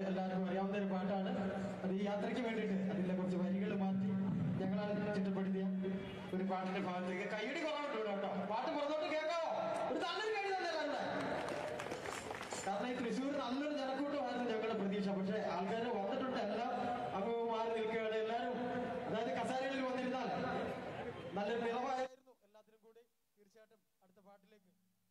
എല്ലാവർക്കും അറിയാവുന്ന ഒരു പാട്ടാണ് അത് ഈ യാത്രയ്ക്ക് വേണ്ടിയിട്ട് അതിന്റെ കുറച്ച് വരികൾ മാറ്റി ഞങ്ങളാണ് ചിട്ടപ്പെടുത്തിയ ഒരു പാട്ടിന്റെ ഭാഗത്തേക്ക് കൈയടി കുറവുണ്ട് ഇവിടെ കേട്ടോ പാട്ട് പുറത്തോട്ട് കേൾക്കാവോ ഒരു നല്ലൊരു കൈ തന്നെ എല്ലാവരുടെ കാരണം ഈ തൃശ്ശൂർ നല്ലൊരു ജനക്കൂട്ടമായിരുന്നു ഞങ്ങളുടെ പ്രതീക്ഷ പക്ഷെ ആൾക്കാർ വന്നിട്ടുണ്ട് എല്ലാം അങ്ങ് മാറി നിൽക്കുകയാണ് എല്ലാവരും അതായത് കസാരകളിൽ വന്നിരുന്നാൽ നല്ലൊരു നിറവായിരുന്നു എല്ലാത്തിനും കൂടി തീർച്ചയായിട്ടും അടുത്ത പാട്ടിലേക്ക്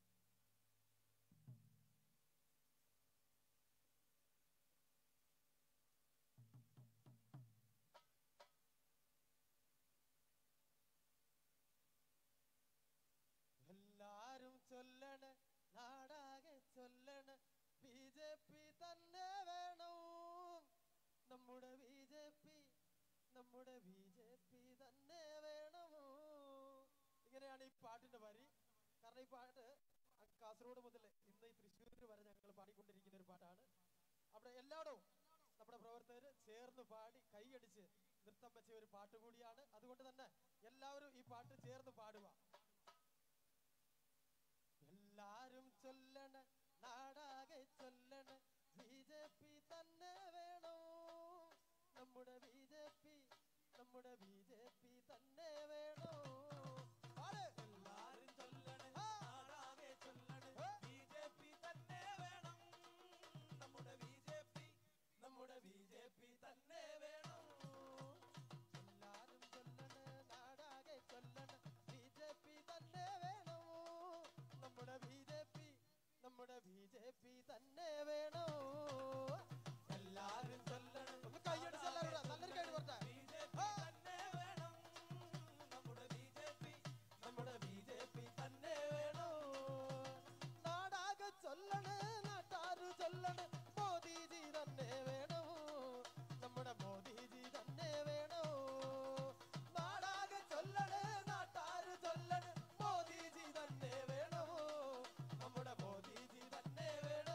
എല്ലാരും ചൊല്ലണ് നാടാകെ ചൊല്ലണ് ബി ജെ പി തന്നെ വേണം നമ്മുടെ ബി ജെ പി നമ്മുടെ ബി ജെ പി തന്നെ വേണം ഇങ്ങനെയാണ് ഈ പാട്ടിന്റെ വരി കാരണം ഈ പാട്ട് അങ്ങ് കാസർഗോഡ് മുതൽ ഇന്ന് ഈ തൃശ്ശൂർ വരെ ഞങ്ങൾ പാടിക്കൊണ്ടിരിക്കുന്ന ഒരു പാട്ടാണ് അവിടെ എല്ലായിടവും നമ്മുടെ പ്രവർത്തകർ ചേർന്ന് പാടി കൈയടിച്ച് നൃത്തം വെച്ച ഒരു പാട്ട് കൂടിയാണ് അതുകൊണ്ട് തന്നെ എല്ലാവരും ഈ പാട്ട് ചേർന്ന് പാടുക എല്ലാരും ചൊല്ലണ നാടാകെ ചൊല്ലണ ബി ജെ പി തന്നെ വേണോ നമ്മുടെ ബി ജെ പി നമ്മുടെ ബി ജെ പി തന്നെ വേണോ പാട്. എല്ലാരും ചൊല്ലണ് ആ. നാടാകെ ചൊല്ലണ് ഏ? ബി ജെ പി തന്നെ വേണം നമ്മുടെ ബി ജെ പി നമ്മുടെ ബി ജെ പി തന്നെ വേണം എല്ലാരും ചൊല്ലണ നാടാകെ ചൊല്ലണ ബി ജെ പി തന്നെ വേണോ നമ്മുടെ ബി ജെ പി നമ്മുടെ ബി ജെ പി തന്നെ വേണോ എല്ലാരും ചൊല്ലണ് ഒന്ന് കൈയടിച്ച് എല്ലാവരും കൂടെ. നല്ലൊരു കൈ കൊടുത്തേ ബി ജെ പി തന്നെ വേണം നമ്മുടെ ബി ജെ പി നമ്മുടെ ബി ജെ പി തന്നെ വേണം നാടാകെ ചൊല്ലണ് നാട്ടാര് ചൊല്ലണ് മോദിജി തന്നെ വേണോ നമ്മുടെ മോദിജി തന്നെ വേണോ നാടാകെ ചൊല്ലണ് നാട്ടാര് ചൊല്ലണ് മോദിജി തന്നെ വേണോ നമ്മുടെ മോദിജി തന്നെ വേണോ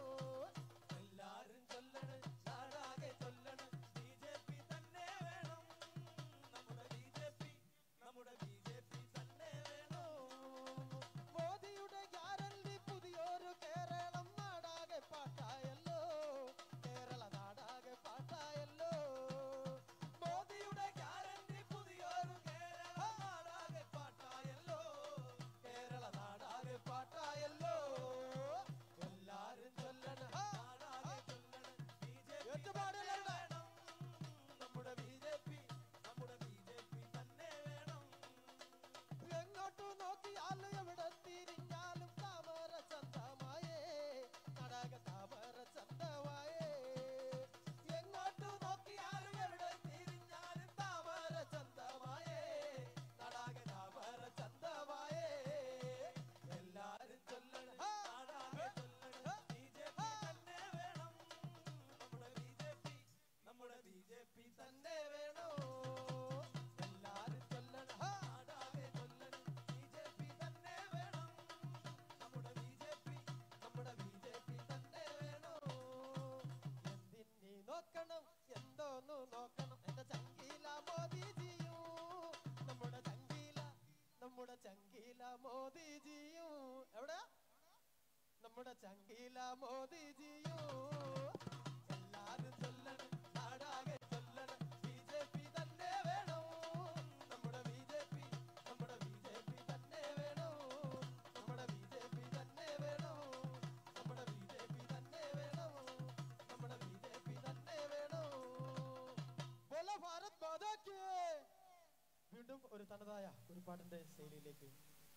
എല്ലാരും ചൊല്ലണ് നാടാകെ ചൊല്ലണ് ബി ജെ പി തന്നെ വേണം നമ്മുടെ ബി ജെ പി നമ്മുടെ ബി ജെ പി തന്നെ വേണം മോദിയുടെ ഗ്യാരണ്ടി പുതിയൊരു കേരളം നാടാകെ പാട്ടായല്ലോ കേരള നാടാകെ പാട്ടായല്ലോ മോദിയുടെ ഗ്യാരണ്ടി പുതിയൊരു കേരള നാടാകെ പാട്ടായല്ലോ കേരള നാടാകെ പാട്ടായല്ലോ എല്ലാരും ചൊല്ലണ നാടാകെ ചൊല്ലണ ബി ജെ പി ഏറ്റുപാടല്ലേ ഇവിടെ? വേണം നമ്മുടെ ബി ജെ പി നമ്മുടെ ബി ജെ പി തന്നെ വേണം എങ്ങോട്ടു നോക്കിയാലും എവിടെ തിരിഞ്ഞാലും താമര ചന്തമായേ നാടക താമര ചന്തമായേ എങ്ങോട്ടു നോക്കിയാലും എവിടെ തിരിഞ്ഞാലും താമര ചന്തമായേ നാടക താമര ചന്തമായേ എല്ലാരും ചൊല്ലണ ആ. നാടാകെ ചൊല്ലണ ബി ജെ പി തന്നെ വേണം നമ്മുടെ ബി ജെ പി നമ്മുടെ ബി ജെ പി തന്നെ വേണം എല്ലാരും ചൊല്ലണ നാടാകെ ചൊല്ലണ ബി ജെ പി തന്നെ വേണം നമ്മുടെ ബി ജെ പി നമ്മുടെ ബി ജെ പി തന്നെ വേണം എന്തിനി നോക്കണം എന്തോന്നു നോക്കണം എന്റെ ചങ്കീല മോദിജിയു നമ്മുടെ ചങ്കീല നമ്മുടെ ചങ്കീല മോദിജിയു എവിടെ നമ്മുടെ ചങ്കീല മോദിജിയു എല്ലാരും ചൊല്ലണം നാടാകെ ചൊല്ലണം ബി ജെ പി തന്നെ വേണോ നമ്മുടെ ബി ജെ പി നമ്മുടെ ബി ജെ പി തന്നെ വേണോ നമ്മുടെ ബി ജെ പി തന്നെ വേണോ നമ്മുടെ ബി ജെ പി തന്നെ വേണോ നമ്മുടെ ബി ജെ പി തന്നെ വേണോ ബോലോ ഭാരത് മാതാക്ക് വീണ്ടും ഒരു തനതായ ഒരു പാട്ടിന്റെ ശൈലിയിലേക്ക്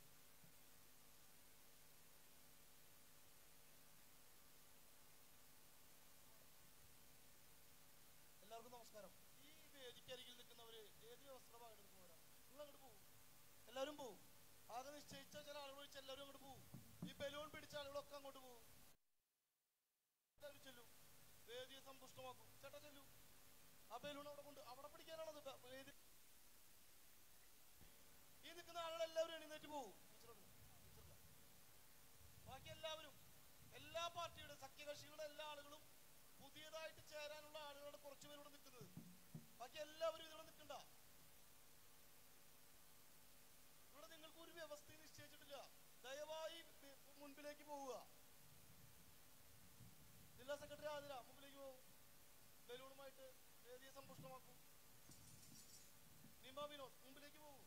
എല്ലാവർക്കും നമസ്കാരം ഈ വേദിക്കരികിൽ നിൽക്കുന്നവര് ഏത് വസ്ത്രഭാഗം എടുക്കുന്നവരാ നിങ്ങൾ അങ്ങോട്ട് പോകും എല്ലാവരും പോവും ആകെ നിശ്ചയിച്ച ചില ആളുകൾ വെച്ച് എല്ലാവരും അങ്ങോട്ട് പോകും ഈ ബലൂൺ പിടിച്ച ആളുകളൊക്കെ അങ്ങോട്ട് പോകും എല്ലാവരും ചെല്ലും വേദിയെ സന്തുഷ്ടമാക്കും ചേട്ടാ ചെല്ലു ആ ബലൂൺ അവിടെ കൊണ്ട് അവിടെ പിടിക്കാനാണത് ബ- വേദി ഈ നിൽക്കുന്ന ആളുകളെല്ലാവരും എഴുന്നേറ്റ് പോകും ടീച്ചറോട് ടീച്ചറില്ല ബാക്കി എല്ലാവരും എല്ലാ പാർട്ടിയുടെ സഖ്യകക്ഷികളുടെ എല്ലാ ആളുകളും പുതിയതായിട്ട് ചേരാനുള്ള ആളുകളുടെ കുറച്ച് പേരോട് നിൽക്കുന്നത് ബാക്കി എല്ലാവരും ഇതിവിടെ നിൽക്കണ്ട ഇവിടെ നിങ്ങൾക്ക് ഒരു വ്യവസ്ഥയും നിശ്ചയിച്ചിട്ടില്ല ദയവായി ബി- മുൻപിലേക്ക് പോവുക ജില്ലാ സെക്രട്ടറി ആതിര മുമ്പിലേക്ക് പോകും ഗാനവുമായിട്ട് വേദിയെ സമ്പുഷ്ടമാക്കൂ നിമ വിനോദ് മുമ്പിലേക്ക് പോകൂ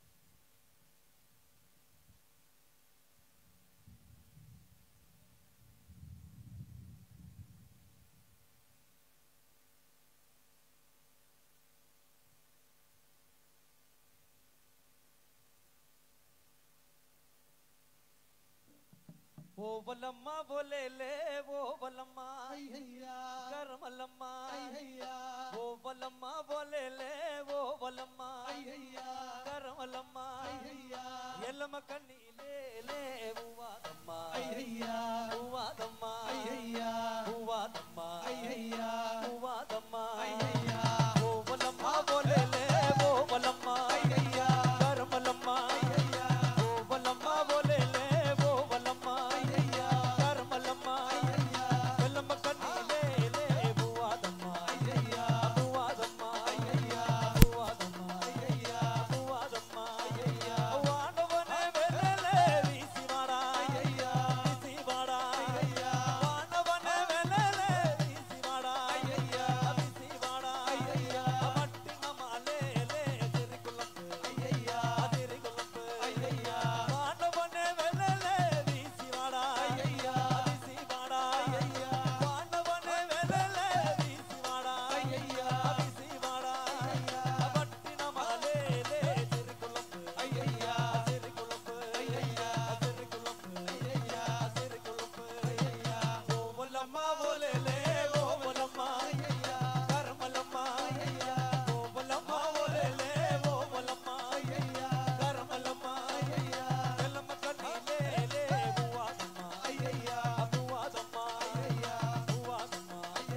ఓ వలమ్మ బోలేలే ఓ వలమ్మ కరమలమ్మ ఓ వలమ్మ బోలేలే ఓ వలమ్మ కరమలమ్మ ఎల్లమ్మ కన్నీలే లే ఉవాదమ్మ ఉవాదమ్మ ఉవాదమ్మ ఉవాదమ్మ ఓ వలమ్మ బోలేలే ఓ వలమ్మ కరమలమ్మ ఓ వలమ్మ బోలేలే ఓ వలమ్మ కరమలమ్మ ఎల్లమ్మ కన్నీలే లే ఉవాదమ్మ ఉవాదమ్మ ఉవాదమ్మ ఉవాదమ్మ వానవనే వెలలే వీసివాడా వీసివాడా వానవనే వెలలే వీసివాడా వీసివాడా మట్టిన మాలేలే తిరుగులంపు తిరుగులంపు వానవనే వెలలే వీసివాడా వీసివాడా వానవనే వెలలే వీసివాడా వీసివాడా మట్టిన మాలేలే తిరుగులంపు తిరుగులంపు తిరుగులంపు తిరుగులంపు ఓవలమ్మ ఓలేలే ఓవలమ్మ కర్మలమ్మ ఓవలమ్మ ఓలేలే ఓవలమ్మ కర్మలమ్మ ఎల్లమ్మ కన్నీలేలే బువాదమ్మ బువాదమ్మ బువాదమ్మ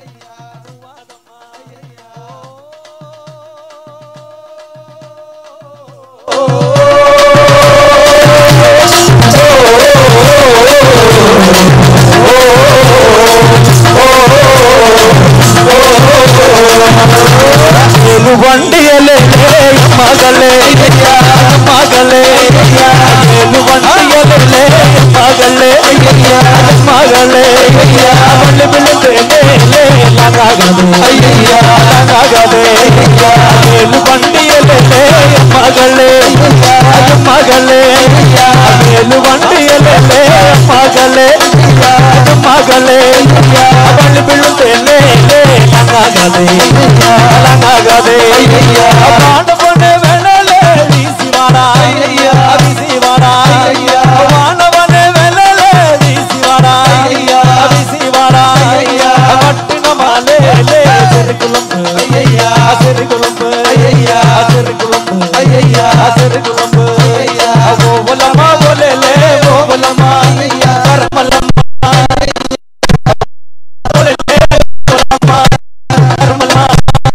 బువాదమ్మ ವಂಡಿಯಲೆ ಮಗಲೇ ಮಗಲೇ ವಂಡಿಯಲೆ ಮಗಲೇ ಮಗಲೇ ಅವಳು ಬಿಡುತ್ತೇನೆ ಲಗಾಗದೆ ಲಗಾಗದೆ ವಂಡಿಯಲೆ ಮಗಳೇ ಮಗಳೇ ಮೇಲು ವಂಡಿಯಲೆ ಮಗಳೇ ಮಗಳೇ ಅವಳು ಬೀಳುತ್ತೇನೆ ಲಗಾಗದೆ ಲಗಾಗದೆ ಮಾನವನೇ ವೆಳಲೆ ಬೀಸಿವಾಡ ಬೀಸಿವಾಡ ಮಾನವನೇ ವೆಳಲೆ ಬೀಸಿವಾಡ ಬೀಸಿವಾಡ ಮಟ್ಟಿನ ಮಾಲೆ செருக்குழம்பு செருக்குழம்பு செருக்குழம்பு செருக்குழம்பு ஓவலமா ஓலேலே ஓவலமா கர்மலம்மா ஓலேலே ஓவலமா கர்மலமா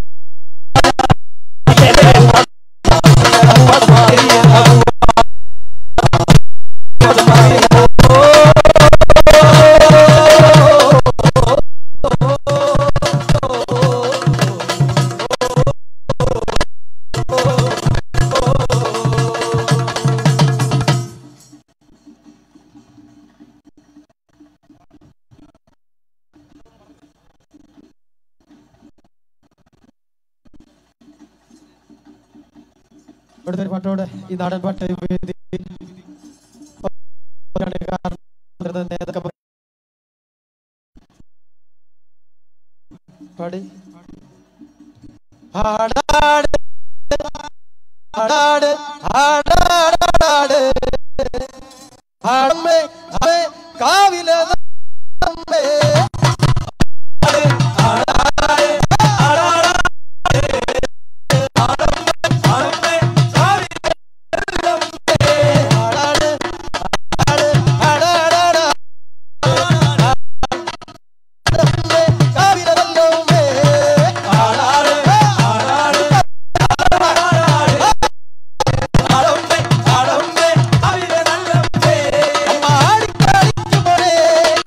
ഇവിടുത്തെ ഒരു പാട്ടോടെ ഈ നാടൻ പാട്ട് വേദി നേതൊക്കെ പാടി ആടാട് ആടാട് ആടാടാട് ആടമ്മേ അമ്മേ കാവിലെ അമ്മേ ആടാട് ആടാട് ആടാടാടാ അമ്മേ കാവിലെ അമ്മേ ആടാട് ആടാട് ആടമ്മേ ആടമ്മേ കാവിലെ അമ്മേ അമ്മ ആടിക്കളിക്കുമ്പോഴേ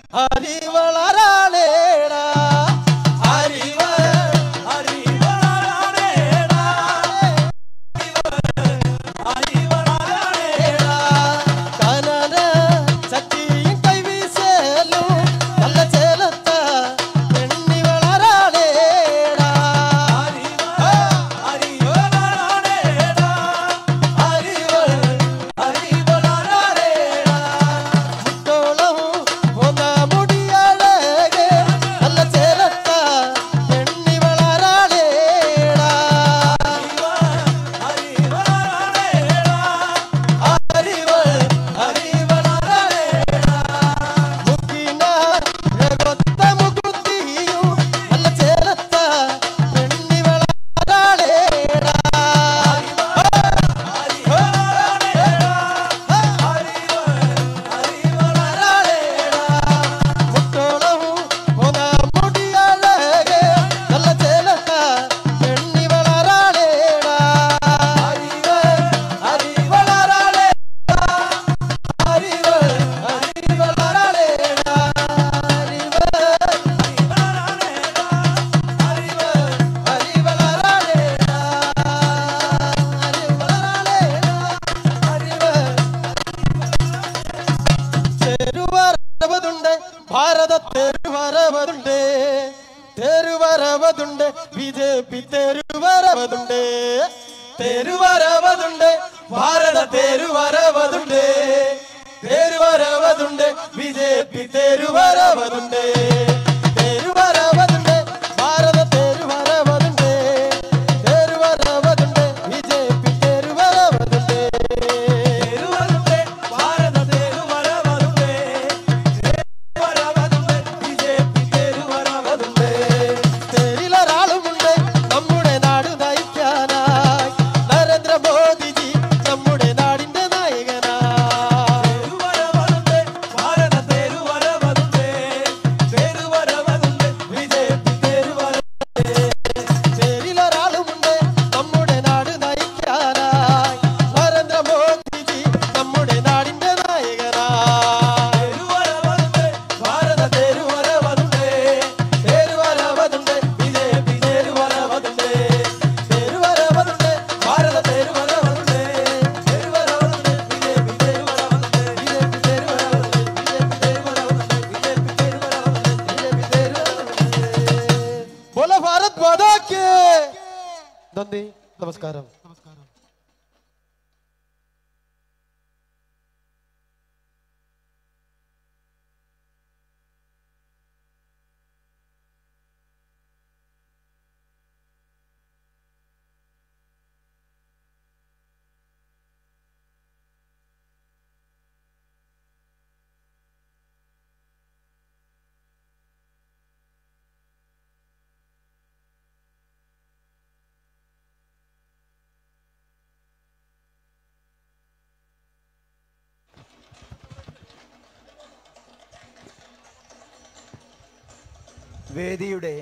ഹരി വളരാളേടാ ഹരിവ കനന ശക്തിയും കൈവീശലും നല്ല ചേലത്ത എണ്ണി വളരാളേടാ മുട്ടോളം പോന്ന മുടിയഴകെ നല്ല ചേലത്ത എണ്ണി വളരാളേടാ മുക്കിന രകൊത്ത മുകുത്തിയും നല്ല ചേലത്ത എണ്ണി വളരാളേടാ മുട്ടോളം പോന്ന മുടിയഴകെ നല്ല ചേലത്ത എണ്ണി വളരാളേടാ ഹരി വളരാളേടാ ഹരിവ ഹരി വളരാളേടാ ഹരിവ ഹരി വളരാളേടാ ഹരി വളരാളേടാ ഹരിവ തെരുവരവതുണ്ട് ഭാരത തെരുവരവതുണ്ട് തെരുവരവതുണ്ട് ബി ജെ പി തെരുവരവതുണ്ട് തെരുവരവതുണ്ട് ഭാരത തെരുവരവതുണ്ട് തെരുവരവതുണ്ട് ബി ജെ പി തെരുവരവതുണ്ട് തെരുവരവതുണ്ട് ഭാരത തെരുവരവതുണ്ട് തെരുവരവതുണ്ട് ബി ജെ പി തെരുവരവതുണ്ട് തെരിലൊരാളുമുണ്ട് നമ്മുടെ നാട് നയിക്കാനായി നരേന്ദ്രമോദിജി നമ്മുടെ നാടിന്റെ നായകനായി പേരിലൊരാളുമുണ്ട് നമ്മുടെ നാട് നയിക്കാനായി നരേന്ദ്രമോദിജി നമ്മുടെ നാടിന്റെ നായകനായി ഭാരത തെരുവരവതുണ്ട് തെരുവരവതുണ്ട് ബിജെപി തെരുവരവതുണ്ട് തെരുവരവതുണ്ട് ഭാരത തെരുവരവതുണ്ട് തെരുവരവതുണ്ട് BJP തെരുവരവതുണ്ട് BJP തെരുവരവതുണ്ട് BJP തെരുവരവതുണ്ട് BJP തെരുവരവതുണ്ട് BJP തെരുവരവതുണ്ട് Bola Bharat മാതാ കേ നന്ദി നമസ്കാരം വേദിയുടെ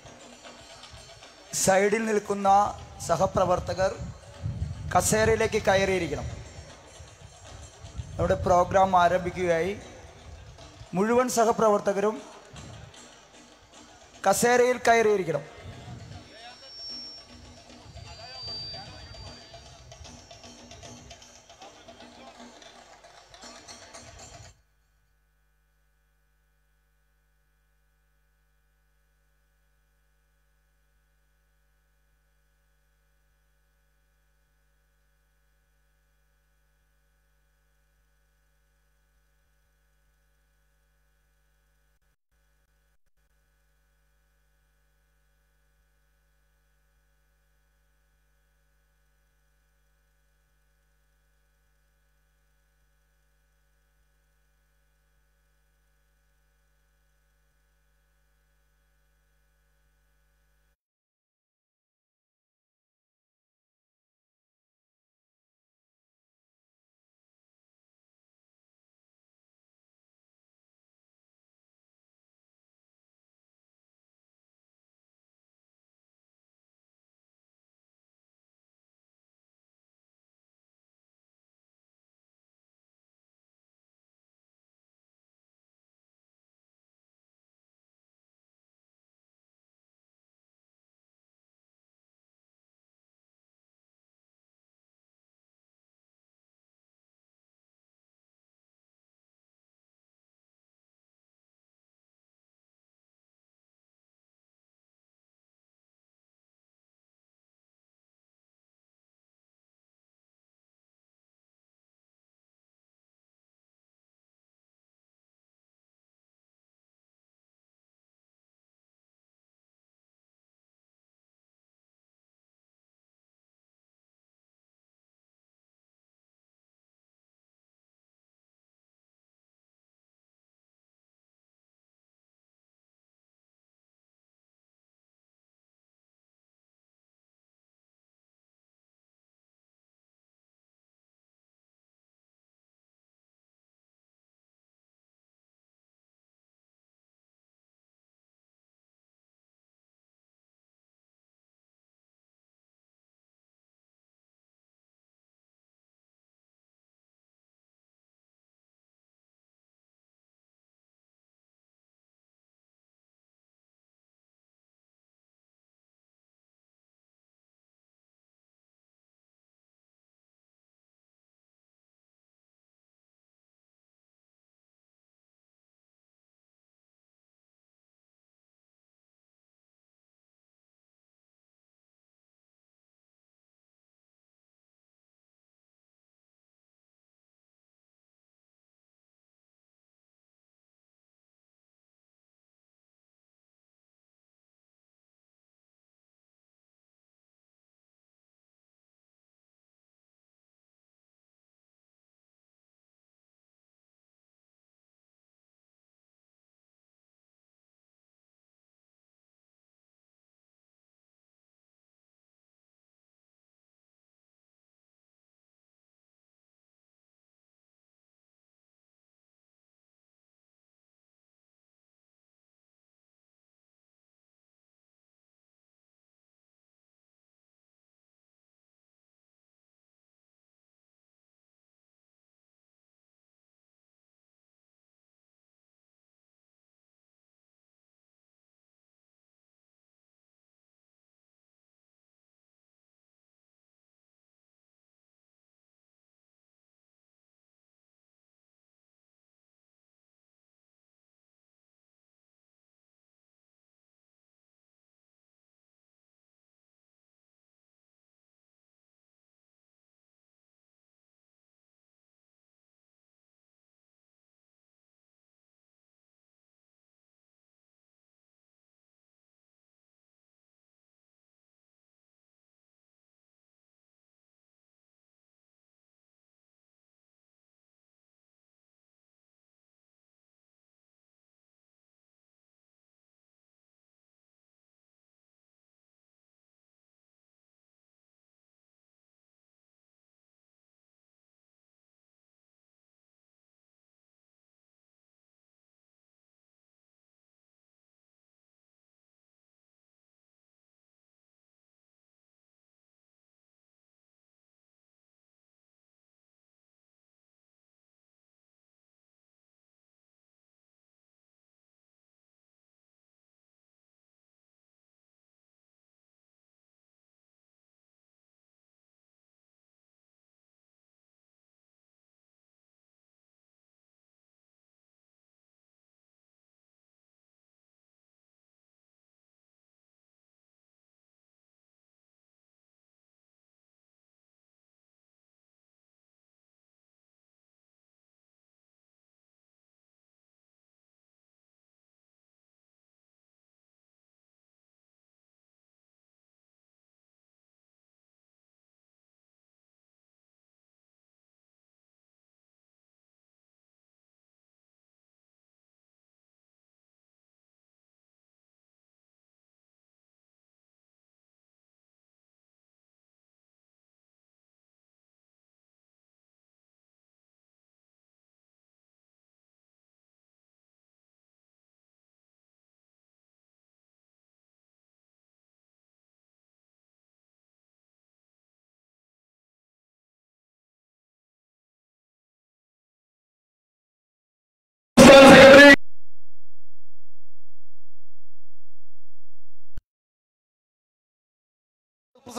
സൈഡിൽ നിൽക്കുന്ന സഹപ്രവർത്തകർ കസേരയിലേക്ക് കയറിയിരിക്കണം നമ്മുടെ പ്രോഗ്രാം ആരംഭിക്കുകയായി മുഴുവൻ സഹപ്രവർത്തകരും കസേരയിൽ കയറിയിരിക്കണം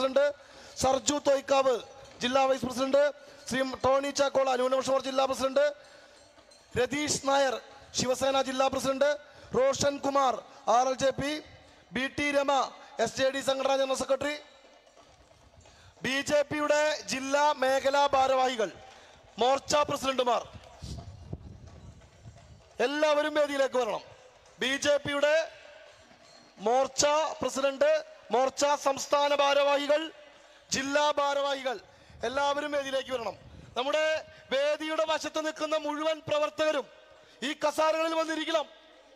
പ്രസിഡന്റ് സർജു തോയ്ക്കാവ് ജില്ലാ vice president Shri Tony Chakkola ന്യൂനപക്ഷ മോർച്ച ജില്ലാ പ്രസിഡന്റ് രതീഷ് നായർ ശിവസേന ജില്ലാ president Roshan Kumar R L J P B T Rama S J D സംഘടനാ ജനറൽ സെക്രട്ടറി ബി ജെ പിയുടെ ജില്ലാ മേഖലാ ഭാരവാഹികൾ മോർച്ച പ്രസിഡന്റുമാർ എല്ലാവരും വേദിയിലേക്ക് വരണം ബി ജെ പിയുടെ മോർച്ച പ്രസിഡന്റ് മോർച്ച സംസ്ഥാന ഭാരവാഹികൾ ജില്ലാ ഭാരവാഹികൾ എല്ലാവരും വേദിയിലേക്ക് വരണം നമ്മുടെ വേദിയുടെ വശത്ത് നിൽക്കുന്ന മുഴുവൻ പ്രവർത്തകരും ഈ കസാരകളിൽ വന്നിരിക്കണം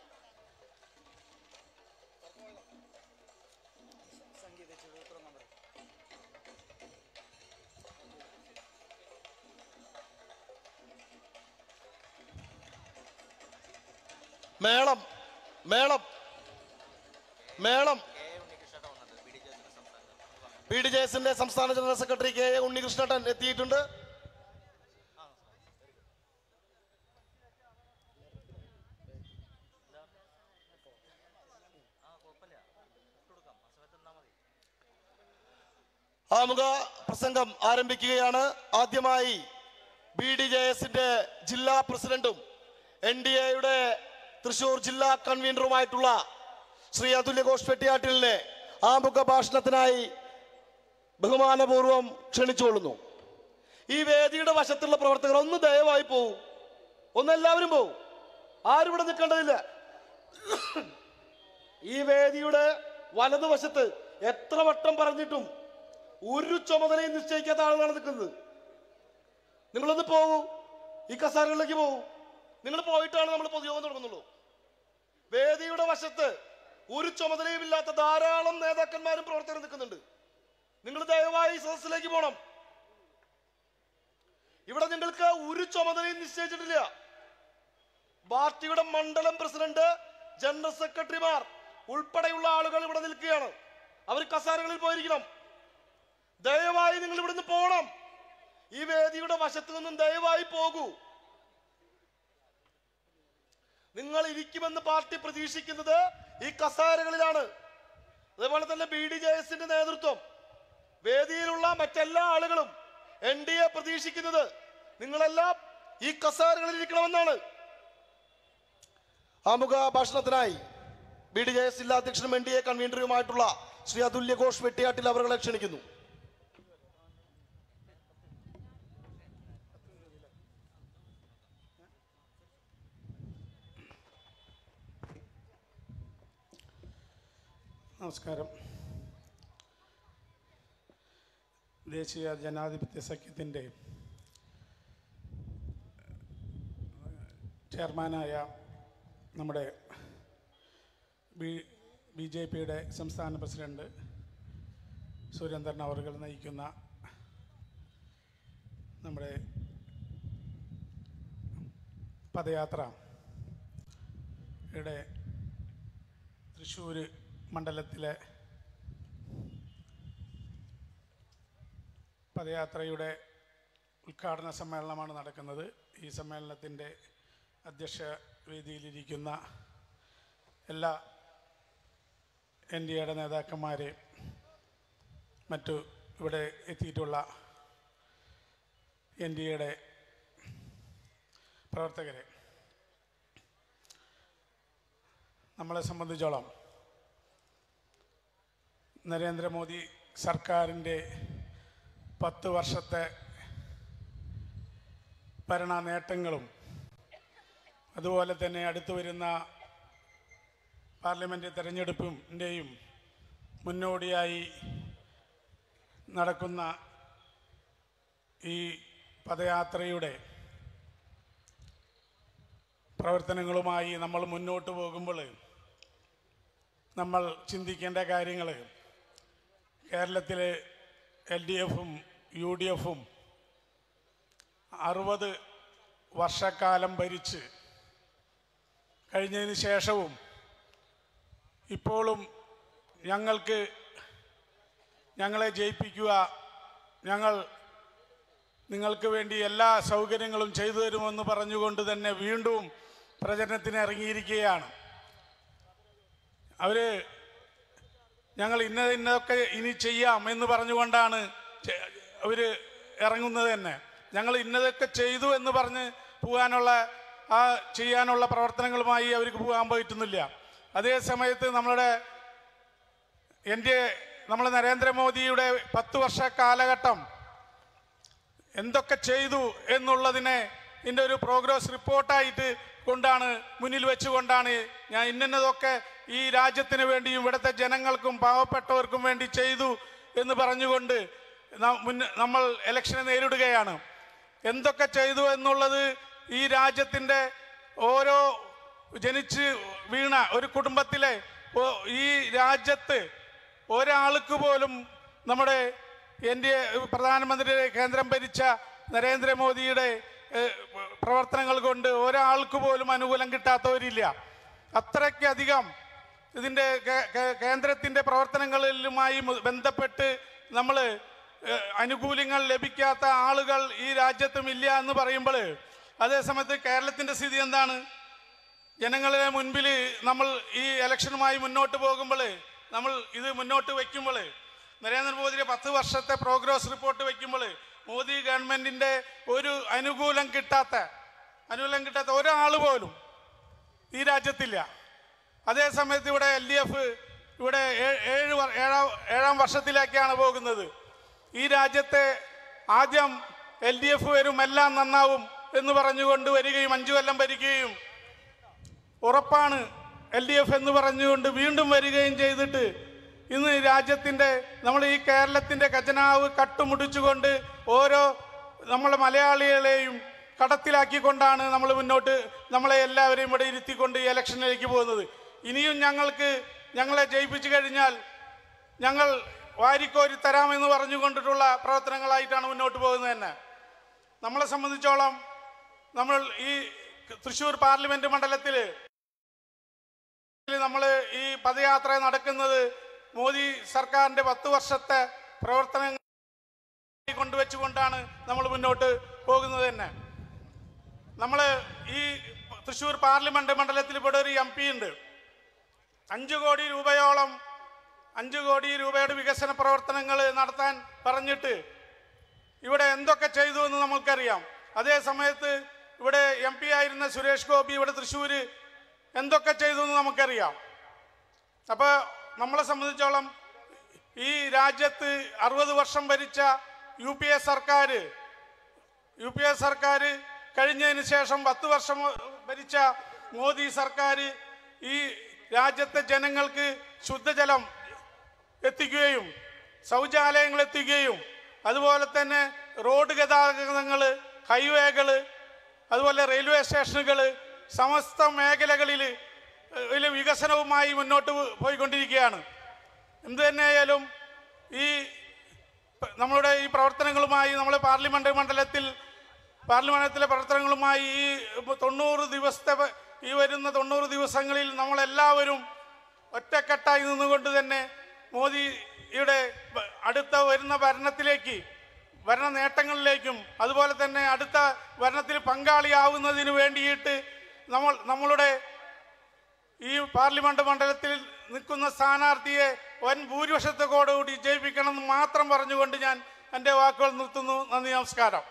മേളം മേളം മേളം ബി ഡി ജെ എസിന്റെ സംസ്ഥാന general secretary K A Unnikrishnan എത്തിയിട്ടുണ്ട് ആമുഖ പ്രസംഗം ആരംഭിക്കുകയാണ് ആദ്യമായി ബി ഡി ജെ എസിന്റെ ജില്ലാ പ്രസിഡന്റും എൻ ഡി എയുടെ തൃശൂർ ജില്ലാ കൺവീനറുമായിട്ടുള്ള ശ്രീ അതുല്യ ഘോഷ് വെട്ടിയാട്ടിലിനെ ആമുഖ ഭാഷണത്തിനായി ബഹുമാനപൂർവം ക്ഷണിച്ചുകൊള്ളുന്നു ഈ വേദിയുടെ വശത്തുള്ള പ്രവർത്തകർ ഒന്ന് ദയവായി പോവും ഒന്ന് എല്ലാവരും പോവും ആരും ഇവിടെ നിൽക്കേണ്ടതില്ല ഈ വേദിയുടെ വലതുവശത്ത് എത്ര വട്ടം പറഞ്ഞിട്ടും ഒരു ചുമതലയും നിശ്ചയിക്കാത്ത ആളുകളാണ് നിൽക്കുന്നത് നിങ്ങളൊന്ന് പോകൂ ഈ കസാരകളിലേക്ക് പോകൂ നിങ്ങൾ പോയിട്ടാണ് നമ്മൾ പൊതുയോഗം തുടങ്ങുന്നുള്ളൂ വേദിയുടെ വശത്ത് ഒരു ചുമതലയും ഇല്ലാത്ത ധാരാളം നേതാക്കന്മാരും പ്രവർത്തകരും നിൽക്കുന്നുണ്ട് നിങ്ങൾ ദയവായി ഈ സദസ്സിലേക്ക് പോകണം ഇവിടെ നിങ്ങൾക്ക് ഒരു ചുമതലയും നിശ്ചയിച്ചിട്ടില്ല പാർട്ടിയുടെ മണ്ഡലം പ്രസിഡന്റ് ജനറൽ സെക്രട്ടറിമാർ ഉൾപ്പെടെയുള്ള ആളുകൾ ഇവിടെ നിൽക്കുകയാണ് അവർ കസാരകളിൽ പോയിരിക്കണം ദയവായി നിങ്ങൾ ഇവിടുന്ന് പോകണം ഈ വേദിയുടെ വശത്ത് നിന്നും ദയവായി പോകൂ നിങ്ങൾ ഇരിക്കുമെന്ന് പാർട്ടി പ്രതീക്ഷിക്കുന്നത് ഈ കസാരകളിലാണ് അതേപോലെ തന്നെ ബി ഡി ജെ എസിന്റെ നേതൃത്വം വേദിയിലുള്ള മറ്റെല്ലാ ആളുകളും എൻ ഡി എ പ്രതീക്ഷിക്കുന്നത് നിങ്ങളെല്ലാം ഈ കസാരകളിൽ ഇരിക്കണമെന്നാണ് ആമുഖ ഭാഷണത്തിനായി ബി ഡി ജെ എസ് ജില്ലാ അധ്യക്ഷനും എൻ ഡി എ കൺവീനറുമായിട്ടുള്ള ശ്രീ അതുല്യ ഘോഷ് വെട്ടിയാട്ടിൽ അവരെ ക്ഷണിക്കുന്നു നമസ്കാരം ദേശീയ ജനാധിപത്യ സഖ്യത്തിൻ്റെ ചെയർമാനായ നമ്മുടെ ബി ബി ജെ പിയുടെ സംസ്ഥാന പ്രസിഡന്റ് സുരേന്ദ്രൻ അവർ നയിക്കുന്ന നമ്മുടെ പദയാത്ര യുടെ തൃശ്ശൂർ മണ്ഡലത്തിലെ പദയാത്രയുടെ ഉദ്ഘാടന സമ്മേളനമാണ് നടക്കുന്നത് ഈ സമ്മേളനത്തിൻ്റെ അധ്യക്ഷ വേദിയിലിരിക്കുന്ന എല്ലാ എൻ ഡി എയുടെ നേതാക്കന്മാരെ മറ്റു ഇവിടെ എത്തിയിട്ടുള്ള എൻ ഡി എയുടെ പ്രവർത്തകരെ നമ്മളെ സംബന്ധിച്ചോളം നരേന്ദ്രമോദി സർക്കാരിൻ്റെ പത്ത് വർഷത്തെ ഭരണ നേട്ടങ്ങളും അതുപോലെ തന്നെ അടുത്തു വരുന്ന പാർലമെൻറ്റ് തെരഞ്ഞെടുപ്പിൻ്റെയും മുന്നോടിയായി നടക്കുന്ന ഈ പദയാത്രയുടെ പ്രവർത്തനങ്ങളുമായി നമ്മൾ മുന്നോട്ട് പോകുമ്പോൾ നമ്മൾ ചിന്തിക്കേണ്ട കാര്യങ്ങൾ കേരളത്തിലെ എൽ ഡി എഫും യു ഡി എഫും അറുപത് വർഷക്കാലം ഭരിച്ച് കഴിഞ്ഞതിന് ശേഷവും ഇപ്പോഴും ഞങ്ങൾക്ക് ഞങ്ങളെ ജയിപ്പിക്കുക ഞങ്ങൾ നിങ്ങൾക്ക് വേണ്ടി എല്ലാ സൗകര്യങ്ങളും ചെയ്തു തരുമെന്ന് പറഞ്ഞുകൊണ്ട് തന്നെ വീണ്ടും പ്രചരണത്തിന് ഇറങ്ങിയിരിക്കുകയാണ് അവർ ഞങ്ങൾ ഇന്ന ഇന്നതൊക്കെ ഇനി ചെയ്യാം എന്ന് പറഞ്ഞുകൊണ്ടാണ് ചെ- അവര് ഇറങ്ങുന്നത് തന്നെ ഞങ്ങൾ ഇന്നതൊക്കെ ചെയ്തു എന്ന് പറഞ്ഞ് പോകാനുള്ള ആ ചെയ്യാനുള്ള പ്രവർത്തനങ്ങളുമായി അവർക്ക് പോകാൻ പറ്റുന്നില്ല അതേ സമയത്ത് നമ്മളുടെ എൻ്റെ നമ്മൾ നരേന്ദ്രമോദിയുടെ പത്ത് വർഷ കാലഘട്ടം എന്തൊക്കെ ചെയ്തു എന്നുള്ളതിനെ ഇതിൻ്റെ ഒരു പ്രോഗ്രസ് റിപ്പോർട്ടായിട്ട് കൊണ്ടാണ് മുന്നിൽ വെച്ചുകൊണ്ടാണ് ഞാൻ ഇന്നതൊക്കെ ഈ രാജ്യത്തിന് വേണ്ടിയും ഇവിടുത്തെ ജനങ്ങൾക്കും പാവപ്പെട്ടവർക്കും വേണ്ടി ചെയ്തു എന്ന് പറഞ്ഞുകൊണ്ട് ന- മുന്ന- നമ്മൾ ഇലക്ഷനെ നേരിടുകയാണ് എന്തൊക്കെ ചെയ്തു എന്നുള്ളത് ഈ രാജ്യത്തിൻ്റെ ഓരോ ജനിച്ച് വീണ ഒരു കുടുംബത്തിലെ ഓ- ഈ രാജ്യത്ത് ഒരാൾക്ക് പോലും നമ്മുടെ എൻ്റെ പ്രധാനമന്ത്രി കേന്ദ്രം ഭരിച്ച നരേന്ദ്രമോദിയുടെ ഏഹ്, പ്രവർത്തനങ്ങൾ കൊണ്ട് ഒരാൾക്ക് പോലും അനുകൂലം കിട്ടാത്തവരില്ല അത്രയ്ക്കധികം ഇതിൻ്റെ കേ- കേ- കേന്ദ്രത്തിൻ്റെ പ്രവർത്തനങ്ങളിലുമായി മു- ബന്ധപ്പെട്ട് നമ്മൾ അനുകൂല്യങ്ങൾ ലഭിക്കാത്ത ആളുകൾ ഈ രാജ്യത്തും ഇല്ല എന്ന് പറയുമ്പോൾ അതേസമയത്ത് കേരളത്തിൻ്റെ സ്ഥിതി എന്താണ് ജനങ്ങളുടെ മുൻപിൽ നമ്മൾ ഈ ഇലക്ഷനുമായി മുന്നോട്ട് പോകുമ്പോൾ നമ്മൾ ഇത് മുന്നോട്ട് വയ്ക്കുമ്പോൾ നരേന്ദ്രമോദിയുടെ പത്ത് വർഷത്തെ പ്രോഗ്രസ് റിപ്പോർട്ട് വയ്ക്കുമ്പോൾ മോദി ഗവൺമെന്റിന്റെ ഒരു അനുകൂലം കിട്ടാത്ത അനുകൂലം കിട്ടാത്ത ഒരാൾ പോലും ഈ രാജ്യത്തില്ല അതേ സമയത്ത് ഇവിടെ എൽ ഡി എഫ് ഇവിടെ ഏ- ഏഴ് വർ- ഏഴാം ഏഴാം വർഷത്തിലേക്കാണ് പോകുന്നത് ഈ രാജ്യത്തെ ആദ്യം എൽ ഡി എഫ് വരും എല്ലാം നന്നാവും എന്ന് പറഞ്ഞുകൊണ്ട് വരികയും അഞ്ചു കൊല്ലം ഭരിക്കുകയും ഉറപ്പാണ് എൽ ഡി എഫ് എന്ന് പറഞ്ഞുകൊണ്ട് വീണ്ടും വരികയും ചെയ്തിട്ട് ഇന്ന് രാജ്യത്തിൻ്റെ നമ്മൾ ഈ കേരളത്തിൻ്റെ ഖജനാവ് കട്ടുമുടിച്ചുകൊണ്ട് ഓരോ നമ്മളെ മലയാളികളെയും കടത്തിലാക്കിക്കൊണ്ടാണ് നമ്മൾ മുന്നോട്ട് നമ്മളെ എല്ലാവരെയും ഇവിടെ ഇരുത്തിക്കൊണ്ട് ഈ ഇലക്ഷനിലേക്ക് പോകുന്നത് ഇനിയും ഞങ്ങൾക്ക് ഞങ്ങളെ ജയിപ്പിച്ചു കഴിഞ്ഞാൽ ഞങ്ങൾ വാരിക്കോരി തരാമെന്ന് പറഞ്ഞുകൊണ്ടിട്ടുള്ള പ്രവർത്തനങ്ങളായിട്ടാണ് മുന്നോട്ട് പോകുന്നത് തന്നെ നമ്മളെ സംബന്ധിച്ചോളം നമ്മൾ ഈ തൃശ്ശൂർ പാർലമെന്റ് മണ്ഡലത്തിൽ നമ്മൾ ഈ പദയാത്ര നടക്കുന്നത് മോദി സർക്കാരിന്റെ പത്ത് വർഷത്തെ പ്രവർത്തനങ്ങൾ കൊണ്ടുവച്ചുകൊണ്ടാണ് നമ്മൾ മുന്നോട്ട് പോകുന്നത് തന്നെ നമ്മൾ ഈ തൃശ്ശൂർ പാർലമെന്റ് മണ്ഡലത്തിൽ ഇവിടെ ഒരു എം പി ഉണ്ട് അഞ്ചു കോടി രൂപയോളം അഞ്ചു കോടി രൂപയുടെ വികസന പ്രവർത്തനങ്ങൾ നടത്താൻ പറഞ്ഞിട്ട് ഇവിടെ എന്തൊക്കെ ചെയ്തു എന്ന് നമുക്കറിയാം അതേ സമയത്ത് ഇവിടെ എം പി ആയിരുന്ന സുരേഷ് ഗോപി ഇവിടെ തൃശ്ശൂര് എന്തൊക്കെ ചെയ്തു എന്ന് നമുക്കറിയാം അപ്പോൾ നമ്മളെ സംബന്ധിച്ചോളം ഈ രാജ്യത്ത് അറുപത് വർഷം ഭരിച്ച യു പി എ സർക്കാർ യു പി എ സർക്കാർ കഴിഞ്ഞതിന് ശേഷം പത്ത് വർഷം ഭരിച്ച മോദി സർക്കാർ ഈ രാജ്യത്തെ ജനങ്ങൾക്ക് ശുദ്ധജലം എത്തിക്കുകയും ശൗചാലയങ്ങൾ എത്തിക്കുകയും അതുപോലെ തന്നെ റോഡ് ഗതാഗതങ്ങൾ ഹൈവേകൾ അതുപോലെ റെയിൽവേ സ്റ്റേഷനുകൾ സമസ്ത മേഖലകളിൽ ഇതിൽ വികസനവുമായി മുന്നോട്ട് പോയിക്കൊണ്ടിരിക്കുകയാണ് എന്ത് തന്നെയായാലും ഈ പ- നമ്മളുടെ ഈ പ്രവർത്തനങ്ങളുമായി നമ്മൾ പാർലമെന്റ് മണ്ഡലത്തിൽ പാർലമെന്റിലെ പ്രവർത്തനങ്ങളുമായി ഈ ഇപ്പൊ തൊണ്ണൂറ് ദിവസത്തെ പ- ഈ വരുന്ന തൊണ്ണൂറ് ദിവസങ്ങളിൽ നമ്മളെല്ലാവരും ഒറ്റക്കെട്ടായി നിന്നുകൊണ്ട് തന്നെ മോദിയുടെ ഭ- അടുത്ത വരുന്ന ഭരണത്തിലേക്ക് ഭരണ നേട്ടങ്ങളിലേക്കും അതുപോലെ തന്നെ അടുത്ത ഭരണത്തിൽ പങ്കാളിയാവുന്നതിന് വേണ്ടിയിട്ട് നമ്മൾ നമ്മളുടെ ഈ പാർലമെന്റ് മണ്ഡലത്തിൽ നിൽക്കുന്ന സ്ഥാനാർത്ഥിയെ വൻ ഭൂരിപക്ഷത്തോടുകൂടി ജയിപ്പിക്കണം എന്ന് മാത്രം പറഞ്ഞുകൊണ്ട് ഞാൻ എൻ്റെ വാക്കുകൾ നിർത്തുന്നു നന്ദി നമസ്കാരം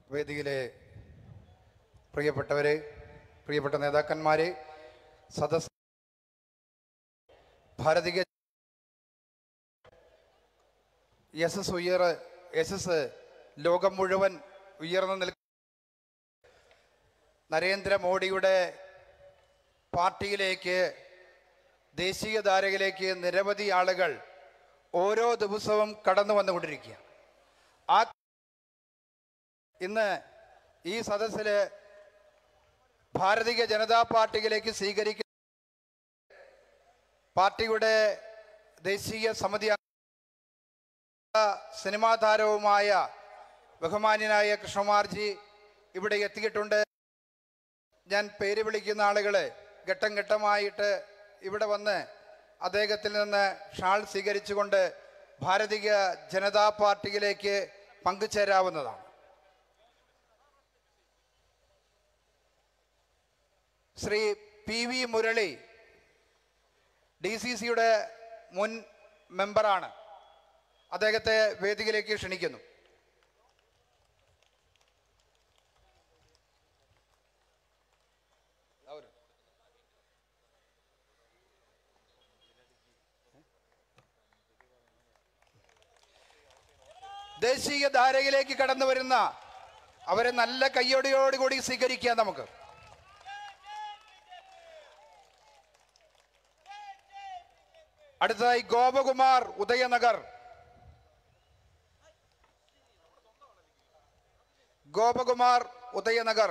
വേദിയിലെ പ്രിയപ്പെട്ടവരെ പ്രിയപ്പെട്ട നേതാക്കന്മാരെ സദസ് ഭാരതീയ എസ് എസ് ഉയർ എസ് എസ് ലോകം മുഴുവൻ ഉയർന്നു നിൽക്കുന്ന നരേന്ദ്രമോദിയുടെ പാർട്ടിയിലേക്ക് ദേശീയ ധാരയിലേക്ക് നിരവധി ആളുകൾ ഓരോ ദിവസവും കടന്നു വന്നുകൊണ്ടിരിക്കുക ആ ഇന്ന് ഈ സദസ്സിൽ ഭാരതീയ ജനതാ പാർട്ടിയിലേക്ക് സ്വീകരിക്കുന്ന പാർട്ടിയുടെ ദേശീയ സമിതി അംഗ സിനിമാ താരവുമായ ബഹുമാന്യനായ കൃഷ്ണകുമാർജി ഇവിടെ എത്തിയിട്ടുണ്ട് ഞാൻ പേര് വിളിക്കുന്ന ആളുകളെ ഘട്ടം ഘട്ടമായിട്ട് ഇവിടെ വന്ന് അദ്ദേഹത്തിൽ നിന്ന് ഷാൾ സ്വീകരിച്ചുകൊണ്ട് ഭാരതീയ ജനതാ പാർട്ടിയിലേക്ക് പങ്കുചേരാവുന്നതാണ് Shri P V Murali D C സിയുടെ മുൻ മെമ്പറാണ് അദ്ദേഹത്തെ വേദിയിലേക്ക് ക്ഷണിക്കുന്നു ദേശീയ ധാരയിലേക്ക് കടന്നു വരുന്ന അവരെ നല്ല കയ്യോടെയോടുകൂടി സ്വീകരിക്കാം നമുക്ക് അടുത്തതായി Gopakumar Udayanagar Gopakumar Udayanagar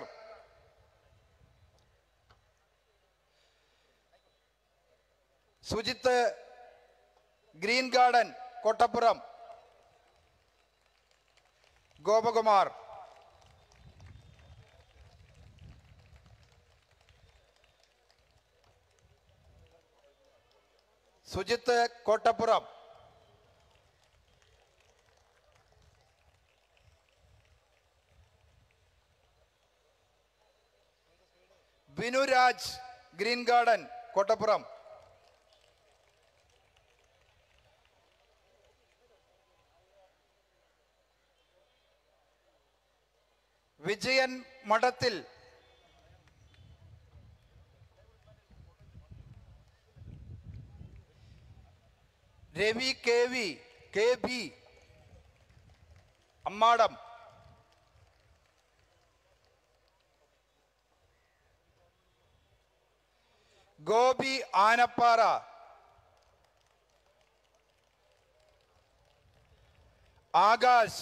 Sujith Green Garden Kottappuram Gopakumar Sujith Kottappuram Binuraj Green Garden Kottappuram Vijayan Madathil Ravi K V K B Ammadam Gopi Anappara Akash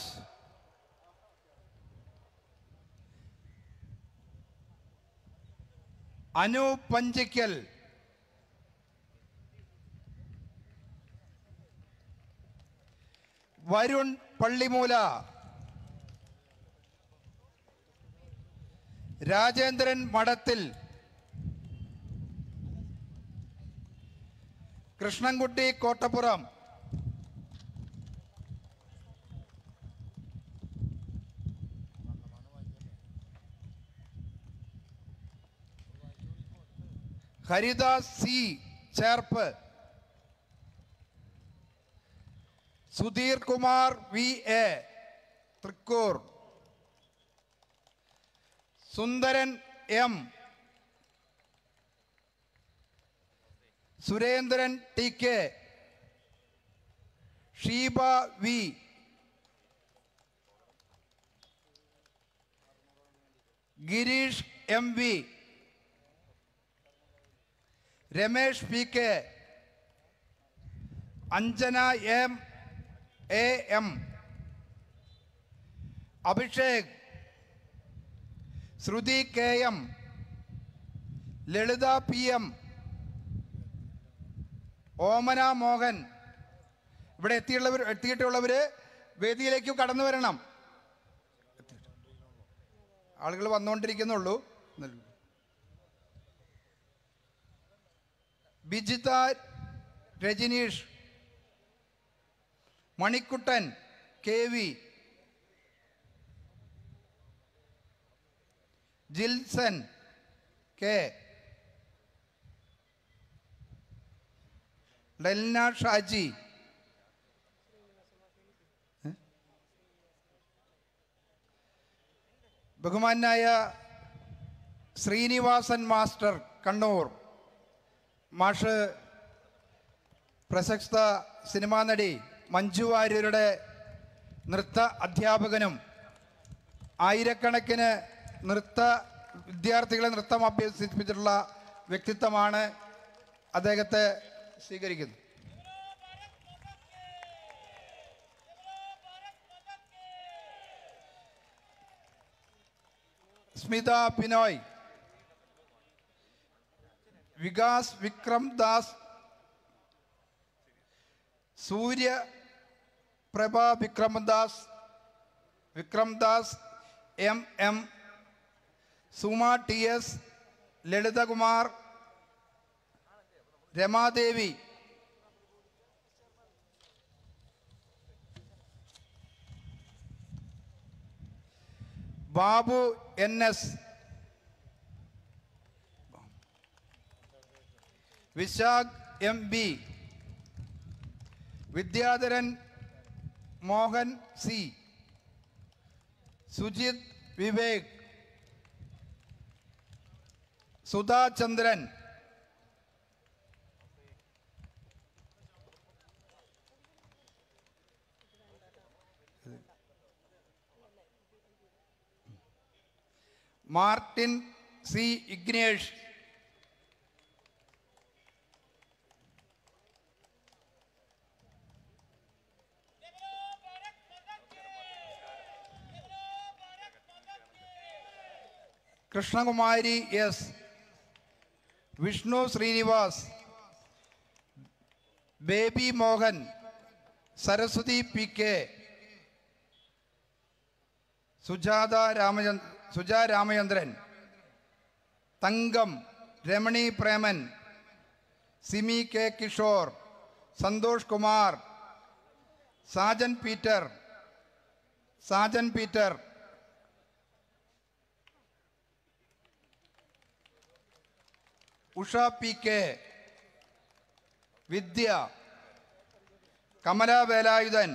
Anu Panchikkal Varun Pallimoola Rajendran Madathil Krishnankutty Kottappuram Haridas C Cherpu Sudheer Kumar V A Thrikkur Sundaran M Surendran T K Sheeba V Girish M V Ramesh P K Anjana M A M Abhishek Shruthi K M Lalitha P M ഓമന മോഹൻ ഇവിടെ എത്തിയുള്ളവർ എത്തിയിട്ടുള്ളവർ വേദിയിലേക്ക് കടന്നു വരണം ആളുകൾ വന്നുകൊണ്ടിരിക്കുന്നുള്ളൂ Bijitha Rajneesh Manikuttan K V Jilson K Delna Shaji ഏ? ബഹുമാനായ ശ്രീനിവാസൻ മാസ്റ്റർ കണ്ണൂർ മാഷ് പ്രശസ്ത സിനിമാ നടി മഞ്ജു വാര്യരുടെ നൃത്ത അധ്യാപകനും ആയിരക്കണക്കിന് നൃത്ത വിദ്യാർത്ഥികളെ നൃത്തം അഭ്യസിപ്പിച്ചിട്ടുള്ള വ്യക്തിത്വമാണ് അദ്ദേഹത്തെ സ്വീകരിക്കുന്നത് Smitha Pinoy Vikas Vikram Das Surya Prabha Vikramadas Vikramdas M M Suma T S Lalithakumar Ramadevi Babu N S Vishakh M B Vidyadharan Mohan C Sujith Vivek Sudhachandran Martin C Ignesh Krishnakumari S Vishnu Srinivas Baby Mohan Saraswathi P K Sujatha Ramachandra Suja Ramachandran Thankam Ramani Preman Simi K Kishore Santhosh Kumar Sajan Peter Sajan Peter Usha P K Vidya Kamala Velayudhan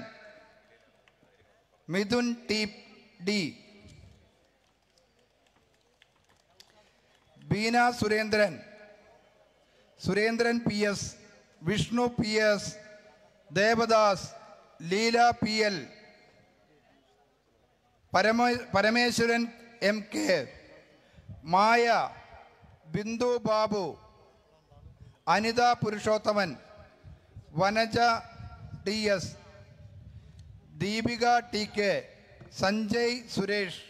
Mithun T D Beena Surendran Surendran P S Vishnu P S Devadas Leela P L Parama Parameswaran M K Maya Bindu Babu Anitha Purushothaman Vanaja T S Deepika T K Sanjay Suresh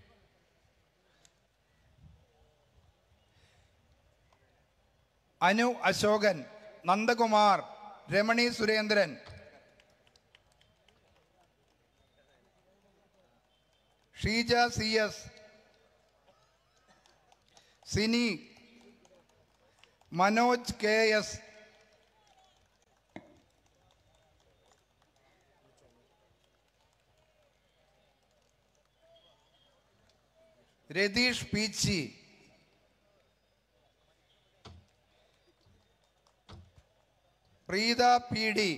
Anu Ashokan Nandakumar Ramani Surendran Sheeja C S Sini Manoj K S Ratheesh Peechi Preetha P D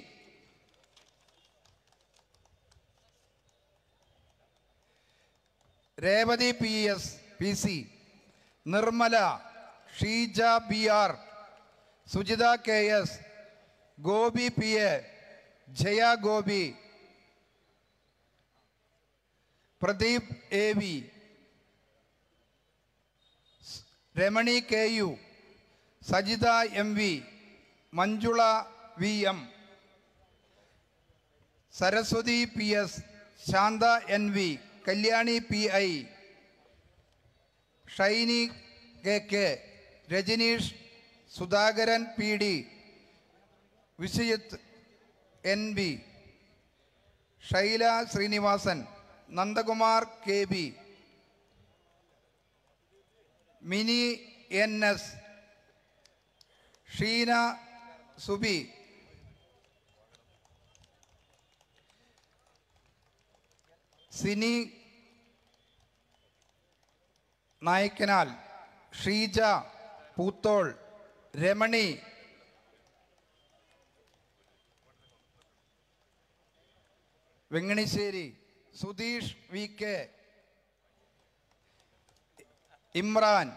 Revathi P S P C Nirmala Sheeja B R Sujitha K S Gopi P A Jaya Gopi Pradeep A V Ramani K U Sajitha M V Manjula V M Saraswathi P S Shantha N V Kalyani P I Shiny K K Rajneesh Sudhakaran P D Vishwajith N B Shaila Sreenivasan Nandakumar K B Mini N S Sheena Subi Sini Naikkanal Sheeja Poothol Ramani Venganissery Sudheesh V K Imran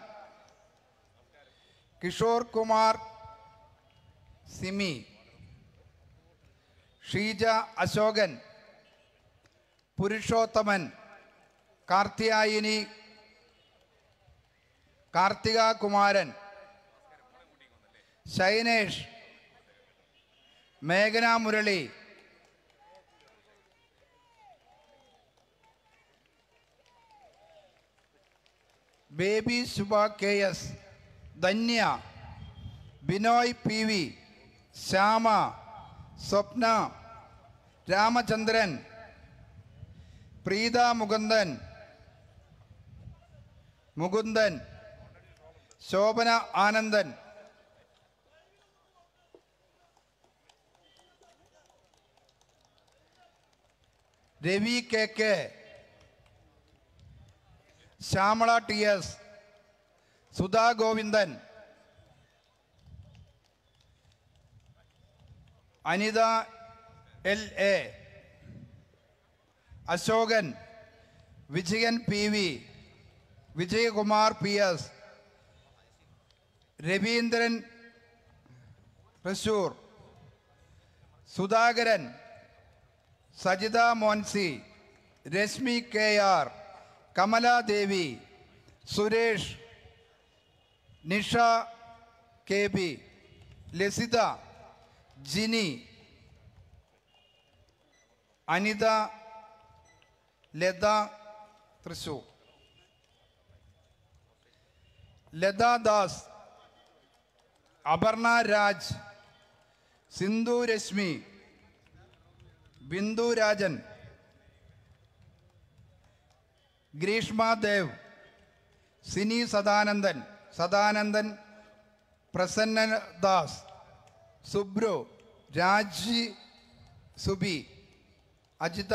Kishore Kumar Simi Sheeja Ashokan Purushothaman Karthiyayini Karthika Kumaran Shainesh മേഘന Murali Baby Shubha K S Dhanya Binoy P V Shyama Swapna Ramachandran Preetha Mukundan Mukundan Shobhana Anandan Ravi K K Shyamala T S Sudha Govindan Anitha L A Ashokan Vijayan P V Vijayakumar P S Raveendran Thrissur Sudhakaran Sajitha Moncy Reshmi K R Kamaladevi Suresh Nisha K B Lasitha Jini Anitha Latha Thrissur Latha Das Aparna Raj Sindhu Reshmi Bindu Rajan Greeshma Dev Sini Sadanandan Sadanandan Prasanna Das Subru Raji Subi Ajitha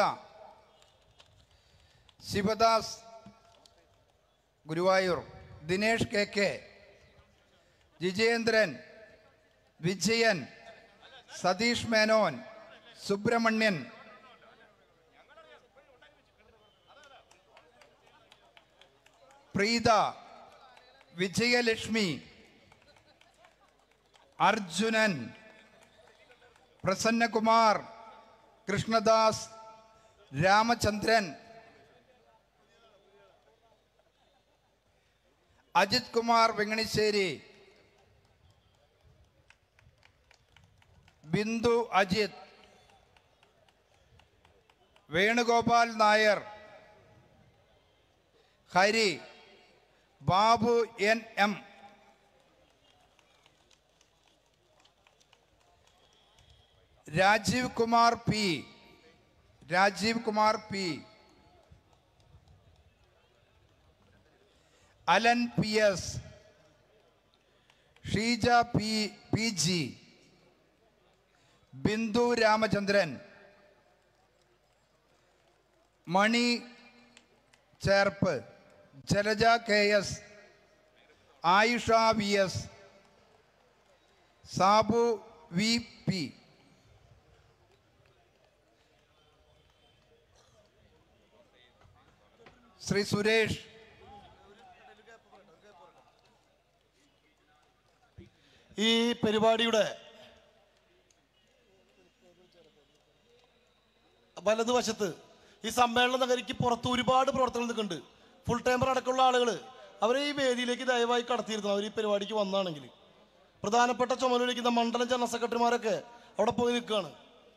Sivadas Guruvayur Dinesh K K Jijendran Vijayan Satheesh Menon Subramanian Preetha Vijayalakshmi Arjunan Prasannakumar Krishnadas Ramachandran Ajith Kumar Venganissery Bindu Ajith Venugopal Nair Hari Babu N M Rajeev Kumar P Rajeev Kumar P Alan P S Sheeja P P G Bindu Ramachandran Mani Cherpu Jalaja K S Ayusha V S Sabu V P Shri Suresh ഈ പരിപാടിയുടെ വലതുവശത്ത് ഈ സമ്മേളന നഗരിക്ക് പുറത്ത് ഒരുപാട് പ്രവർത്തനങ്ങൾ നിൽക്കുന്നുണ്ട് full timer അടക്കമുള്ള ആളുകൾ അവരെ ഈ വേദിയിലേക്ക് ദയവായി കടത്തിയിരുന്നു അവർ ഈ പരിപാടിക്ക് വന്നാണെങ്കിൽ പ്രധാനപ്പെട്ട ചുമതലയിരിക്കുന്ന മണ്ഡലം ജനറൽ സെക്രട്ടറിമാരൊക്കെ അവിടെ പോയി നിൽക്കുകയാണ്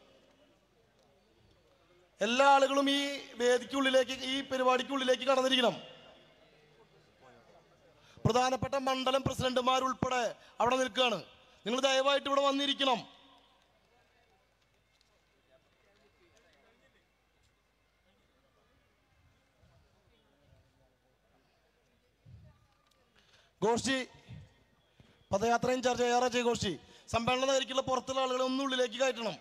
എല്ലാ ആളുകളും ഈ വേദിക്കുള്ളിലേക്ക് ഈ പരിപാടിക്കുള്ളിലേക്ക് കടന്നിരിക്കണം പ്രധാനപ്പെട്ട മണ്ഡലം പ്രസിഡന്റുമാരുൾപ്പെടെ അവിടെ നിൽക്കുകയാണ് നിങ്ങൾ ദയവായിട്ട് ഇവിടെ വന്നിരിക്കണം ഗോഷ്ഠി പദയാത്ര ഇൻചാർജ് എ ആർ അജയ് ഗോഷ്ഠി സമ്മേളന നഗരിക്കുള്ള പുറത്തുള്ള ആളുകളെ ഒന്നും ഉള്ളിലേക്ക് കയറ്റണം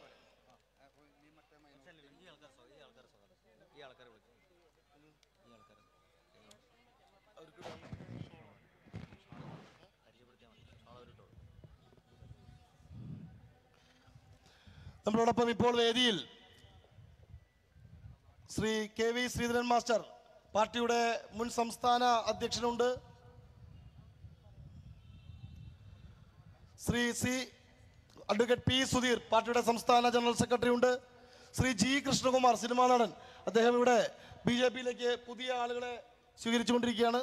നമ്മളോടൊപ്പം ഇപ്പോൾ വേദിയിൽ Shri K V Sreedharan master പാർട്ടിയുടെ മുൻ സംസ്ഥാന അധ്യക്ഷനുണ്ട് Shri C advocate P Sudheer പാർട്ടിയുടെ സംസ്ഥാന ജനറൽ സെക്രട്ടറി ഉണ്ട് ശ്രീ ജി കൃഷ്ണകുമാർ സിനിമാ നടൻ അദ്ദേഹം ഇവിടെ ബി ജെ പിയിലേക്ക് പുതിയ ആളുകളെ സ്വീകരിച്ചുകൊണ്ടിരിക്കുകയാണ്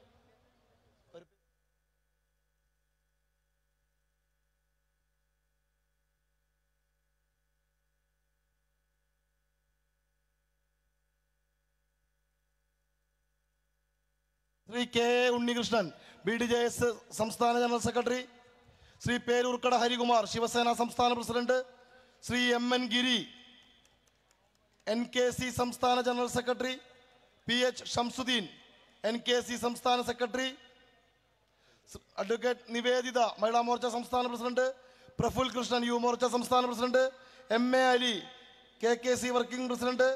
Shri K A Unnikrishnan B D J S സംസ്ഥാന ജനറൽ സെക്രട്ടറി ശ്രീ പേരൂർക്കട ഹരികുമാർ ശിവസേന സംസ്ഥാന പ്രസിഡന്റ് ശ്രീ എം എൻ ഗിരി എൻ കെ സി സംസ്ഥാന general secretary P H Shamsuddin N K C സംസ്ഥാന സെക്രട്ടറി സ് അഡ്വക്കേറ്റ് നിവേദിത മഹിളാ മോർച്ച സംസ്ഥാന പ്രസിഡന്റ് പ്രഫുൽ കൃഷ്ണൻ യു മോർച്ച സംസ്ഥാന president M A Ali K K C working president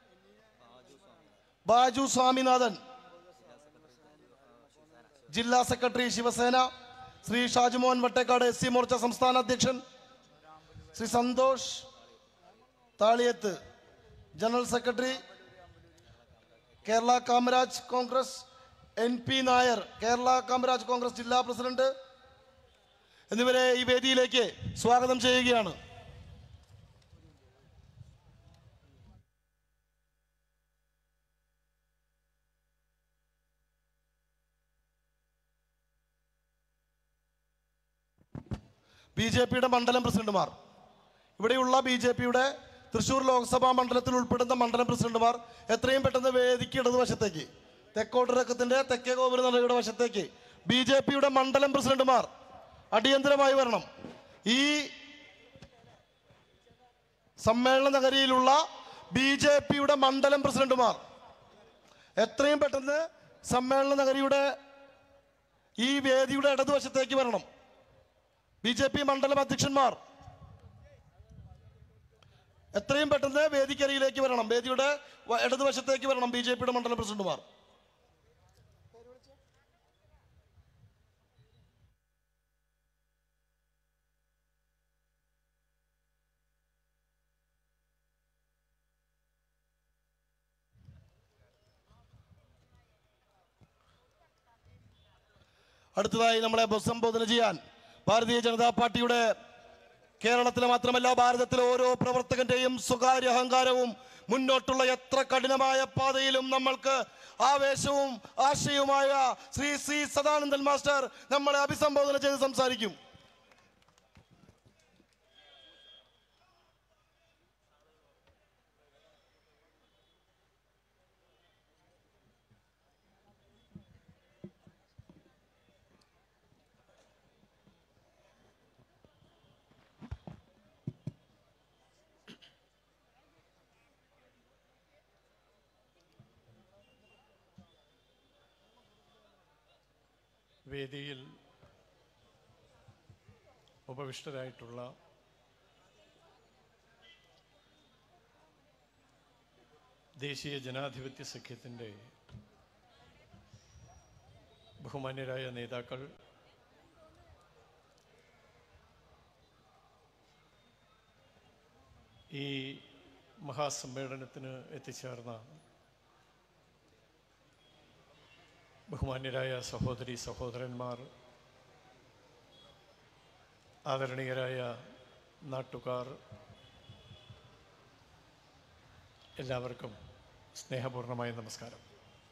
Baju Swaminathan ജില്ലാ secretary Shiv Sena Shri ഷാജുമോഹൻ Vattekkad S C Morcha സംസ്ഥാന അധ്യക്ഷൻ Shri Santhosh Thaliyath general secretary Kerala Kamaraj Congress N P Nair Kerala Kamaraj Congress ജില്ലാ president എന്നിവരെ ഈ വേദിയിലേക്ക് സ്വാഗതം ചെയ്യുകയാണ് ബി ജെ പിയുടെ മണ്ഡലം പ്രസിഡന്റുമാർ ഇവിടെയുള്ള ബി ജെ പിയുടെ തൃശൂർ ലോക്സഭാ മണ്ഡലത്തിൽ ഉൾപ്പെടുന്ന മണ്ഡലം പ്രസിഡന്റുമാർ എത്രയും പെട്ടെന്ന് വേദിക്ക് ഇടതുവശത്തേക്ക് തെക്കോട്ടിറക്കത്തിന്റെ തെക്കേ ഗോപുര നടയുടെ വശത്തേക്ക് ബി ജെ പിയുടെ മണ്ഡലം പ്രസിഡന്റുമാർ അടിയന്തരമായി വരണം ഈ സമ്മേളന നഗരിയിലുള്ള ബി ജെ പിയുടെ മണ്ഡലം പ്രസിഡന്റുമാർ എത്രയും പെട്ടെന്ന് സമ്മേളന നഗരിയുടെ ഈ വേദിയുടെ ഇടതുവശത്തേക്ക് വരണം ബി ജെ പി മണ്ഡലം അധ്യക്ഷന്മാർ എത്രയും പെട്ടെന്ന് വേദിക്കരിയിലേക്ക് വരണം വേദിയുടെ വ- ഇടതുവശത്തേക്ക് വരണം ബി ജെ പിയുടെ മണ്ഡലം പ്രസിഡന്റുമാർ അടുത്തതായി നമ്മളെ അഭിസംബോധന ചെയ്യാൻ ഭാരതീയ ജനതാ പാർട്ടിയുടെ കേരളത്തിലെ മാത്രമല്ല ഭാരതത്തിലെ ഓരോ പ്രവർത്തകന്റെയും സ്വകാര്യ അഹങ്കാരവും മുന്നോട്ടുള്ള എത്ര കഠിനമായ പാതയിലും നമ്മൾക്ക് ആവേശവും ആശയവുമായ ശ്രീ സി സദാനന്ദൻ മാസ്റ്റർ നമ്മളെ അഭിസംബോധന ചെയ്ത് സംസാരിക്കും വേദിയിൽ ഉപവിഷ്ടരായിട്ടുള്ള ദേശീയ ജനാധിപത്യ സഖ്യത്തിൻ്റെ ബഹുമാന്യരായ നേതാക്കൾ ഈ മഹാസമ്മേളനത്തിന് എത്തിച്ചേർന്ന ബഹുമാന്യരായ സഹോദരി സഹോദരന്മാർ ആദരണീയരായ നാട്ടുകാർ എല്ലാവർക്കും സ്നേഹപൂർണമായ നമസ്കാരം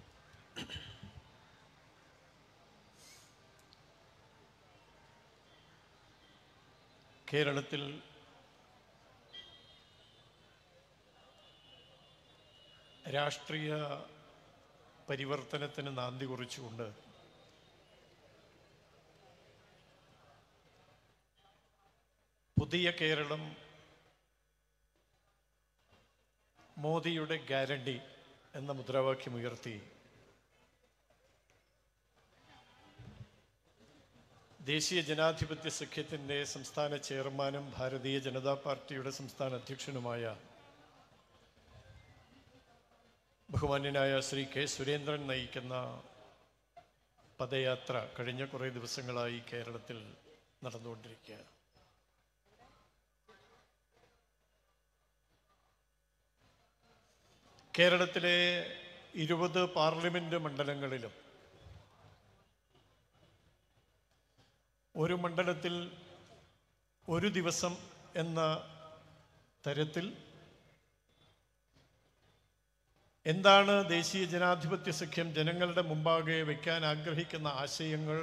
കേരളത്തിൽ രാഷ്ട്രീയ പരിവർത്തനത്തിന് നാന്ദി കുറിച്ചുകൊണ്ട് പുതിയ കേരളം മോദിയുടെ ഗ്യാരണ്ടി എന്ന മുദ്രാവാക്യം ഉയർത്തി ദേശീയ ജനാധിപത്യ സഖ്യത്തിൻ്റെ സംസ്ഥാന ചെയർമാനും ഭാരതീയ ജനതാ പാർട്ടിയുടെ സംസ്ഥാന അധ്യക്ഷനുമായ ബഹുമാന്യനായ ശ്രീ കെ സുരേന്ദ്രൻ നയിക്കുന്ന പദയാത്ര കഴിഞ്ഞ കുറേ ദിവസങ്ങളായി കേരളത്തിൽ നടന്നുകൊണ്ടിരിക്കുകയാണ് കേരളത്തിലെ ഇരുപത് പാർലമെന്റ് മണ്ഡലങ്ങളിലും ഒരു മണ്ഡലത്തിൽ ഒരു ദിവസം എന്ന തരത്തിൽ എന്താണ് ദേശീയ ജനാധിപത്യ സഖ്യം ജനങ്ങളുടെ മുമ്പാകെ വയ്ക്കാൻ ആഗ്രഹിക്കുന്ന ആശയങ്ങൾ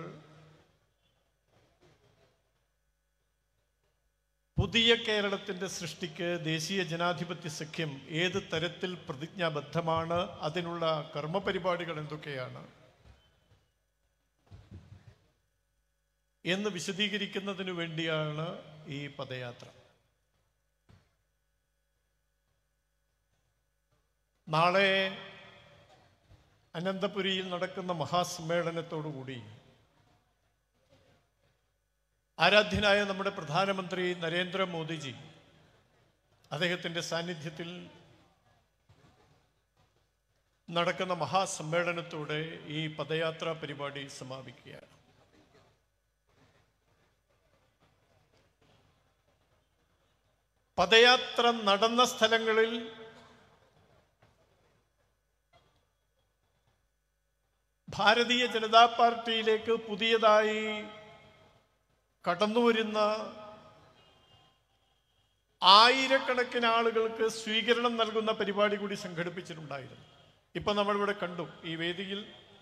പുതിയ കേരളത്തിൻ്റെ സൃഷ്ടിക്ക് ദേശീയ ജനാധിപത്യ സഖ്യം ഏത് തരത്തിൽ പ്രതിജ്ഞാബദ്ധമാണ് അതിനുള്ള കർമ്മപരിപാടികൾ എന്തൊക്കെയാണ് എന്ന് വിശദീകരിക്കുന്നതിന് വേണ്ടിയാണ് ഈ പദയാത്ര നാളെ അനന്തപുരിയിൽ നടക്കുന്ന മഹാസമ്മേളനത്തോടുകൂടി ആരാധ്യനായ നമ്മുടെ പ്രധാനമന്ത്രി നരേന്ദ്രമോദിജി അദ്ദേഹത്തിൻ്റെ സാന്നിധ്യത്തിൽ നടക്കുന്ന മഹാസമ്മേളനത്തോടെ ഈ പദയാത്രാ പരിപാടി സമാപിക്കുകയാണ് പദയാത്ര നടന്ന സ്ഥലങ്ങളിൽ ഭാരതീയ ജനതാ പാർട്ടിയിലേക്ക് പുതിയതായി കടന്നുവരുന്ന ആയിരക്കണക്കിന് ആളുകൾക്ക് സ്വീകരണം നൽകുന്ന പരിപാടി കൂടി സംഘടിപ്പിച്ചിട്ടുണ്ടായിരുന്നു ഇപ്പൊ നമ്മളിവിടെ കണ്ടു ഈ വേദിയിൽ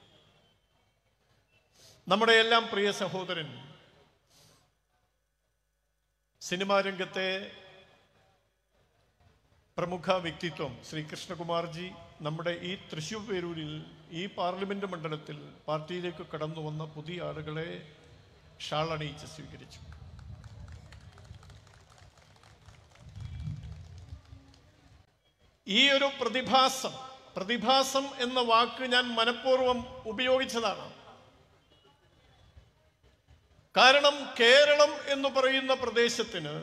നമ്മുടെ എല്ലാം പ്രിയ സഹോദരൻ സിനിമാ രംഗത്തെ പ്രമുഖ വ്യക്തിത്വം ശ്രീ കൃഷ്ണകുമാർജി നമ്മുടെ ഈ തൃശ്ശൂർ പേരൂരിൽ ഈ പാർലമെന്റ് മണ്ഡലത്തിൽ പാർട്ടിയിലേക്ക് കടന്നു വന്ന പുതിയ ആളുകളെ ഷാളണിയിച്ച് സ്വീകരിച്ചു ഈ ഒരു പ്രതിഭാസം പ്രതിഭാസം എന്ന വാക്ക് ഞാൻ മനഃപൂർവ്വം ഉപയോഗിച്ചതാണ് കാരണം കേരളം എന്ന് പറയുന്ന പ്രദേശത്തിന്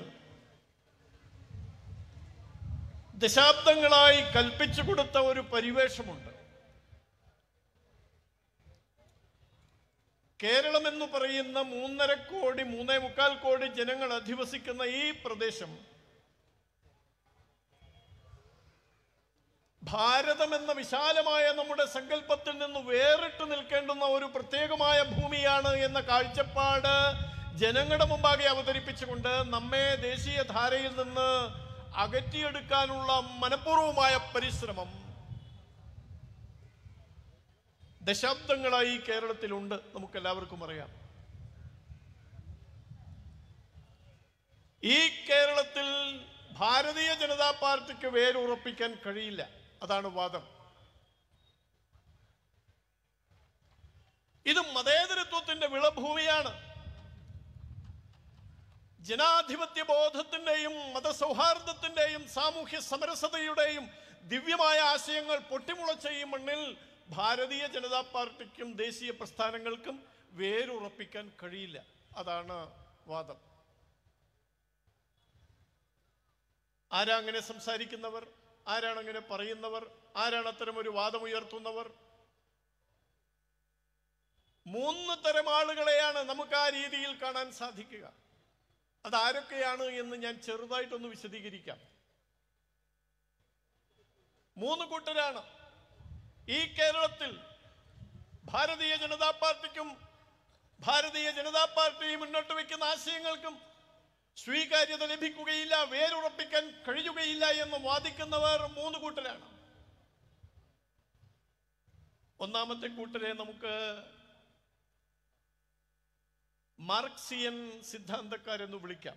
ദശാബ്ദങ്ങളായി കൽപ്പിച്ചു കൊടുത്ത ഒരു പരിവേഷമുണ്ട് കേരളം എന്ന് പറയുന്ന മൂന്നര കോടി മൂന്നേ മുക്കാൽ കോടി ജനങ്ങൾ അധിവസിക്കുന്ന ഈ പ്രദേശം ഭാരതം എന്ന വിശാലമായ നമ്മുടെ സങ്കല്പത്തിൽ നിന്ന് വേറിട്ട് നിൽക്കേണ്ടുന്ന ഒരു പ്രത്യേകമായ ഭൂമിയാണ് എന്ന കാഴ്ചപ്പാട് ജനങ്ങളുടെ മുമ്പാകെ അവതരിപ്പിച്ചുകൊണ്ട് നമ്മെ ദേശീയ ധാരയിൽ നിന്ന് അകറ്റിയെടുക്കാനുള്ള മനഃപൂർവമായ പരിശ്രമം ദശാബ്ദങ്ങളായി കേരളത്തിലുണ്ട് നമുക്കെല്ലാവർക്കും അറിയാം ഈ കേരളത്തിൽ ഭാരതീയ ജനതാ പാർട്ടിക്ക് വേരുറപ്പിക്കാൻ കഴിയില്ല അതാണ് വാദം ഇത് മതേതരത്വത്തിന്റെ വിളഭൂമിയാണ് ജനാധിപത്യ ബോധത്തിന്റെയും മതസൗഹാർദ്ദത്തിന്റെയും സാമൂഹ്യ സമരസതയുടെയും ദിവ്യമായ ആശയങ്ങൾ പൊട്ടിമുളച്ച ഈ മണ്ണിൽ ഭാരതീയ ജനതാ പാർട്ടിക്കും ദേശീയ പ്രസ്ഥാനങ്ങൾക്കും വേരുറപ്പിക്കാൻ കഴിയില്ല അതാണ് വാദം ആരാ അങ്ങനെ സംസാരിക്കുന്നവർ ആരാണ് അങ്ങനെ പറയുന്നവർ ആരാണ് അത്തരം ഒരു വാദം ഉയർത്തുന്നവർ മൂന്ന് തരം ആളുകളെയാണ് നമുക്ക് ആ രീതിയിൽ കാണാൻ സാധിക്കുക അതാരൊക്കെയാണ് എന്ന് ഞാൻ ചെറുതായിട്ടൊന്ന് വിശദീകരിക്കാം മൂന്ന് കൂട്ടരാണ് ഈ കേരളത്തിൽ ഭാരതീയ ജനതാ പാർട്ടിക്കും ഭാരതീയ ജനതാ പാർട്ടി മുന്നോട്ട് വയ്ക്കുന്ന ആശയങ്ങൾക്കും സ്വീകാര്യത ലഭിക്കുകയില്ല വേരുറപ്പിക്കാൻ കഴിയുകയില്ല എന്ന് വാദിക്കുന്നവർ മൂന്ന് കൂട്ടരാണ് ഒന്നാമത്തെ കൂട്ടരെ നമുക്ക് മാർക്സിയൻ സിദ്ധാന്തക്കാരെന്ന് വിളിക്കാം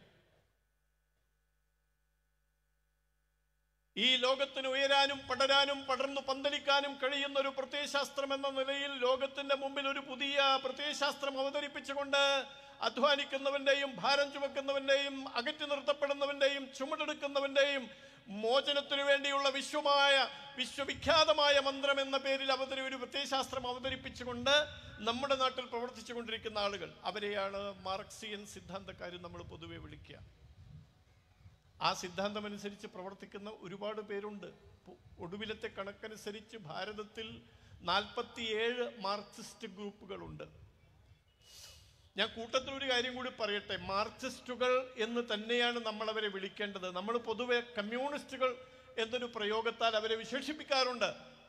ഈ ലോകത്തിന് ഉയരാനും പടരാനും പടർന്നു പന്തലിക്കാനും കഴിയുന്ന ഒരു പ്രത്യയശാസ്ത്രം എന്ന നിലയിൽ ലോകത്തിന്റെ മുമ്പിൽ ഒരു പുതിയ പ്രത്യയശാസ്ത്രം അവതരിപ്പിച്ചുകൊണ്ട് അധ്വാനിക്കുന്നവന്റെയും ഭാരം ചുമക്കുന്നവന്റെയും അകറ്റി നിർത്തപ്പെടുന്നവന്റെയും ചുമടെടുക്കുന്നവന്റെയും മോചനത്തിനു വേണ്ടിയുള്ള വിശ്വമായ വിശ്വവിഖ്യാതമായ മന്ത്രം എന്ന പേരിൽ അവതരി ഒരു പ്രത്യയശാസ്ത്രം അവതരിപ്പിച്ചുകൊണ്ട് നമ്മുടെ നാട്ടിൽ പ്രവർത്തിച്ചു കൊണ്ടിരിക്കുന്ന ആളുകൾ അവരെയാണ് മാർക്സിയൻ സിദ്ധാന്തക്കാർ നമ്മൾ പൊതുവെ വിളിക്കുക ആ സിദ്ധാന്തം അനുസരിച്ച് പ്രവർത്തിക്കുന്ന ഒരുപാട് പേരുണ്ട് പു- ഒടുവിലത്തെ കണക്കനുസരിച്ച് ഭാരതത്തിൽ നാൽപ്പത്തിയേഴ് മാർക്സിസ്റ്റ് ഗ്രൂപ്പുകളുണ്ട് ഞാൻ കൂട്ടത്തിൽ ഒരു കാര്യം കൂടി പറയട്ടെ മാർക്സിസ്റ്റുകൾ എന്ന് തന്നെയാണ് നമ്മൾ അവരെ വിളിക്കേണ്ടത് നമ്മൾ പൊതുവെ കമ്മ്യൂണിസ്റ്റുകൾ എന്നൊരു പ്രയോഗത്താൽ അവരെ വിശേഷിപ്പിക്കാറുണ്ട്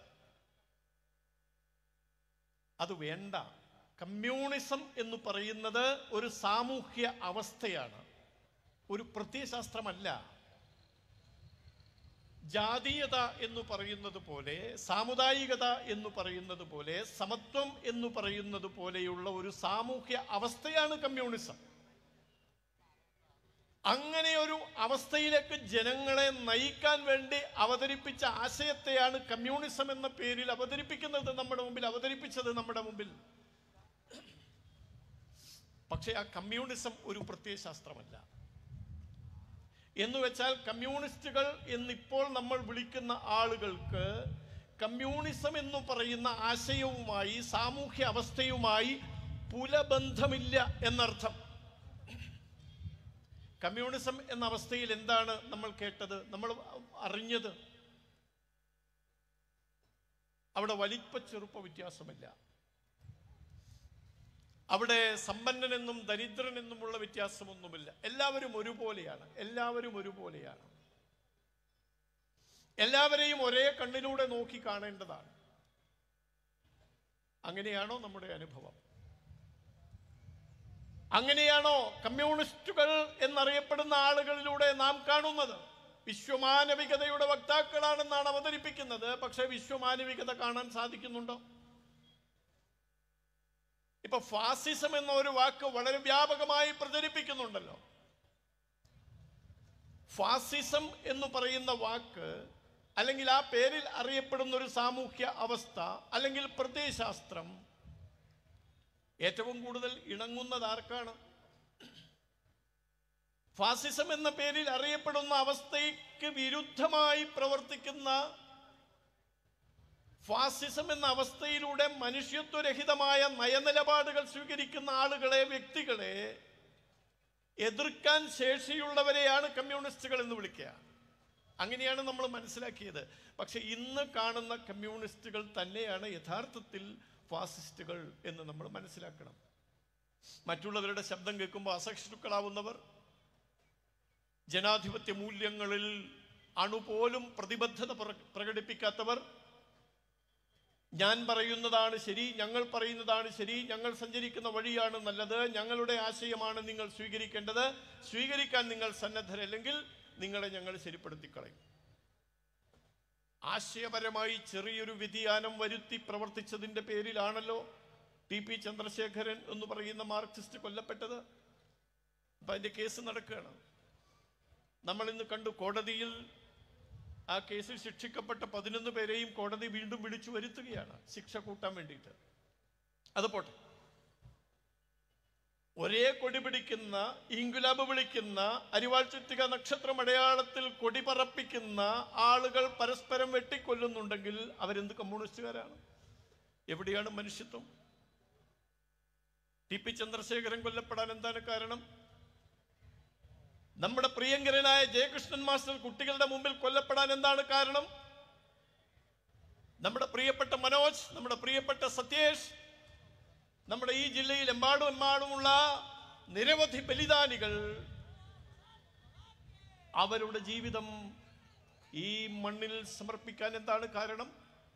അത് വേണ്ട കമ്മ്യൂണിസം എന്ന് പറയുന്നത് ഒരു സാമൂഹ്യ അവസ്ഥയാണ് ഒരു പ്രത്യയശാസ്ത്രമല്ല ജാതീയത എന്ന് പറയുന്നത് പോലെ സാമുദായികത എന്ന് പറയുന്നത് പോലെ സമത്വം എന്ന് പറയുന്നത് പോലെയുള്ള ഒരു സാമൂഹ്യ അവസ്ഥയാണ് കമ്മ്യൂണിസം അങ്ങനെ ഒരു അവസ്ഥയിലേക്ക് ജനങ്ങളെ നയിക്കാൻ വേണ്ടി അവതരിപ്പിച്ച ആശയത്തെയാണ് കമ്മ്യൂണിസം എന്ന പേരിൽ അവതരിപ്പിക്കുന്നത് നമ്മുടെ മുമ്പിൽ അവതരിപ്പിച്ചത് നമ്മുടെ മുമ്പിൽ പക്ഷേ ആ കമ്മ്യൂണിസം ഒരു പ്രത്യയശാസ്ത്രമല്ല എന്ന് വെച്ചാൽ കമ്മ്യൂണിസ്റ്റുകൾ എന്നിപ്പോൾ നമ്മൾ വിളിക്കുന്ന ആളുകൾക്ക് കമ്മ്യൂണിസം എന്ന് പറയുന്ന ആശയവുമായി സാമൂഹ്യ അവസ്ഥയുമായി പുലബന്ധമില്ല എന്നർത്ഥം കമ്മ്യൂണിസം എന്ന അവസ്ഥയിൽ എന്താണ് നമ്മൾ കേട്ടത് നമ്മൾ അറിഞ്ഞത് അവിടെ വലിപ്പ ചെറുപ്പ വ്യത്യാസമില്ല അവിടെ സമ്പന്നനെന്നും ദരിദ്രനെന്നുമുള്ള വ്യത്യാസമൊന്നുമില്ല എല്ലാവരും ഒരുപോലെയാണ് എല്ലാവരും ഒരുപോലെയാണ് എല്ലാവരെയും ഒരേ കണ്ണിലൂടെ നോക്കി കാണേണ്ടതാണ് അങ്ങനെയാണോ നമ്മുടെ അനുഭവം അങ്ങനെയാണോ കമ്മ്യൂണിസ്റ്റുകൾ എന്നറിയപ്പെടുന്ന ആളുകളിലൂടെ നാം കാണുന്നത് വിശ്വമാനവികതയുടെ വക്താക്കളാണെന്നാണ് അവതരിപ്പിക്കുന്നത് പക്ഷേ വിശ്വമാനവികത കാണാൻ സാധിക്കുന്നുണ്ടോ ഇപ്പൊ ഫാസിസം എന്ന ഒരു വാക്ക് വളരെ വ്യാപകമായി പ്രചരിപ്പിക്കുന്നുണ്ടല്ലോ ഫാസിസം എന്ന് പറയുന്ന വാക്ക് അല്ലെങ്കിൽ ആ പേരിൽ അറിയപ്പെടുന്ന ഒരു സാമൂഹ്യ അവസ്ഥ അല്ലെങ്കിൽ പ്രത്യയശാസ്ത്രം ഏറ്റവും കൂടുതൽ ഇണങ്ങുന്നത് ആർക്കാണ് ഫാസിസം എന്ന പേരിൽ അറിയപ്പെടുന്ന അവസ്ഥയ്ക്ക് വിരുദ്ധമായി പ്രവർത്തിക്കുന്ന ഫാസിസം എന്ന അവസ്ഥയിലൂടെ മനുഷ്യത്വരഹിതമായ നയനിലപാടുകൾ സ്വീകരിക്കുന്ന ആളുകളെ വ്യക്തികളെ എതിർക്കാൻ ശേഷിയുള്ളവരെയാണ് കമ്മ്യൂണിസ്റ്റുകൾ എന്ന് വിളിക്കുക അങ്ങനെയാണ് നമ്മൾ മനസ്സിലാക്കിയത് പക്ഷെ ഇന്ന് കാണുന്ന കമ്മ്യൂണിസ്റ്റുകൾ തന്നെയാണ് യഥാർത്ഥത്തിൽ ഫാസിസ്റ്റുകൾ എന്ന് നമ്മൾ മനസ്സിലാക്കണം മറ്റുള്ളവരുടെ ശബ്ദം കേൾക്കുമ്പോൾ അസഹിഷ്ണുക്കളാവുന്നവർ ജനാധിപത്യ മൂല്യങ്ങളിൽ അണുപോലും പ്രതിബദ്ധത പ്ര- പ്രകടിപ്പിക്കാത്തവർ ഞാൻ പറയുന്നതാണ് ശരി ഞങ്ങൾ പറയുന്നതാണ് ശരി ഞങ്ങൾ സഞ്ചരിക്കുന്ന വഴിയാണ് നല്ലത് ഞങ്ങളുടെ ആശയമാണ് നിങ്ങൾ സ്വീകരിക്കേണ്ടത് സ്വീകരിക്കാൻ നിങ്ങൾ സന്നദ്ധരല്ലെങ്കിൽ നിങ്ങളെ ഞങ്ങൾ ശരിപ്പെടുത്തിക്കളയും ആശയപരമായി ചെറിയൊരു വ്യതിയാനം വരുത്തി പ്രവർത്തിച്ചതിന്റെ പേരിലാണല്ലോ ടി പി ചന്ദ്രശേഖരൻ എന്ന് പറയുന്ന മാർക്സിസ്റ്റ് കൊല്ലപ്പെട്ടത് അപ്പൊ അതിന്റെ കേസ് നടക്കുകയാണ് നമ്മൾ ഇന്ന് കണ്ടു കോടതിയിൽ ആ കേസിൽ ശിക്ഷിക്കപ്പെട്ട പതിനൊന്ന് പേരെയും കോടതി വീണ്ടും വിളിച്ചു വരുത്തുകയാണ് ശിക്ഷ കൂട്ടാൻ വേണ്ടിയിട്ട് അത് പോട്ടെ ഒരേ കൊടി പിടിക്കുന്ന ഇങ്കുലാബ് വിളിക്കുന്ന അരിവാൾ ചുറ്റിക നക്ഷത്രം അടയാളത്തിൽ കൊടി പറപ്പിക്കുന്ന ആളുകൾ പരസ്പരം വെട്ടിക്കൊല്ലുന്നുണ്ടെങ്കിൽ അവരെന്ത് കമ്മ്യൂണിസ്റ്റുകാരാണ് എവിടെയാണ് മനുഷ്യത്വം ടി പി ചന്ദ്രശേഖരൻ കൊല്ലപ്പെടാൻ എന്താണ് കാരണം നമ്മുടെ പ്രിയങ്കരനായ ജയകൃഷ്ണൻ മാസ്റ്റർ കുട്ടികളുടെ മുമ്പിൽ കൊല്ലപ്പെടാൻ എന്താണ് കാരണം നമ്മുടെ പ്രിയപ്പെട്ട മനോജ് നമ്മുടെ പ്രിയപ്പെട്ട സത്യേഷ് നമ്മുടെ ഈ ജില്ലയിൽ എമ്പാടും എമ്പാടുമുള്ള നിരവധി ബലിദാനികൾ അവരുടെ ജീവിതം ഈ മണ്ണിൽ സമർപ്പിക്കാൻ എന്താണ് കാരണം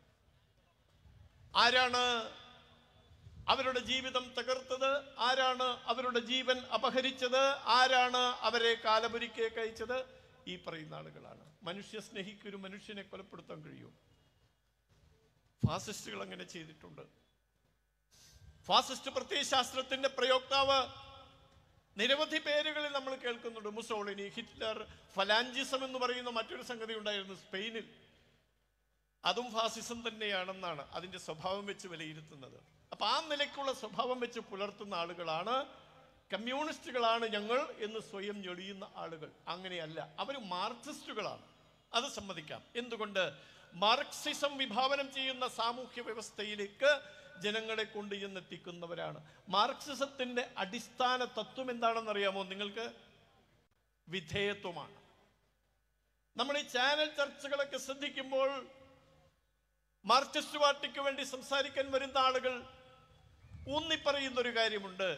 ആരാണ് അവരുടെ ജീവിതം തകർത്തത് ആരാണ് അവരുടെ ജീവൻ അപഹരിച്ചത് ആരാണ് അവരെ കാലപുരിക്കേക്ക് അയച്ചത് ഈ പറയുന്ന ആളുകളാണ് മനുഷ്യ സ്നേഹിക്ക് ഒരു മനുഷ്യനെ കൊലപ്പെടുത്താൻ കഴിയും ഫാസിസ്റ്റുകൾ അങ്ങനെ ചെയ്തിട്ടുണ്ട് ഫാസിസ്റ്റ് പ്രത്യയശാസ്ത്രത്തിന്റെ പ്രയോക്താവ് നിരവധി പേരുകളിൽ നമ്മൾ കേൾക്കുന്നുണ്ട് മുസോളിനി ഹിറ്റ്ലർ ഫലാഞ്ചിസം എന്ന് പറയുന്ന മറ്റൊരു സംഗതി ഉണ്ടായിരുന്നു സ്പെയിനിൽ അതും ഫാസിസം തന്നെയാണെന്നാണ് അതിന്റെ സ്വഭാവം വെച്ച് വിലയിരുത്തുന്നത് അപ്പൊ ആ നിലയ്ക്കുള്ള സ്വഭാവം വെച്ച് പുലർത്തുന്ന ആളുകളാണ് കമ്മ്യൂണിസ്റ്റുകളാണ് ഞങ്ങൾ എന്ന് സ്വയം ഞൊടിയുന്ന ആളുകൾ അങ്ങനെയല്ല അവർ മാർക്സിസ്റ്റുകളാണ് അത് സമ്മതിക്കാം എന്തുകൊണ്ട് മാർക്സിസം വിഭാവനം ചെയ്യുന്ന സാമൂഹ്യ വ്യവസ്ഥയിലേക്ക് ജനങ്ങളെ കൊണ്ട് ചെന്നെത്തിക്കുന്നവരാണ് മാർക്സിസത്തിന്റെ അടിസ്ഥാന തത്വം എന്താണെന്ന് അറിയാമോ നിങ്ങൾക്ക് വിധേയത്വമാണ് നമ്മൾ ഈ ചാനൽ ചർച്ചകളൊക്കെ ശ്രദ്ധിക്കുമ്പോൾ മാർക്സിസ്റ്റ് പാർട്ടിക്ക് വേണ്ടി സംസാരിക്കാൻ വരുന്ന ആളുകൾ ഊന്നിപ്പറയുന്ന ഒരു കാര്യമുണ്ട്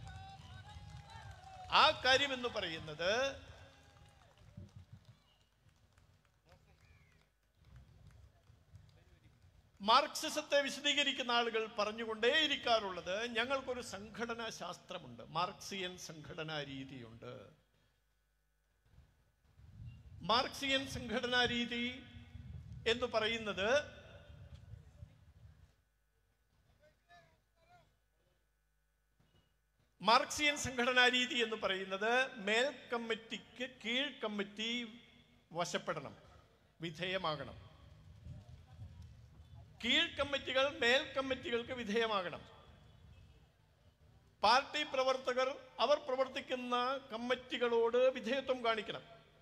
ആ കാര്യം എന്ന് പറയുന്നത് മാർക്സിസത്തെ വിശദീകരിക്കുന്ന ആളുകൾ പറഞ്ഞുകൊണ്ടേയിരിക്കാറുള്ളത് ഞങ്ങൾക്കൊരു സംഘടനാ ശാസ്ത്രമുണ്ട് മാർക്സിയൻ സംഘടനാ രീതിയുണ്ട് മാർക്സിയൻ സംഘടനാ രീതി എന്ന് പറയുന്നത് മാർക്സിയൻ സംഘടനാ രീതി എന്ന് പറയുന്നത് മേൽ കമ്മിറ്റിക്ക് കീഴ് കമ്മിറ്റി വശപ്പെടണം വിധേയമാകണം കീഴ് കമ്മിറ്റികൾ മേൽ കമ്മിറ്റികൾക്ക് വിധേയമാകണം പാർട്ടി പ്രവർത്തകർ അവർ പ്രവർത്തിക്കുന്ന കമ്മിറ്റികളോട് വിധേയത്വം കാണിക്കണം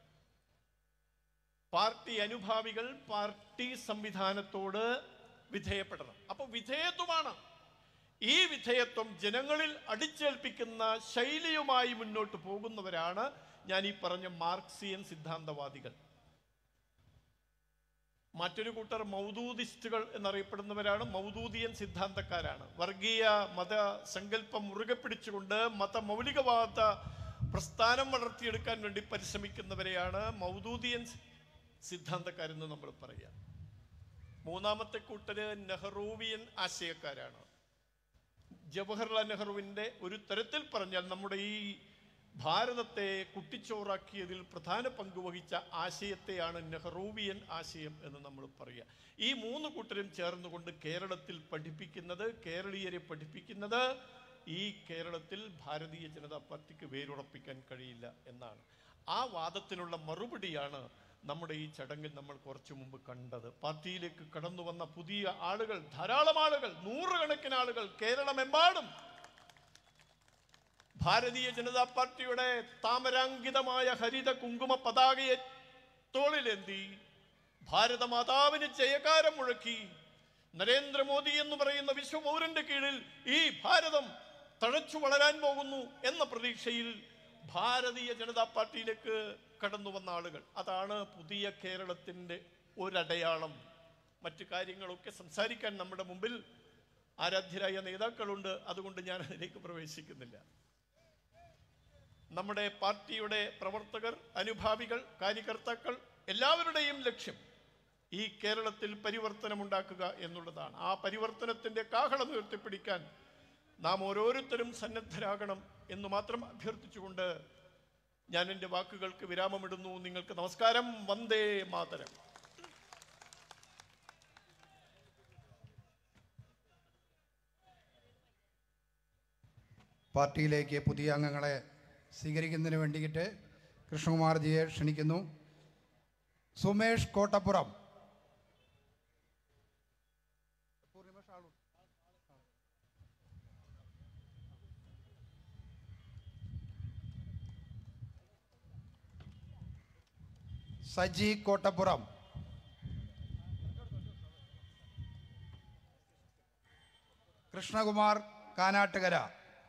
പാർട്ടി അനുഭാവികൾ പാർട്ടി സംവിധാനത്തോട് വിധേയപ്പെടണം അപ്പൊ വിധേയത്വമാണ് ഈ വിധേയത്വം ജനങ്ങളിൽ അടിച്ചേൽപ്പിക്കുന്ന ശൈലിയുമായി മുന്നോട്ട് പോകുന്നവരാണ് ഞാൻ ഈ പറഞ്ഞ മാർക്സിയൻ സിദ്ധാന്തവാദികൾ മറ്റൊരു കൂട്ടർ മൗദൂദിസ്റ്റുകൾ എന്നറിയപ്പെടുന്നവരാണ് മൗദൂദിയൻ സിദ്ധാന്തക്കാരാണ് വർഗീയ മത സങ്കല്പം മുറുകെ പിടിച്ചുകൊണ്ട് മത മൗലികവാദ പ്രസ്ഥാനം വളർത്തിയെടുക്കാൻ വേണ്ടി പരിശ്രമിക്കുന്നവരെയാണ് മൗദൂദിയൻ സിദ്ധാന്തക്കാരെന്ന് നമ്മൾ പറയാം മൂന്നാമത്തെ കൂട്ടര് നെഹ്റൂവിയൻ ആശയക്കാരാണ് ജവഹർലാൽ നെഹ്റുവിൻ്റെ ഒരു തരത്തിൽ പറഞ്ഞാൽ നമ്മുടെ ഈ ഭാരതത്തെ കുട്ടിച്ചോറാക്കിയതിൽ പ്രധാന പങ്ക് വഹിച്ച ആശയത്തെയാണ് നെഹ്റൂവിയൻ ആശയം എന്ന് നമ്മൾ പറയുക ഈ മൂന്ന് കൂട്ടരും ചേർന്നുകൊണ്ട് കേരളത്തിൽ പഠിപ്പിക്കുന്നത് കേരളീയരെ പഠിപ്പിക്കുന്നത് ഈ കേരളത്തിൽ ഭാരതീയ ജനതാ പാർട്ടിക്ക് വേരുറപ്പിക്കാൻ കഴിയില്ല എന്നാണ് ആ വാദത്തിനുള്ള മറുപടിയാണ് നമ്മുടെ ഈ ചടങ്ങിൽ നമ്മൾ കുറച്ചു മുമ്പ് കണ്ടത് പാർട്ടിയിലേക്ക് കടന്നു വന്ന പുതിയ ആളുകൾ ധാരാളം ആളുകൾ നൂറുകണക്കിന് ആളുകൾ കേരളമെമ്പാടും ഭാരതീയ ജനതാ പാർട്ടിയുടെ താമരാങ്കിതമായ ഹരിത കുങ്കുമ പതാകയെ തോളിലേന്തി ഭാരതമാതാവിന് ജയകാരം മുഴക്കി നരേന്ദ്രമോദി എന്ന് പറയുന്ന വിശ്വപൗരന്റെ കീഴിൽ ഈ ഭാരതം തഴച്ചു വളരാൻ പോകുന്നു എന്ന പ്രതീക്ഷയിൽ ഭാരതീയ ജനതാ പാർട്ടിയിലേക്ക് കടന്നു വന്ന ആളുകൾ അതാണ് പുതിയ കേരളത്തിൻ്റെ ഒരടയാളം മറ്റു കാര്യങ്ങളൊക്കെ സംസാരിക്കാൻ നമ്മുടെ മുമ്പിൽ ആരാധ്യരായ നേതാക്കളുണ്ട് അതുകൊണ്ട് ഞാൻ അതിലേക്ക് പ്രവേശിക്കുന്നില്ല നമ്മുടെ പാർട്ടിയുടെ പ്രവർത്തകർ അനുഭാവികൾ കാര്യകർത്താക്കൾ എല്ലാവരുടെയും ലക്ഷ്യം ഈ കേരളത്തിൽ പരിവർത്തനമുണ്ടാക്കുക എന്നുള്ളതാണ് ആ പരിവർത്തനത്തിന്റെ കാഹളം ഉയർത്തിപ്പിടിക്കാൻ നാം ഓരോരുത്തരും സന്നദ്ധരാകണം എന്ന് മാത്രം അഭ്യർത്ഥിച്ചുകൊണ്ട് ഞാൻ എൻ്റെ വാക്കുകൾക്ക് വിരാമമിടുന്നു നിങ്ങൾക്ക് നമസ്കാരം വന്ദേ മാതരം പാർട്ടിയിലേക്ക് പുതിയ അംഗങ്ങളെ സ്വീകരിക്കുന്നതിന് വേണ്ടിയിട്ട് കൃഷ്ണകുമാർജിയെ ക്ഷണിക്കുന്നു സുമേഷ് കോട്ടപ്പുറം സജി കോട്ടപ്പുറം കൃഷ്ണകുമാർ കാനാട്ടുകര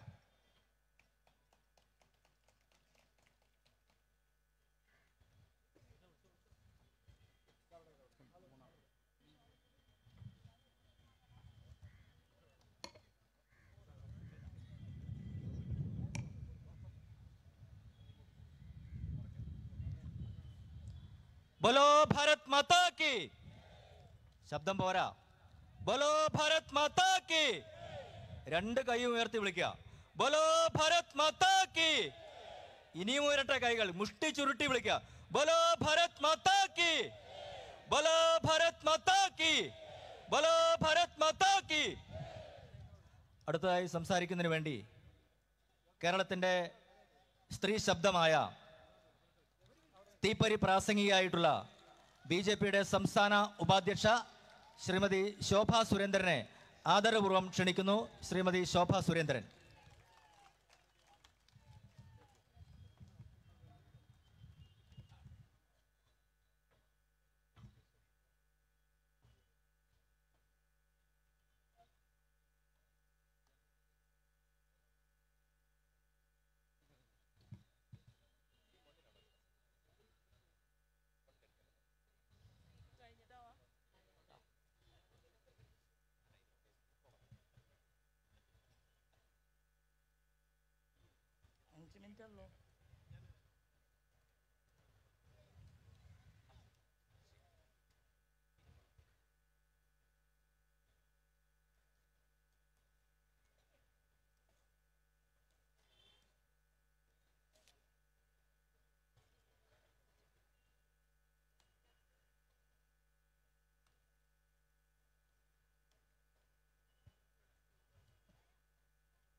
ബോലോ ഭാരത് മാതാ കി ശബ്ദം പോരാ ബോലോ ഭാരത് മാതാ കി രണ്ട് കൈയും ഉയർത്തി വിളിക്കുക ബോലോ ഭാരത് മാതാ കി ഇനിയും ഉയരട്ടെ കൈകൾ മുഷ്ടി ചുരുട്ടി വിളിക്കുക ബോലോ ഭാരത് മാതാ കി ബോലോ ഭാരത് മാതാ കി ബോലോ ഭാരത് മാതാ കി അടുത്തതായി സംസാരിക്കുന്നതിന് വേണ്ടി കേരളത്തിന്റെ സ്ത്രീ ശബ്ദമായ തീപ്പരി പ്രാസംഗികയായിട്ടുള്ള ബി ജെ പിയുടെ സംസ്ഥാന ഉപാധ്യക്ഷ ശ്രീമതി ശോഭ സുരേന്ദ്രനെ ആദരപൂർവ്വം ക്ഷണിക്കുന്നു ശ്രീമതി ശോഭ സുരേന്ദ്രൻ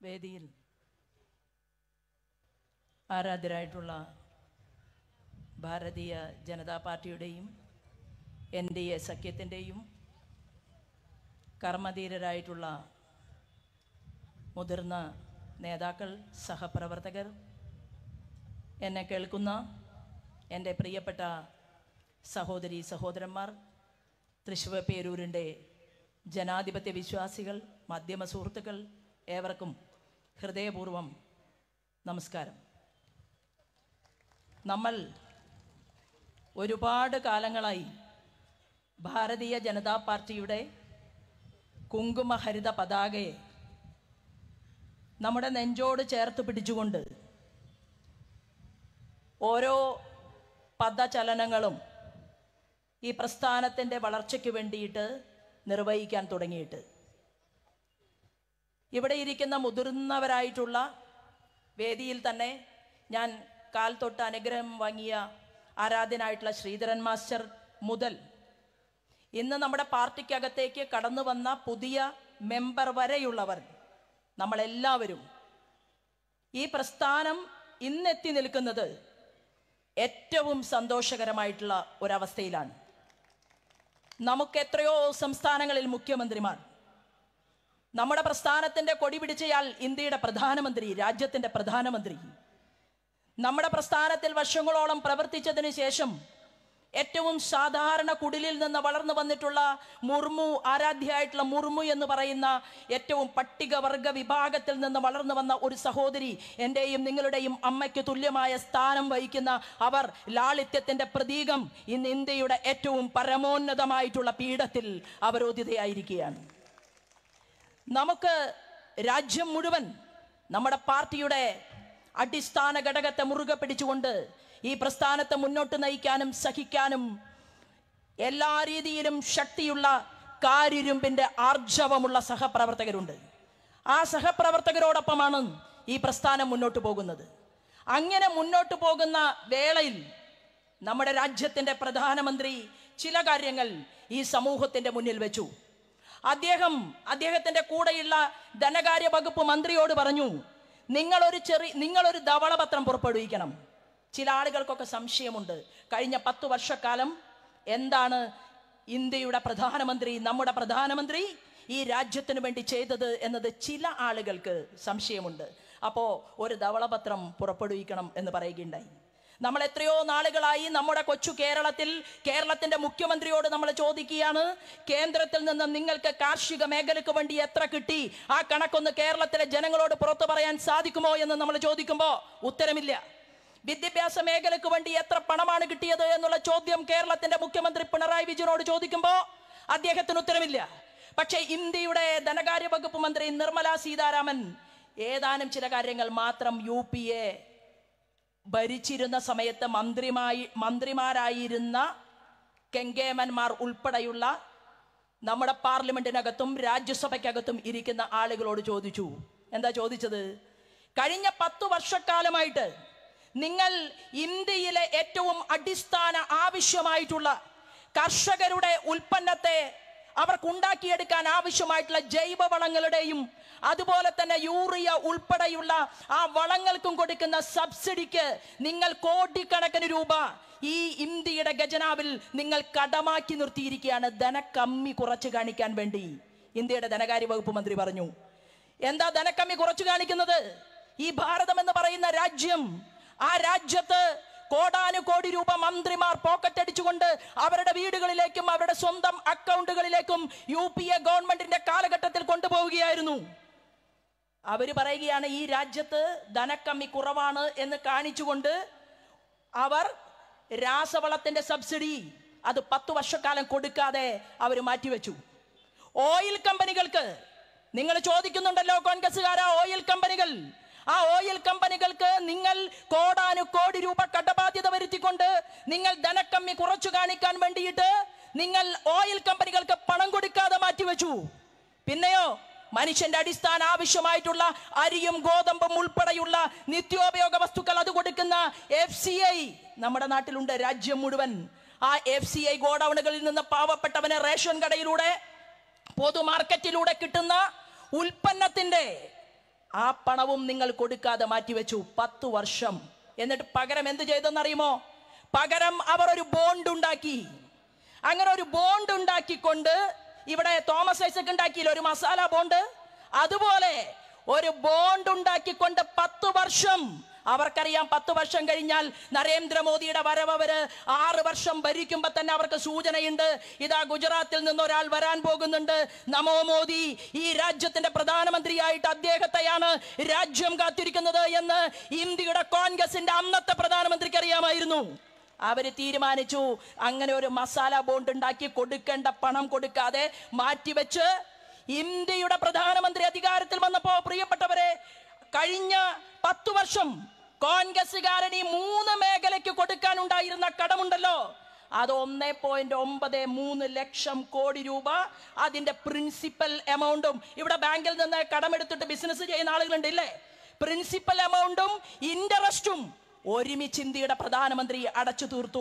വേദിയിൽ ആരാധ്യരായിട്ടുള്ള ഭാരതീയ ജനതാ പാർട്ടിയുടെയും എൻ ഡി എ സഖ്യത്തിൻ്റെയും കർമ്മധീരരായിട്ടുള്ള മുതിർന്ന നേതാക്കൾ സഹപ്രവർത്തകർ എന്നെ കേൾക്കുന്ന എൻ്റെ പ്രിയപ്പെട്ട സഹോദരി സഹോദരന്മാർ തൃശ്ശൂർ പേരൂരിൻ്റെ ജനാധിപത്യ വിശ്വാസികൾ മാധ്യമ സുഹൃത്തുക്കൾ ഏവർക്കും ഹൃദയപൂർവം നമസ്കാരം നമ്മൾ ഒരുപാട് കാലങ്ങളായി ഭാരതീയ ജനതാ പാർട്ടിയുടെ കുങ്കുമഹരിത പതാകയെ നമ്മുടെ നെഞ്ചോട് ചേർത്ത് പിടിച്ചുകൊണ്ട് ഓരോ പദചലനങ്ങളും ഈ പ്രസ്ഥാനത്തിൻ്റെ വളർച്ചയ്ക്ക് വേണ്ടിയിട്ട് നിർവഹിക്കാൻ തുടങ്ങിയിട്ട് ഇവിടെ ഇരിക്കുന്ന മുതിർന്നവരായിട്ടുള്ള വേദിയിൽ തന്നെ ഞാൻ കാൽ തൊട്ട് അനുഗ്രഹം വാങ്ങിയ ആരാധ്യനായിട്ടുള്ള ശ്രീധരൻ മാസ്റ്റർ മുതൽ ഇന്ന് നമ്മുടെ പാർട്ടിക്കകത്തേക്ക് കടന്നു വന്ന പുതിയ മെമ്പർ വരെയുള്ളവർ നമ്മളെല്ലാവരും ഈ പ്രസ്ഥാനം ഇന്നെത്തി നിൽക്കുന്നത് ഏറ്റവും സന്തോഷകരമായിട്ടുള്ള ഒരവസ്ഥയിലാണ് നമുക്ക് എത്രയോ സംസ്ഥാനങ്ങളിൽ മുഖ്യമന്ത്രിമാർ നമ്മുടെ പ്രസ്ഥാനത്തിന്റെ കൊടി പിടിച്ചയാൾ ഇന്ത്യയുടെ പ്രധാനമന്ത്രി രാജ്യത്തിന്റെ പ്രധാനമന്ത്രി നമ്മുടെ പ്രസ്ഥാനത്തിൽ വർഷങ്ങളോളം പ്രവർത്തിച്ചതിന് ശേഷം ഏറ്റവും സാധാരണ കുടിലിൽ നിന്ന് വളർന്നു വന്നിട്ടുള്ള മുർമു ആരാധ്യയായിട്ടുള്ള മുർമു എന്ന് പറയുന്ന ഏറ്റവും പട്ടികവർഗ വിഭാഗത്തിൽ നിന്ന് വളർന്നു വന്ന ഒരു സഹോദരി എൻ്റെയും നിങ്ങളുടെയും അമ്മയ്ക്ക് തുല്യമായ സ്ഥാനം വഹിക്കുന്ന അവർ ലാളിത്യത്തിന്റെ പ്രതീകം ഇന്ന് ഇന്ത്യയുടെ ഏറ്റവും പരമോന്നതമായിട്ടുള്ള പീഠത്തിൽ അവരോധിതയായിരിക്കുകയാണ് നമുക്ക് രാജ്യം മുഴുവൻ നമ്മുടെ പാർട്ടിയുടെ അടിസ്ഥാന ഘടകത്തെ മുറുകെ പിടിച്ചുകൊണ്ട് ഈ പ്രസ്ഥാനത്തെ മുന്നോട്ട് നയിക്കാനും സഹിക്കാനും എല്ലാ രീതിയിലും ശക്തിയുള്ള കാരിരുമ്പിന്റെ ആർജവമുള്ള സഹപ്രവർത്തകരുണ്ട് ആ സഹപ്രവർത്തകരോടൊപ്പമാണ് ഈ പ്രസ്ഥാനം മുന്നോട്ട് പോകുന്നത് അങ്ങനെ മുന്നോട്ട് പോകുന്ന വേളയിൽ നമ്മുടെ രാജ്യത്തിന്റെ പ്രധാനമന്ത്രി ചില കാര്യങ്ങൾ ഈ സമൂഹത്തിന്റെ മുന്നിൽ വെച്ചു അദ്ദേഹം അദ്ദേഹത്തിന്റെ കൂടെയുള്ള ധനകാര്യ വകുപ്പ് മന്ത്രിയോട് പറഞ്ഞു നിങ്ങളൊരു ചെറിയ നിങ്ങളൊരു ധവളപത്രം പുറപ്പെടുവിക്കണം ചില ആളുകൾക്കൊക്കെ സംശയമുണ്ട് കഴിഞ്ഞ പത്ത് വർഷക്കാലം എന്താണ് ഇന്ത്യയുടെ പ്രധാനമന്ത്രി നമ്മുടെ പ്രധാനമന്ത്രി ഈ രാജ്യത്തിന് വേണ്ടി ചെയ്തത് എന്നത് ചില ആളുകൾക്ക് സംശയമുണ്ട് അപ്പോൾ ഒരു ധവളപത്രം പുറപ്പെടുവിക്കണം എന്ന് പറയുകയുണ്ടായി നമ്മൾ എത്രയോ നാളുകളായി നമ്മുടെ കൊച്ചു കേരളത്തിൽ കേരളത്തിന്റെ മുഖ്യമന്ത്രിയോട് നമ്മൾ ചോദിക്കുകയാണ് കേന്ദ്രത്തിൽ നിന്ന് നിങ്ങൾക്ക് കാർഷിക മേഖലയ്ക്ക് വേണ്ടി എത്ര കിട്ടി ആ കണക്കൊന്ന് കേരളത്തിലെ ജനങ്ങളോട് പുറത്തു പറയാൻ സാധിക്കുമോ എന്ന് നമ്മൾ ചോദിക്കുമ്പോൾ ഉത്തരമില്ല വിദ്യാഭ്യാസ മേഖലയ്ക്ക് വേണ്ടി എത്ര പണമാണ് കിട്ടിയത് എന്നുള്ള ചോദ്യം കേരളത്തിന്റെ മുഖ്യമന്ത്രി പിണറായി വിജയനോട് ചോദിക്കുമ്പോൾ അദ്ദേഹത്തിന് ഉത്തരമില്ല പക്ഷേ ഇന്ത്യയുടെ ധനകാര്യ വകുപ്പ് മന്ത്രി നിർമ്മല സീതാരാമൻ ഏതാനും ചില കാര്യങ്ങൾ മാത്രം യു പി എ ഭരിച്ചിരുന്ന സമയത്ത് മന്ത്രിമായി മന്ത്രിമാരായിരുന്ന കെങ്കേമന്മാർ ഉൾപ്പെടെയുള്ള നമ്മുടെ പാർലമെന്റിനകത്തും രാജ്യസഭയ്ക്കകത്തും ഇരിക്കുന്ന ആളുകളോട് ചോദിച്ചു എന്താ ചോദിച്ചത് കഴിഞ്ഞ പത്തു വർഷക്കാലമായിട്ട് നിങ്ങൾ ഇന്ത്യയിലെ ഏറ്റവും അടിസ്ഥാന ആവശ്യമായിട്ടുള്ള കർഷകരുടെ ഉൽപ്പന്നത്തെ അവർക്കുണ്ടാക്കിയെടുക്കാൻ ആവശ്യമായിട്ടുള്ള ജൈവവളങ്ങളുടെയും അതുപോലെ തന്നെ യൂറിയ ഉൾപ്പെടെയുള്ള ആ വളങ്ങൾക്കും കൊടുക്കുന്ന സബ്സിഡിക്ക് നിങ്ങൾ കോടിക്കണക്കിന് രൂപ ഈ ഇന്ത്യയുടെ ഖജനാവിൽ നിങ്ങൾ കടമാക്കി നിർത്തിയിരിക്കുകയാണ് ധനക്കമ്മി കുറച്ച് കാണിക്കാൻ വേണ്ടി ഇന്ത്യയുടെ ധനകാര്യ വകുപ്പ് മന്ത്രി പറഞ്ഞു എന്താ ധനക്കമ്മി കുറച്ചു കാണിക്കുന്നത് ഈ ഭാരതം എന്ന് പറയുന്ന രാജ്യം ആ രാജ്യത്ത് കോടാനുകോടി രൂപ മന്ത്രിമാർ പോക്കറ്റ് അടിച്ചുകൊണ്ട് അവരുടെ വീടുകളിലേക്കും അവരുടെ സ്വന്തം അക്കൗണ്ടുകളിലേക്കും യു പി എ ഗവൺമെന്റിന്റെ കാലഘട്ടത്തിൽ കൊണ്ടുപോവുകയായിരുന്നു അവര് പറയുകയാണ് ഈ രാജ്യത്ത് ധനക്കമ്മി കുറവാണ് എന്ന് കാണിച്ചുകൊണ്ട് അവർ രാസവളത്തിന്റെ സബ്സിഡി അത് പത്തു വർഷക്കാലം കൊടുക്കാതെ അവർ മാറ്റിവെച്ചു ഓയിൽ കമ്പനികൾക്ക് നിങ്ങൾ ചോദിക്കുന്നുണ്ടല്ലോ കോൺഗ്രസ്സുകാരാ ഓയിൽ കമ്പനികൾ ആ ഓയിൽ കമ്പനികൾക്ക് നിങ്ങൾ കോടാനു കോടി രൂപ കടബാധ്യത വരുത്തിക്കൊണ്ട് നിങ്ങൾ ധനക്കമ്മി കുറച്ചു കാണിക്കാൻ വേണ്ടിയിട്ട് നിങ്ങൾ ഓയിൽ കമ്പനികൾക്ക് പണം കൊടുക്കാതെ മാറ്റിവെച്ചു പിന്നെയോ മനുഷ്യന്റെ അടിസ്ഥാന ആവശ്യമായിട്ടുള്ള അരിയും ഗോതമ്പും ഉൾപ്പെടെയുള്ള നിത്യോപയോഗ വസ്തുക്കൾ അത് കൊടുക്കുന്ന എഫ് സി ഐ നമ്മുടെ നാട്ടിലുണ്ട് രാജ്യം മുഴുവൻ ആ എഫ് സി ഐ ഗോഡൌണുകളിൽ നിന്ന് പാവപ്പെട്ടവന് റേഷൻ കടയിലൂടെ പൊതു മാർക്കറ്റിലൂടെ കിട്ടുന്ന ഉൽപ്പന്നത്തിന്റെ ആ പണവും നിങ്ങൾ കൊടുക്കാതെ മാറ്റിവെച്ചു പത്ത് വർഷം എന്നിട്ട് പകരം എന്ത് ചെയ്തെന്നറിയുമോ പകരം അവർ ഒരു ബോണ്ട് ഉണ്ടാക്കി അങ്ങനെ ഒരു ബോണ്ട് ഉണ്ടാക്കിക്കൊണ്ട് ഇവിടെ തോമസ് ഐസക് ഉണ്ടാക്കിയില്ല ഒരു മസാല ബോണ്ട് അതുപോലെ ഒരു ബോണ്ട് ഉണ്ടാക്കിക്കൊണ്ട് പത്ത് വർഷം അവർക്കറിയാം പത്ത് വർഷം കഴിഞ്ഞാൽ നരേന്ദ്രമോദിയുടെ വരവ് അവര് ആറ് വർഷം ഭരിക്കുമ്പോ തന്നെ അവർക്ക് സൂചനയുണ്ട് ഇതാ ഗുജറാത്തിൽ നിന്ന് ഒരാൾ വരാൻ പോകുന്നുണ്ട് നമോ മോദി ഈ രാജ്യത്തിന്റെ പ്രധാനമന്ത്രിയായിട്ട് അദ്ദേഹത്തെയാണ് രാജ്യം കാത്തിരിക്കുന്നത് എന്ന് ഇന്ത്യയുടെ കോൺഗ്രസിന്റെ അന്നത്തെ പ്രധാനമന്ത്രിക്ക് അറിയാമായിരുന്നു അവര് തീരുമാനിച്ചു അങ്ങനെ ഒരു മസാല ബോണ്ട് ഉണ്ടാക്കി കൊടുക്കേണ്ട പണം കൊടുക്കാതെ മാറ്റിവെച്ച് ഇന്ത്യയുടെ പ്രധാനമന്ത്രി അധികാരത്തിൽ വന്നപ്പോ പ്രിയപ്പെട്ടവരെ കഴിഞ്ഞ പത്തു വർഷം കോൺഗ്രസുകാരൻ ഈ മൂന്ന് മേഖലയ്ക്ക് കൊടുക്കാനുണ്ടായിരുന്ന കടമുണ്ടല്ലോ അത് ഒന്നേ പോയിന്റ് ഒമ്പത് മൂന്ന് ലക്ഷം കോടി രൂപ അതിന്റെ പ്രിൻസിപ്പൽ എമൗണ്ടും ഇവിടെ ബാങ്കിൽ നിന്ന് കടമെടുത്തിട്ട് ബിസിനസ് ചെയ്യുന്ന ആളുകളുണ്ട് ഇല്ലേ പ്രിൻസിപ്പൽ എമൗണ്ടും ഇൻട്രസ്റ്റും ഒരുമിച്ച് ഇന്ത്യയുടെ പ്രധാനമന്ത്രി അടച്ചു തീർത്തു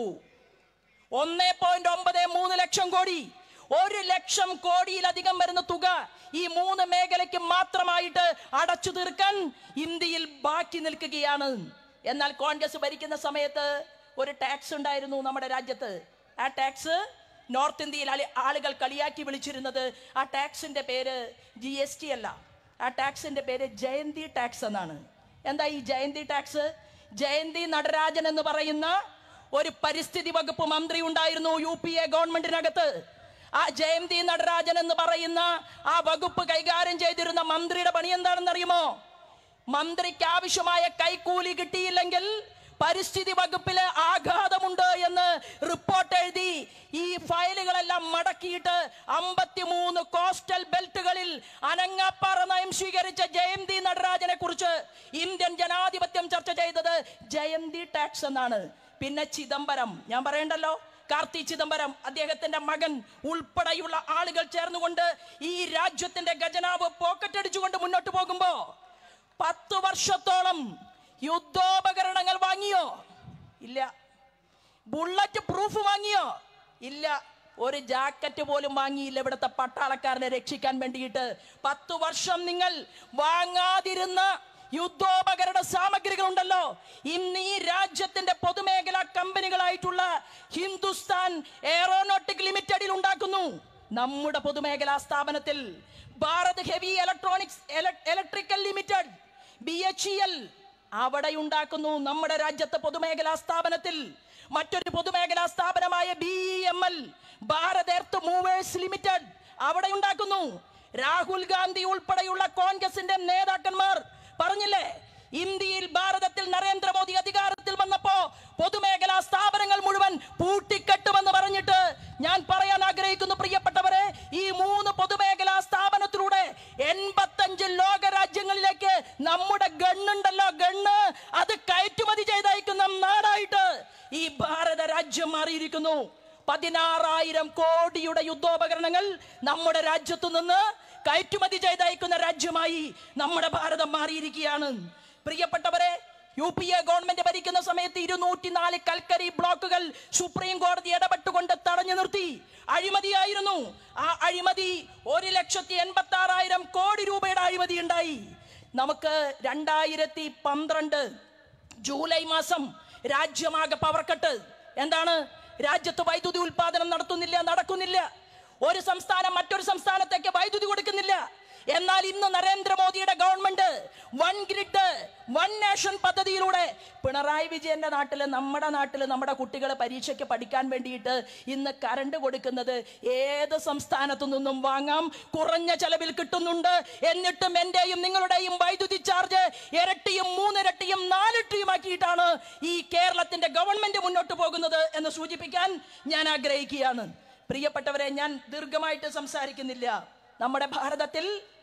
ഒന്നേ പോയിന്റ് ഒമ്പത് മൂന്ന് ലക്ഷം കോടി ഒരു ലക്ഷം കോടിയിലധികം വരുന്ന തുക ഈ മൂന്ന് മേഖലയ്ക്ക് മാത്രമായിട്ട് അടച്ചു തീർക്കാൻ ഇന്ത്യയിൽ ബാക്കി നിൽക്കുകയാണ് എന്നാൽ കോൺഗ്രസ് ഭരിക്കുന്ന സമയത്ത് ഒരു ടാക്സ് ഉണ്ടായിരുന്നു നമ്മുടെ രാജ്യത്ത് ആ ടാക്സ് നോർത്ത് ഇന്ത്യയിൽ ആളി- ആളുകൾ കളിയാക്കി വിളിച്ചിരുന്നത് ആ ടാക്സിന്റെ പേര് ജി എസ് ടി അല്ല ആ ടാക്സിന്റെ പേര് ജയന്തി ടാക്സ് എന്നാണ് എന്താ ഈ ജയന്തി ടാക്സ് ജയന്തി നടരാജൻ എന്ന് പറയുന്ന ഒരു പരിസ്ഥിതി വകുപ്പ് മന്ത്രി ഉണ്ടായിരുന്നു യു പി എ ഗവൺമെന്റിനകത്ത് ആ ജയന്തി നടരാജൻ എന്ന് പറയുന്ന ആ വകുപ്പ് കൈകാര്യം ചെയ്തിരുന്ന മന്ത്രിയുടെ പണി എന്താണെന്ന് അറിയുമോ മന്ത്രിക്ക് ആവശ്യമായ കൈക്കൂലി കിട്ടിയില്ലെങ്കിൽ പരിസ്ഥിതി വകുപ്പില് ആഘാതമുണ്ട് എന്ന് റിപ്പോർട്ട് എഴുതി ഈ ഫയലുകളെല്ലാം മടക്കിയിട്ട് അമ്പത്തിമൂന്ന് കോസ്റ്റൽ ബെൽറ്റുകളിൽ അനങ്ങാപ്പാറ നയം സ്വീകരിച്ച ജയന്തി നടരാജനെ കുറിച്ച് ഇന്ത്യൻ ജനാധിപത്യം ചർച്ച ചെയ്തത് ജയന്തി ടാക്സ് എന്നാണ് പിന്നെ ചിദംബരം ഞാൻ പറയണ്ടല്ലോ കാർത്തി ചിദംബരം അദ്ദേഹത്തിന്റെ മകൻ ഉൾപ്പെടെയുള്ള ആളുകൾ ചേർന്നുകൊണ്ട് ഈ രാജ്യത്തിന്റെ ഖജനാവ് പോക്കറ്റ് അടിച്ചുകൊണ്ട് മുന്നോട്ട് പോകുമ്പോ പത്ത് വർഷത്തോളം യുദ്ധോപകരണങ്ങൾ വാങ്ങിയോ ഇല്ല ബുള്ളറ്റ് പ്രൂഫ് വാങ്ങിയോ ഇല്ല ഒരു ജാക്കറ്റ് പോലും വാങ്ങിയില്ല ഇവിടുത്തെ പട്ടാളക്കാരനെ രക്ഷിക്കാൻ വേണ്ടിയിട്ട് പത്തു വർഷം നിങ്ങൾ വാങ്ങാതിരുന്ന യുദ്ധോപകരണ സാമഗ്രികൾ ഉണ്ടല്ലോ ഇന്ന് ഈ രാജ്യത്തിന്റെ പൊതുമേഖലാ കമ്പനികളായിട്ടുള്ള ഹിന്ദുസ്ഥാൻ എയറോനോട്ടിക് ലിമിറ്റഡിൽ ഉണ്ടാക്കുന്നു നമ്മുടെ പൊതുമേഖലാ സ്ഥാപനത്തിൽ Bharat Heavy Electronics Electrical Limited B H L അവിടെ ഉണ്ടാക്കുന്നു നമ്മുടെ രാജ്യത്തെ പൊതുമേഖലാ സ്ഥാപനത്തിൽ മറ്റൊരു പൊതുമേഖലാ സ്ഥാപനമായ B M L Bharat Earth Movers Limited അവിടെ ഉണ്ടാക്കുന്നു രാഹുൽ ഗാന്ധി ഉൾപ്പെടെയുള്ള കോൺഗ്രസിന്റെ നേതാക്കന്മാർ പറഞ്ഞില്ലേ ഇന്ത്യയിൽ ഭാരതത്തിൽ നരേന്ദ്രമോദി അധികാരത്തിൽ വന്നപ്പോ പൊതുമേഖലാ സ്ഥാപനങ്ങൾ മുഴുവൻ പൂട്ടിക്കെട്ടുമെന്ന് പറഞ്ഞിട്ട് ഞാൻ പറയാൻ ആഗ്രഹിക്കുന്നു പ്രിയപ്പെട്ടവരെ ഈ മൂന്ന് പൊതുമേഖലാ സ്ഥാപനത്തിലൂടെ എൺപത്തഞ്ച് ലോക രാജ്യങ്ങളിലേക്ക് നമ്മുടെ ഗണ്ണുണ്ടല്ലോ ഗണ്ണ് അത് കയറ്റുമതി ചെയ്തയക്കുന്ന നാടായിട്ട് ഈ ഭാരത രാജ്യം മാറിയിരിക്കുന്നു പതിനാറായിരം കോടിയുടെ യുദ്ധോപകരണങ്ങൾ നമ്മുടെ രാജ്യത്തു നിന്ന് കയറ്റുമതി ചെയ്തയക്കുന്ന രാജ്യമായി നമ്മുടെ ഭാരതം മാറിയിരിക്കുകയാണ് പ്രിയപ്പെട്ടവരെ യു പി എ ഗവൺമെന്റ് ഭരിക്കുന്ന സമയത്ത് ഇരുന്നൂറ്റിനാല് കൽക്കരി ബ്ലോക്കുകൾ സുപ്രീം കോടതി ഇടപെട്ടുകൊണ്ട് തടഞ്ഞു നിർത്തി അഴിമതിയായിരുന്നു ആ അഴിമതി ഒരു ലക്ഷത്തി എൺപത്തി ആറായിരം കോടി രൂപയുടെ അഴിമതി ഉണ്ടായി നമുക്ക് രണ്ടായിരത്തി പന്ത്രണ്ട് ജൂലൈ മാസം രാജ്യമാകെ പവർ കട്ട് എന്താണ് രാജ്യത്ത് വൈദ്യുതി ഉൽപാദനം നടത്തുന്നില്ല നടക്കുന്നില്ല ഒരു സംസ്ഥാനം മറ്റൊരു സംസ്ഥാനത്തേക്ക് വൈദ്യുതി കൊടുക്കുന്നില്ല എന്നാൽ ഇന്ന് നരേന്ദ്രമോദിയുടെ government one grid one nation പദ്ധതിയിലൂടെ പിണറായി വിജയന്റെ നാട്ടില് നമ്മുടെ നാട്ടില് നമ്മുടെ കുട്ടികൾ പരീക്ഷയ്ക്ക് പഠിക്കാൻ വേണ്ടിയിട്ട് ഇന്ന് കറണ്ട് കൊടുക്കുന്നത് ഏത് സംസ്ഥാനത്തു നിന്നും വാങ്ങാം കുറഞ്ഞ ചെലവിൽ കിട്ടുന്നുണ്ട് എന്നിട്ടും എന്റെയും നിങ്ങളുടെയും വൈദ്യുതി ചാർജ് ഇരട്ടിയും മൂന്നിരട്ടിയും നാലിരട്ടിയുമാക്കിയിട്ടാണ് ഈ കേരളത്തിന്റെ ഗവൺമെന്റ് മുന്നോട്ട് പോകുന്നത് എന്ന് സൂചിപ്പിക്കാൻ ഞാൻ ആഗ്രഹിക്കുകയാണ് പ്രിയപ്പെട്ടവരെ ഞാൻ ദീർഘമായിട്ട് സംസാരിക്കുന്നില്ല നമ്മുടെ ഭാരതത്തിൽ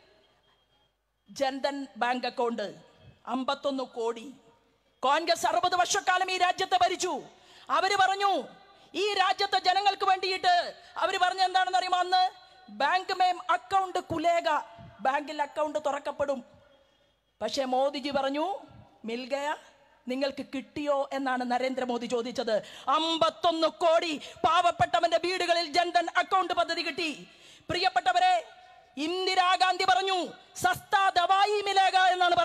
ജൻധൻ ബാങ്ക് അക്കൗണ്ട് അമ്പത്തൊന്ന് കോടി കോൺഗ്രസ് അറുപത് വർഷക്കാലം ഈ രാജ്യത്തെ ഭരിച്ചു അവര് പറഞ്ഞു ഈ രാജ്യത്തെ ജനങ്ങൾക്ക് വേണ്ടിയിട്ട് അവര് പറഞ്ഞ എന്താണെന്ന് അറിയുമോ അന്ന് ബാങ്ക് മേം അക്കൗണ്ട് കുലേക ബാങ്കിൽ അക്കൗണ്ട് തുറക്കപ്പെടും പക്ഷേ മോദിജി പറഞ്ഞു മിൽഗയ നിങ്ങൾക്ക് കിട്ടിയോ എന്നാണ് നരേന്ദ്രമോദി ചോദിച്ചത് അമ്പത്തൊന്ന് കോടി പാവപ്പെട്ടവന്റെ വീടുകളിൽ ജൻധൻ അക്കൗണ്ട് പദ്ധതി കിട്ടി പ്രിയപ്പെട്ടവരെ ഇന്ദിരാഗാന്ധി പറഞ്ഞു സസ്താ ദവായി മിലേക എന്നാണ് പറഞ്ഞത്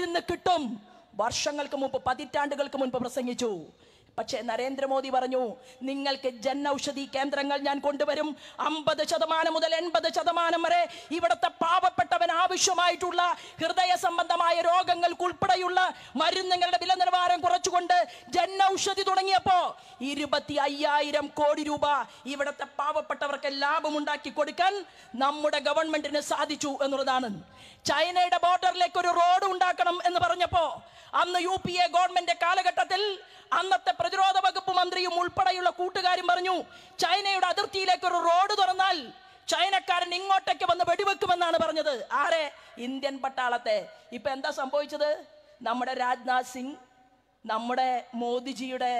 മരുന്ന് കിട്ടും വർഷങ്ങൾക്ക് മുമ്പ് പതിറ്റാണ്ടുകൾക്ക് മുൻപ് പ്രസംഗിച്ചു പക്ഷേ നരേന്ദ്രമോദി പറഞ്ഞു നിങ്ങൾക്ക് ജൻ ഔഷധി കേന്ദ്രങ്ങൾ ഞാൻ കൊണ്ടുവരും അമ്പത് ശതമാനം മുതൽ എൺപത് ശതമാനം വരെ ഇവിടുത്തെ പാവപ്പെട്ടവൻ ആവശ്യമായിട്ടുള്ള ഹൃദയ സംബന്ധമായ രോഗങ്ങൾക്കുൾപ്പെടെയുള്ള മരുന്നുകളുടെ വില നിലവാരം കുറച്ചുകൊണ്ട് ജൻ ഔഷധി തുടങ്ങിയപ്പോ ഇരുപത്തി അയ്യായിരം കോടി രൂപ ഇവിടുത്തെ പാവപ്പെട്ടവർക്ക് ലാഭമുണ്ടാക്കി കൊടുക്കാൻ നമ്മുടെ ഗവൺമെന്റിന് സാധിച്ചു എന്നുള്ളതാണ് ചൈനയുടെ ബോർഡറിലേക്ക് ഒരു റോഡ് ഉണ്ടാക്കണം എന്ന് പറഞ്ഞപ്പോ അന്ന് യു പി എ ഗവൺമെന്റ് കാലഘട്ടത്തിൽ അന്നത്തെ പ്രതിരോധ വകുപ്പ് മന്ത്രിയും ഉൾപ്പെടെയുള്ള കൂട്ടുകാരും പറഞ്ഞു ചൈനയുടെ അതിർത്തിയിലേക്ക് ഒരു റോഡ് തുറന്നാൽ ചൈനക്കാരൻ ഇങ്ങോട്ടേക്ക് വന്ന് വെടിവെക്കുമെന്നാണ് പറഞ്ഞത് ആരെ ഇന്ത്യൻ പട്ടാളത്തെ ഇപ്പൊ എന്താ സംഭവിച്ചത് നമ്മുടെ രാജ്നാഥ് സിംഗ് നമ്മുടെ മോദിജിയുടെ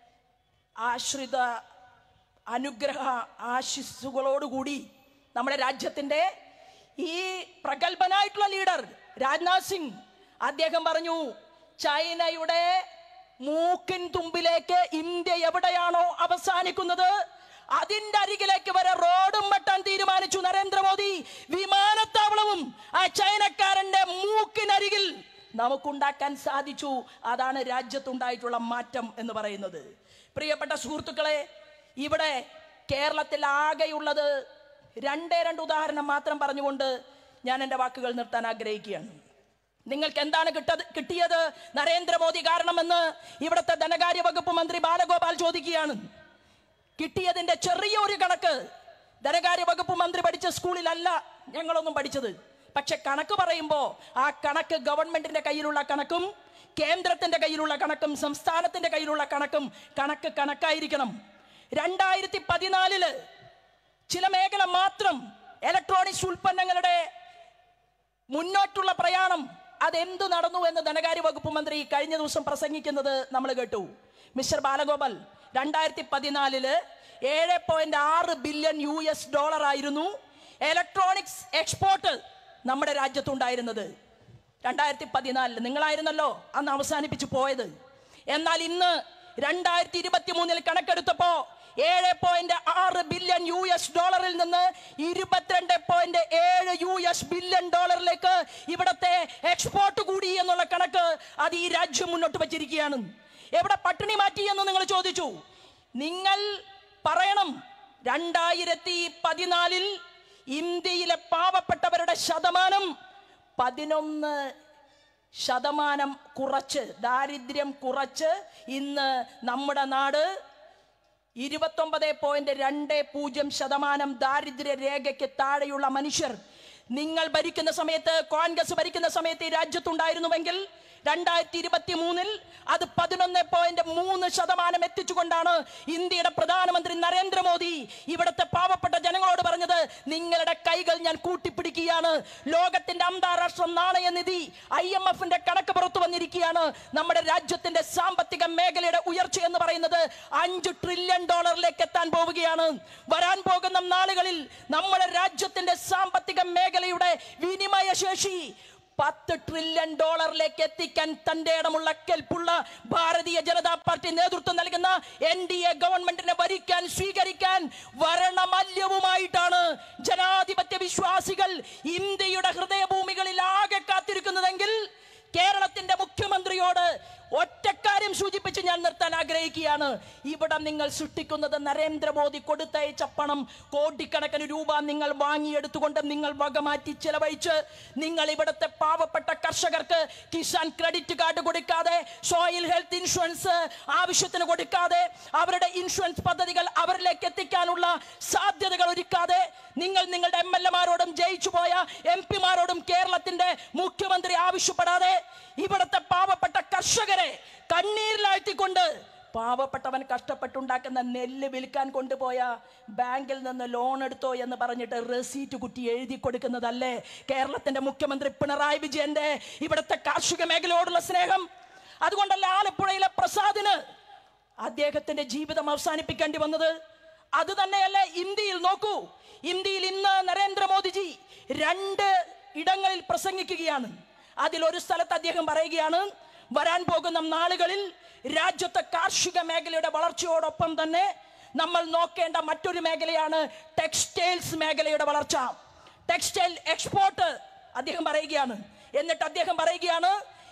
ആശ്രിത അനുഗ്രഹ ആശിസ്സുകളോടുകൂടി നമ്മുടെ രാജ്യത്തിന്റെ ഈ പ്രഗത്ഭനായിട്ടുള്ള ലീഡർ രാജ്നാഥ് സിംഗ് അദ്ദേഹം പറഞ്ഞു ചൈനയുടെ മൂക്കിൻ തുമ്പിലേക്ക് ഇന്ത്യ എവിടെയാണോ അവസാനിക്കുന്നത് അതിന്റെ അരികിലേക്ക് വരെ റോഡും വെട്ടാൻ തീരുമാനിച്ചു നരേന്ദ്രമോദി വിമാനത്താവളവും ആ ചൈനക്കാരന്റെ മൂക്കിനരികിൽ നമുക്കുണ്ടാക്കാൻ സാധിച്ചു അതാണ് രാജ്യത്തുണ്ടായിട്ടുള്ള മാറ്റം എന്ന് പറയുന്നത് പ്രിയപ്പെട്ട സുഹൃത്തുക്കളെ ഇവിടെ കേരളത്തിൽ ആകെയുള്ളത് രണ്ടേ രണ്ട് ഉദാഹരണം മാത്രം പറഞ്ഞുകൊണ്ട് ഞാൻ എൻ്റെ വാക്കുകൾ നിർത്താൻ ആഗ്രഹിക്കുകയാണ് നിങ്ങൾക്ക് എന്താണ് കിട്ടത് കിട്ടിയത് നരേന്ദ്രമോദി കാരണമെന്ന് ഇവിടുത്തെ ധനകാര്യ വകുപ്പ് മന്ത്രി ബാലഗോപാൽ ചോദിക്കുകയാണ് കിട്ടിയതിന്റെ ചെറിയൊരു കണക്ക് ധനകാര്യ വകുപ്പ് മന്ത്രി പഠിച്ച സ്കൂളിലല്ല ഞങ്ങളൊന്നും പഠിച്ചത് പക്ഷെ കണക്ക് പറയുമ്പോൾ ആ കണക്ക് ഗവൺമെന്റിന്റെ കയ്യിലുള്ള കണക്കും കേന്ദ്രത്തിന്റെ കയ്യിലുള്ള കണക്കും സംസ്ഥാനത്തിന്റെ കയ്യിലുള്ള കണക്കും കണക്ക് കണക്കായിരിക്കണം രണ്ടായിരത്തി പതിനാലില് ചില മേഖല മാത്രം ഇലക്ട്രോണിക്സ് ഉൽപ്പന്നങ്ങളുടെ മുന്നോട്ടുള്ള പ്രയാണം അതെന്തു നടന്നു എന്ന് ധനകാര്യ വകുപ്പ് മന്ത്രി കഴിഞ്ഞ ദിവസം പ്രസംഗിക്കുന്നത് നമ്മൾ കേട്ടു മിസ്റ്റർ ബാലഗോപാൽ രണ്ടായിരത്തി പതിനാലില് ഏഴ് പോയിന്റ് ആറ് ബില്യൺ യു എസ് ഡോളർ ആയിരുന്നു ഇലക്ട്രോണിക്സ് എക്സ്പോർട്ട് നമ്മുടെ രാജ്യത്തുണ്ടായിരുന്നത് രണ്ടായിരത്തി പതിനാലില് നിങ്ങളായിരുന്നല്ലോ അന്ന് അവസാനിപ്പിച്ചു പോയത് എന്നാൽ ഇന്ന് രണ്ടായിരത്തി ഇരുപത്തി മൂന്നിൽ കണക്കെടുത്തപ്പോ ഏഴ് പോയിന്റ് ആറ് ബില്യൺ യു എസ് ഡോളറിൽ നിന്ന് ഇരുപത്തിരണ്ട് പോയിന്റ് ഏഴ് യു എസ് ബില്യൺ ഡോളറിലേക്ക് ഇവിടത്തെ എക്സ്പോർട്ട് കൂടി എന്നുള്ള കണക്ക് അത് ഈ രാജ്യം മുന്നോട്ട് വച്ചിരിക്കുകയാണ് എവിടെ പട്ടിണി മാറ്റി എന്ന് നിങ്ങൾ ചോദിച്ചു നിങ്ങൾ പറയണം രണ്ടായിരത്തി പതിനാലിൽ ഇന്ത്യയിലെ പാവപ്പെട്ടവരുടെ ശതമാനം പതിനൊന്ന് ശതമാനം കുറച്ച് ദാരിദ്ര്യം കുറച്ച് ഇന്ന് നമ്മുടെ നാട് ഇരുപത്തൊമ്പത് പോയിന്റ് രണ്ട് പൂജ്യം ശതമാനം ദാരിദ്ര്യ രേഖയ്ക്ക് താഴെയുള്ള മനുഷ്യർ നിങ്ങൾ ഭരിക്കുന്ന സമയത്ത് കോൺഗ്രസ് ഭരിക്കുന്ന സമയത്ത് ഈ രാജ്യത്തുണ്ടായിരുന്നുവെങ്കിൽ രണ്ടായിരത്തി ഇരുപത്തി മൂന്നിൽ അത് പതിനൊന്ന് പോയിന്റ് മൂന്ന് ശതമാനം എത്തിച്ചുകൊണ്ടാണ് ഇന്ത്യയുടെ പ്രധാനമന്ത്രി നരേന്ദ്രമോദി ഇവിടുത്തെ പാവപ്പെട്ട ജനങ്ങളോട് പറഞ്ഞത് നിങ്ങളുടെ കൈകൾ ഞാൻ കൂട്ടിപ്പിടിക്കുകയാണ് ലോകത്തിന്റെ അന്താരാഷ്ട്ര നാണയനിധി ഐ എം എഫിന്റെ കണക്ക് പുറത്തു വന്നിരിക്കുകയാണ് നമ്മുടെ രാജ്യത്തിന്റെ സാമ്പത്തിക മേഖലയുടെ ഉയർച്ച എന്ന് പറയുന്നത് അഞ്ച് ട്രില്യൺ ഡോളറിലേക്ക് എത്താൻ പോവുകയാണ് വരാൻ പോകുന്ന നാളുകളിൽ നമ്മുടെ രാജ്യത്തിന്റെ സാമ്പത്തിക മേഖലയുടെ വിനിമയ ശേഷി പത്ത് ട്രില്യൺ ഡോളറിലേക്ക് എത്തിക്കാൻ തന്റെ ഇടമുള്ള കെൽപ്പുള്ള ഭാരതീയ ജനതാ പാർട്ടി നേതൃത്വം നൽകുന്ന എൻ ഡി എ ഗവൺമെന്റിനെ ഭരിക്കാൻ സ്വീകരിക്കാൻ വരണമല്യവുമായിട്ടാണ് ജനാധിപത്യ വിശ്വാസികൾ ഇന്ത്യയുടെ ഹൃദയഭൂമികളിൽ ആകെ കാത്തിരിക്കുന്നതെങ്കിൽ കേരളത്തിന്റെ മുഖ്യമന്ത്രിയോട് ഒറ്റക്കാര്യം സൂചിപ്പിച്ച് ഞാൻ നിർത്താൻ ആഗ്രഹിക്കുകയാണ് ഇവിടെ നിങ്ങൾ സൃഷ്ടിക്കുന്നത് നരേന്ദ്രമോദി കൊടുത്തയച്ച പണം കോടിക്കണക്കിന് രൂപ നിങ്ങൾ വാങ്ങിയെടുത്തുകൊണ്ട് നിങ്ങൾ വകമാറ്റി ചെലവഴിച്ച് നിങ്ങൾ ഇവിടുത്തെ പാവപ്പെട്ട കർഷകർക്ക് കിസാൻ ക്രെഡിറ്റ് കാർഡ് കൊടുക്കാതെ സോയിൽ ഹെൽത്ത് ഇൻഷുറൻസ് ആവശ്യത്തിന് കൊടുക്കാതെ അവരുടെ ഇൻഷുറൻസ് പദ്ധതികൾ അവരിലേക്ക് എത്തിക്കാനുള്ള സാധ്യതകൾ ഒരുക്കാതെ നിങ്ങൾ നിങ്ങളുടെ എം എൽ എമാരോടും ജയിച്ചു പോയ എം പിമാരോടും കേരളത്തിന്റെ മുഖ്യമന്ത്രി ആവശ്യപ്പെടാതെ ഇവിടുത്തെ പാവപ്പെട്ട കർഷകരെ കണ്ണീരിലാഴ്ത്തിക്കൊണ്ട് പാവപ്പെട്ടവൻ കഷ്ടപ്പെട്ടുണ്ടാക്കുന്ന നെല്ല് വിൽക്കാൻ കൊണ്ടുപോയ ബാങ്കിൽ നിന്ന് ലോൺ എടുത്തോ എന്ന് പറഞ്ഞിട്ട് റെസീറ്റ് കുറ്റി എഴുതി കൊടുക്കുന്നതല്ലേ കേരളത്തിന്റെ മുഖ്യമന്ത്രി പിണറായി വിജയന്റെ ഇവിടുത്തെ കാർഷിക മേഖലയോടുള്ള സ്നേഹം അതുകൊണ്ടല്ല ആലപ്പുഴയിലെ പ്രസാദിന് അദ്ദേഹത്തിന്റെ ജീവിതം അവസാനിപ്പിക്കേണ്ടി വന്നത് അത് തന്നെയല്ലേ ഇന്ത്യയിൽ നോക്കൂ ഇന്ത്യയിൽ ഇന്ന് നരേന്ദ്രമോദിജി രണ്ട് ഇടങ്ങളിൽ പ്രസംഗിക്കുകയാണ് അതിലൊരു സ്ഥലത്ത് അദ്ദേഹം പറയുകയാണ് വരാൻ പോകുന്ന നാളുകളിൽ രാജ്യത്തെ കാർഷിക മേഖലയുടെ വളർച്ചയോടൊപ്പം തന്നെ നമ്മൾ നോക്കേണ്ട മറ്റൊരു മേഖലയാണ് ടെക്സ്റ്റൈൽസ് മേഖലയുടെ വളർച്ച ടെക്സ്റ്റൈൽ എക്സ്പോർട്ട് അദ്ദേഹം പറയുകയാണ് എന്നിട്ട് അദ്ദേഹം പറയുകയാണ്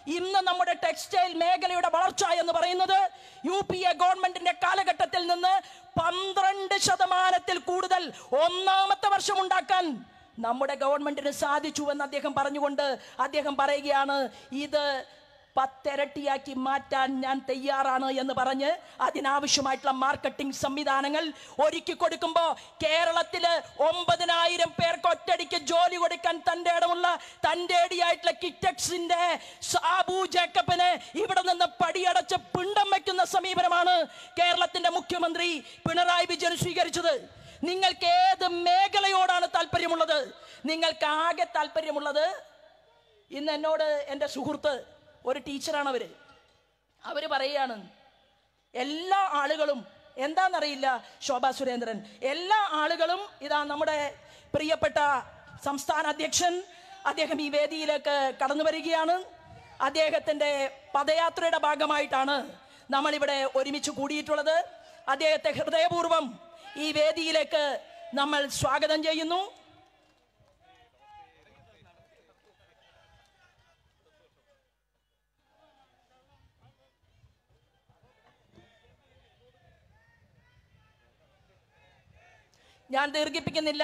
ഇന്ന് നമ്മുടെ ടെക്സ്റ്റൈൽ മേഖലയുടെ വളർച്ച എന്ന് പറയുന്നത് യു പി എ ഗവൺമെന്റിന്റെ കാലഘട്ടത്തിൽ നിന്ന് പന്ത്രണ്ട് ശതമാനത്തിൽ കൂടുതൽ ഒന്നാമത്തെ വർഷം ഉണ്ടാക്കാൻ നമ്മുടെ ഗവൺമെന്റിന് സാധിച്ചു എന്ന് അദ്ദേഹം പറഞ്ഞുകൊണ്ട് അദ്ദേഹം പറയുകയാണ് ഇത് പത്തിരട്ടിയാക്കി മാറ്റാൻ ഞാൻ തയ്യാറാണ് എന്ന് പറഞ്ഞ് അതിനാവശ്യമായിട്ടുള്ള മാർക്കറ്റിംഗ് സംവിധാനങ്ങൾ ഒരുക്കി കൊടുക്കുമ്പോൾ കേരളത്തില് ഒമ്പതിനായിരം പേർക്ക് ഒറ്റടിക്ക് ജോലി കൊടുക്കാൻ തൻ്റെ ഇടമുള്ള തൻ്റെ ഇടിയായിട്ടുള്ള കിറ്റക്സിന്റെ സാബു ജേക്കബിന് ഇവിടെ നിന്ന് പടിയടച്ച് പിണ്ടം വയ്ക്കുന്ന സമീപനമാണ് കേരളത്തിന്റെ മുഖ്യമന്ത്രി പിണറായി വിജയൻ സ്വീകരിച്ചത് നിങ്ങൾക്ക് ഏത് മേഖലയോടാണ് താല്പര്യമുള്ളത് നിങ്ങൾക്ക് ആകെ താല്പര്യമുള്ളത് ഇന്ന് എന്നോട് എൻ്റെ സുഹൃത്ത് ഒരു ടീച്ചറാണ് അവര് അവര് പറയുകയാണ് എല്ലാ ആളുകളും എന്താണെന്നറിയില്ല ശോഭാ സുരേന്ദ്രൻ എല്ലാ ആളുകളും ഇതാ നമ്മുടെ പ്രിയപ്പെട്ട സംസ്ഥാന അധ്യക്ഷൻ അദ്ദേഹം ഈ വേദിയിലേക്ക് കടന്നു വരികയാണ് അദ്ദേഹത്തിൻ്റെ പദയാത്രയുടെ ഭാഗമായിട്ടാണ് നമ്മളിവിടെ ഒരുമിച്ച് കൂടിയിട്ടുള്ളത് അദ്ദേഹത്തെ ഹൃദയപൂർവ്വം ഈ വേദിയിലേക്ക് നമ്മൾ സ്വാഗതം ചെയ്യുന്നു ഞാൻ ദീർഘിപ്പിക്കുന്നില്ല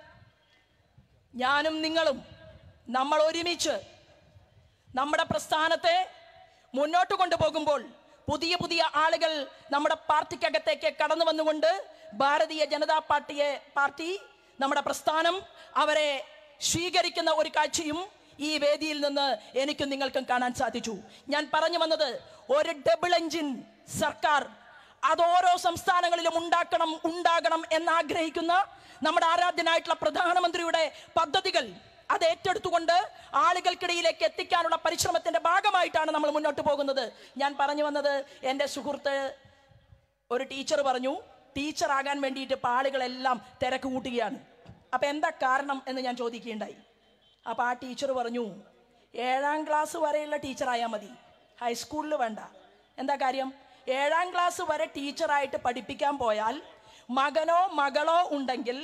ഞാനും നിങ്ങളും നമ്മൾ ഒരുമിച്ച് നമ്മുടെ പ്രസ്ഥാനത്തെ മുന്നോട്ട് കൊണ്ടുപോകുമ്പോൾ പുതിയ പുതിയ ആളുകൾ നമ്മുടെ പാർട്ടിക്കകത്തേക്ക് കടന്നു വന്നുകൊണ്ട് ഭാരതീയ ജനതാ പാർട്ടിയെ പാർട്ടി നമ്മുടെ പ്രസ്ഥാനം അവരെ സ്വീകരിക്കുന്ന ഒരു കാഴ്ചയും ഈ വേദിയിൽ നിന്ന് എനിക്കും നിങ്ങൾക്കും കാണാൻ സാധിച്ചു ഞാൻ പറഞ്ഞു വന്നത് ഒരു ഡബിൾ എഞ്ചിൻ സർക്കാർ അത് ഓരോ സംസ്ഥാനങ്ങളിലും ഉണ്ടാക്കണം ഉണ്ടാകണം എന്നാഗ്രഹിക്കുന്ന നമ്മുടെ ആരാധ്യനായിട്ടുള്ള പ്രധാനമന്ത്രിയുടെ പദ്ധതികൾ അത് ഏറ്റെടുത്തുകൊണ്ട് ആളുകൾക്കിടയിലേക്ക് എത്തിക്കാനുള്ള പരിശ്രമത്തിന്റെ ഭാഗമായിട്ടാണ് നമ്മൾ മുന്നോട്ട് പോകുന്നത് ഞാൻ പറഞ്ഞു വന്നത് എൻ്റെ സുഹൃത്ത് ഒരു ടീച്ചർ പറഞ്ഞു ടീച്ചർ ആകാൻ വേണ്ടിയിട്ട് ഇപ്പം ആളുകളെല്ലാം തിരക്ക് കൂട്ടുകയാണ് അപ്പം എന്താ കാരണം എന്ന് ഞാൻ ചോദിക്കുകയുണ്ടായി അപ്പം ആ ടീച്ചർ പറഞ്ഞു ഏഴാം ക്ലാസ് വരെയുള്ള ടീച്ചറായാൽ മതി ഹൈസ്കൂളിൽ വേണ്ട എന്താ കാര്യം ഏഴാം ക്ലാസ് വരെ ടീച്ചറായിട്ട് പഠിപ്പിക്കാൻ പോയാൽ മകനോ മകളോ ഉണ്ടെങ്കിൽ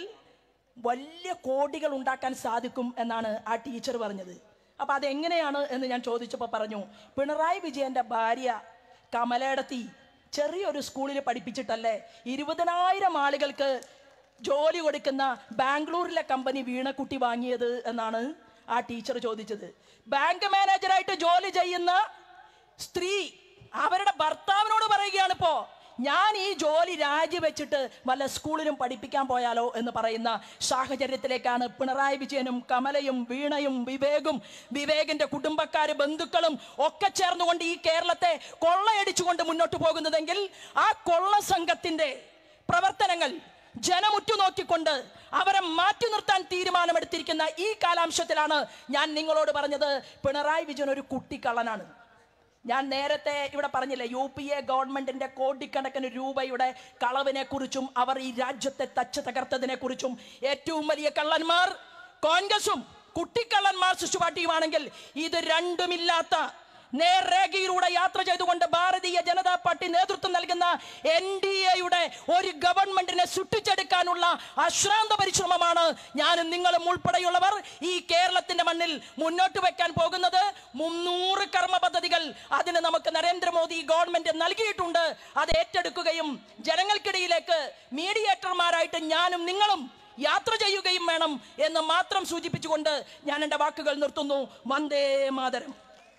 വലിയ കോടികൾ ഉണ്ടാക്കാൻ സാധിക്കും എന്നാണ് ആ ടീച്ചർ പറഞ്ഞത് അപ്പം അതെങ്ങനെയാണ് എന്ന് ഞാൻ ചോദിച്ചപ്പോൾ പറഞ്ഞു പിണറായി വിജയന്റെ ഭാര്യ കമലേടത്തി ചെറിയൊരു സ്കൂളിൽ പഠിപ്പിച്ചിട്ടല്ലേ ഇരുപതിനായിരം ആളുകൾക്ക് ജോലി കൊടുക്കുന്ന ബാംഗ്ലൂരിലെ കമ്പനി വീണക്കുട്ടി വാങ്ങിയത് എന്നാണ് ആ ടീച്ചർ ചോദിച്ചത് ബാങ്ക് മാനേജറായിട്ട് ജോലി ചെയ്യുന്ന സ്ത്രീ അവരുടെ ഭർത്താവിനോട് പറയുകയാണ് ഇപ്പോ ഞാൻ ഈ ജോലി രാജിവെച്ചിട്ട് വല്ല സ്കൂളിലും പഠിപ്പിക്കാൻ പോയാലോ എന്ന് പറയുന്ന സാഹചര്യത്തിലേക്കാണ് പിണറായി വിജയനും കമലയും വീണയും വിവേകും വിവേകിന്റെ കുടുംബക്കാര് ബന്ധുക്കളും ഒക്കെ ചേർന്നുകൊണ്ട് ഈ കേരളത്തെ കൊള്ളയടിച്ചുകൊണ്ട് മുന്നോട്ട് പോകുന്നതെങ്കിൽ ആ കൊള്ള സംഘത്തിന്റെ പ്രവർത്തനങ്ങൾ ജനമുറ്റു നോക്കിക്കൊണ്ട് അവരെ മാറ്റി നിർത്താൻ തീരുമാനമെടുത്തിരിക്കുന്ന ഈ കാലാംശത്തിലാണ് ഞാൻ നിങ്ങളോട് പറഞ്ഞത് പിണറായി വിജയൻ ഒരു കുട്ടിക്കള്ളനാണ് ഞാൻ നേരത്തെ ഇവിടെ പറഞ്ഞില്ലേ യു പി എ ഗവൺമെന്റിന്റെ കോടിക്കണക്കിന് രൂപയുടെ കളവിനെ കുറിച്ചും അവർ ഈ രാജ്യത്തെ തച്ച് തകർത്തതിനെ കുറിച്ചും ഏറ്റവും വലിയ കള്ളന്മാർ കോൺഗ്രസും കുട്ടിക്കള്ളൻ മാർക്സിസ്റ്റ് പാർട്ടിയുമാണെങ്കിൽ ഇത് രണ്ടുമില്ലാത്ത നേർരേഖയിലൂടെ യാത്ര ചെയ്തുകൊണ്ട് ഭാരതീയ ജനതാ പാർട്ടി നേതൃത്വം നൽകുന്ന എൻ ഡി എയുടെ ഒരു ഗവൺമെന്റിനെ സൃഷ്ടിച്ചെടുക്കാനുള്ള അശ്രാന്ത പരിശ്രമമാണ് ഞാനും നിങ്ങളും ഉൾപ്പെടെയുള്ളവർ ഈ കേരളത്തിന്റെ മണ്ണിൽ മുന്നോട്ട് വെക്കാൻ പോകുന്നത് മുന്നൂറ് കർമ്മ പദ്ധതികൾ അതിന് നമുക്ക് നരേന്ദ്രമോദി ഗവൺമെന്റ് നൽകിയിട്ടുണ്ട് അത് ഏറ്റെടുക്കുകയും ജനങ്ങൾക്കിടയിലേക്ക് മീഡിയേറ്റർമാരായിട്ട് ഞാനും നിങ്ങളും യാത്ര ചെയ്യുകയും വേണം എന്ന് മാത്രം സൂചിപ്പിച്ചുകൊണ്ട് ഞാൻ എൻ്റെ വാക്കുകൾ നിർത്തുന്നു വന്ദേ മാതരം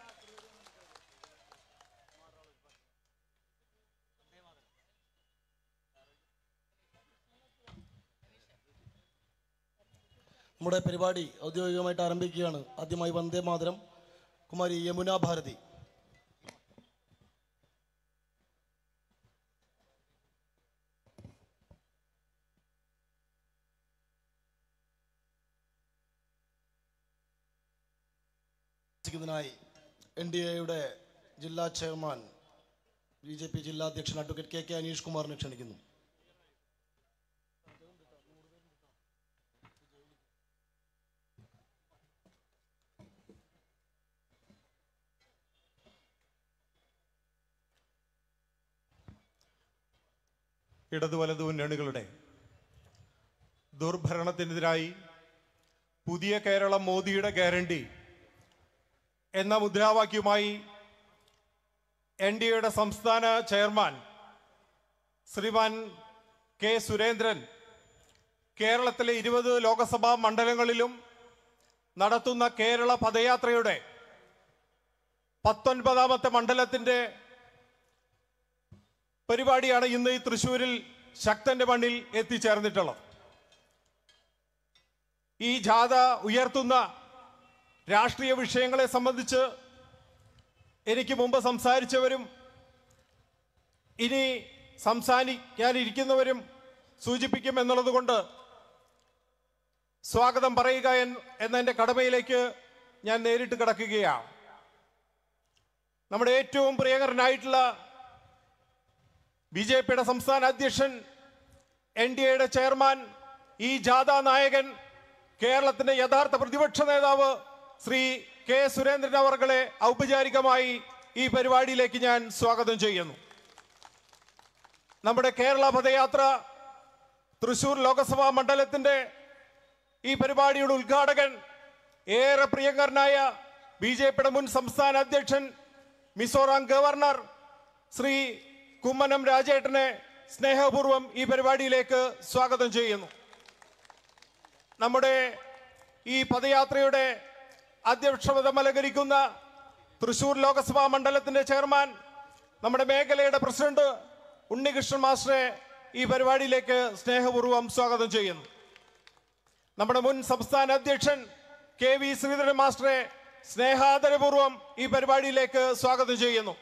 നമ്മുടെ പരിപാടി ഔദ്യോഗികമായിട്ട് ആരംഭിക്കുകയാണ് ആദ്യമായി വന്ദേ മാതരം കുമാരി യമുന ഭാരതി ായി എൻ ഡി എയുടെ ജില്ലാ ചെയർമാൻ ബി ജെ പി ജില്ലാ അധ്യക്ഷൻ അഡ്വക്കേറ്റ് കെ കെ അനീഷ് കുമാറിനെ ക്ഷണിക്കുന്നു ഇടതു വലതു മുന്നണികളുടെ ദുർഭരണത്തിനെതിരായി പുതിയ കേരളം മോദിയുടെ ഗ്യാരണ്ടി എന്ന മുദ്രാവാക്യവുമായി എൻ ഡി എയുടെ സംസ്ഥാന ചെയർമാൻ ശ്രീമാൻ കെ സുരേന്ദ്രൻ കേരളത്തിലെ ഇരുപത് ലോകസഭാ മണ്ഡലങ്ങളിലും നടത്തുന്ന കേരള പദയാത്രയുടെ പത്തൊൻപതാമത്തെ മണ്ഡലത്തിന്റെ പരിപാടിയാണ് ഇന്ന് ഈ തൃശ്ശൂരിൽ ശക്തന്റെ മണ്ണിൽ എത്തിച്ചേർന്നിട്ടുള്ളത് ഈ ജാഥ ഉയർത്തുന്ന രാഷ്ട്രീയ വിഷയങ്ങളെ സംബന്ധിച്ച് എനിക്ക് മുമ്പ് സംസാരിച്ചവരും ഇനി സംസാരിക്കാനിരിക്കുന്നവരും സൂചിപ്പിക്കും എന്നുള്ളത് കൊണ്ട് സ്വാഗതം പറയുക എൻ- എന്ന എൻ്റെ കടമയിലേക്ക് ഞാൻ നേരിട്ട് കിടക്കുകയാണ് നമ്മുടെ ഏറ്റവും പ്രിയങ്കരനായിട്ടുള്ള ബി ജെ പിയുടെ സംസ്ഥാന അധ്യക്ഷൻ എൻ ഡി എയുടെ ചെയർമാൻ ഈ ജാഥാ നായകൻ കേരളത്തിന്റെ യഥാർത്ഥ പ്രതിപക്ഷ നേതാവ് ശ്രീ കെ സുരേന്ദ്രൻ അവർകളെ ഔപചാരികമായി ഈ പരിപാടിയിലേക്ക് ഞാൻ സ്വാഗതം ചെയ്യുന്നു നമ്മുടെ കേരള പദയാത്ര തൃശൂർ ലോകസഭാ മണ്ഡലത്തിന്റെ ഈ പരിപാടിയുടെ ഉദ്ഘാടകൻ ഏറെ പ്രിയങ്കരനായ ബി ജെ പിയുടെ മുൻ സംസ്ഥാന അധ്യക്ഷൻ മിസോറാം ഗവർണർ ശ്രീ കുമ്മനം രാജേട്ടനെ സ്നേഹപൂർവ്വം ഈ പരിപാടിയിലേക്ക് സ്വാഗതം ചെയ്യുന്നു നമ്മുടെ ഈ പദയാത്രയുടെ അധ്യക്ഷപദം അലങ്കരിക്കുന്ന തൃശൂർ ലോകസഭാ മണ്ഡലത്തിന്റെ ചെയർമാൻ നമ്മുടെ മേഖലയുടെ പ്രസിഡന്റ് ഉണ്ണികൃഷ്ണൻ മാസ്റ്ററെ ഈ പരിപാടിയിലേക്ക് സ്നേഹപൂർവ്വം സ്വാഗതം ചെയ്യുന്നു നമ്മുടെ മുൻ സംസ്ഥാന അധ്യക്ഷൻ കെ വി ശ്രീധരൻ മാസ്റ്ററെ സ്നേഹാദരപൂർവ്വം ഈ പരിപാടിയിലേക്ക് സ്വാഗതം ചെയ്യുന്നു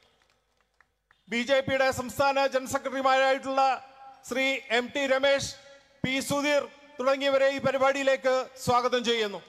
ബി ജെ പിയുടെ സംസ്ഥാന ജനറൽ സെക്രട്ടറിമാരായിട്ടുള്ള Shri M T Ramesh P Sudheer തുടങ്ങിയവരെ ഈ പരിപാടിയിലേക്ക് സ്വാഗതം ചെയ്യുന്നു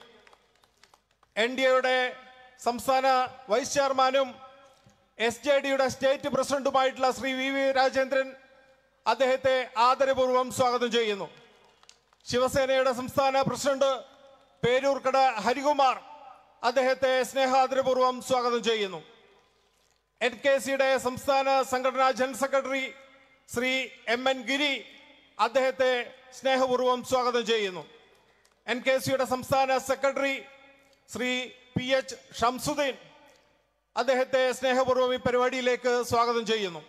എൻ ഡി എയുടെ സംസ്ഥാന വൈസ് ചെയർമാനും എസ് ജെ ഡിയുടെ സ്റ്റേറ്റ് പ്രസിഡന്റുമായിട്ടുള്ള ശ്രീ വി വി രാജേന്ദ്രൻ അദ്ദേഹത്തെ ആദരപൂർവ്വം സ്വാഗതം ചെയ്യുന്നു ശിവസേനയുടെ സംസ്ഥാന പ്രസിഡന്റ് പേരൂർക്കട ഹരികുമാർ അദ്ദേഹത്തെ സ്നേഹാദരപൂർവ്വം സ്വാഗതം ചെയ്യുന്നു എൻ കെ സിയുടെ സംസ്ഥാന സംഘടനാ general secretary Shri M N Giri അദ്ദേഹത്തെ സ്നേഹപൂർവ്വം സ്വാഗതം ചെയ്യുന്നു എൻ കെ സിയുടെ സംസ്ഥാന secretary Shri P H Shamsuddin അദ്ദേഹത്തെ സ്നേഹപൂർവ്വം ഈ പരിപാടിയിലേക്ക് സ്വാഗതം ചെയ്യുന്നു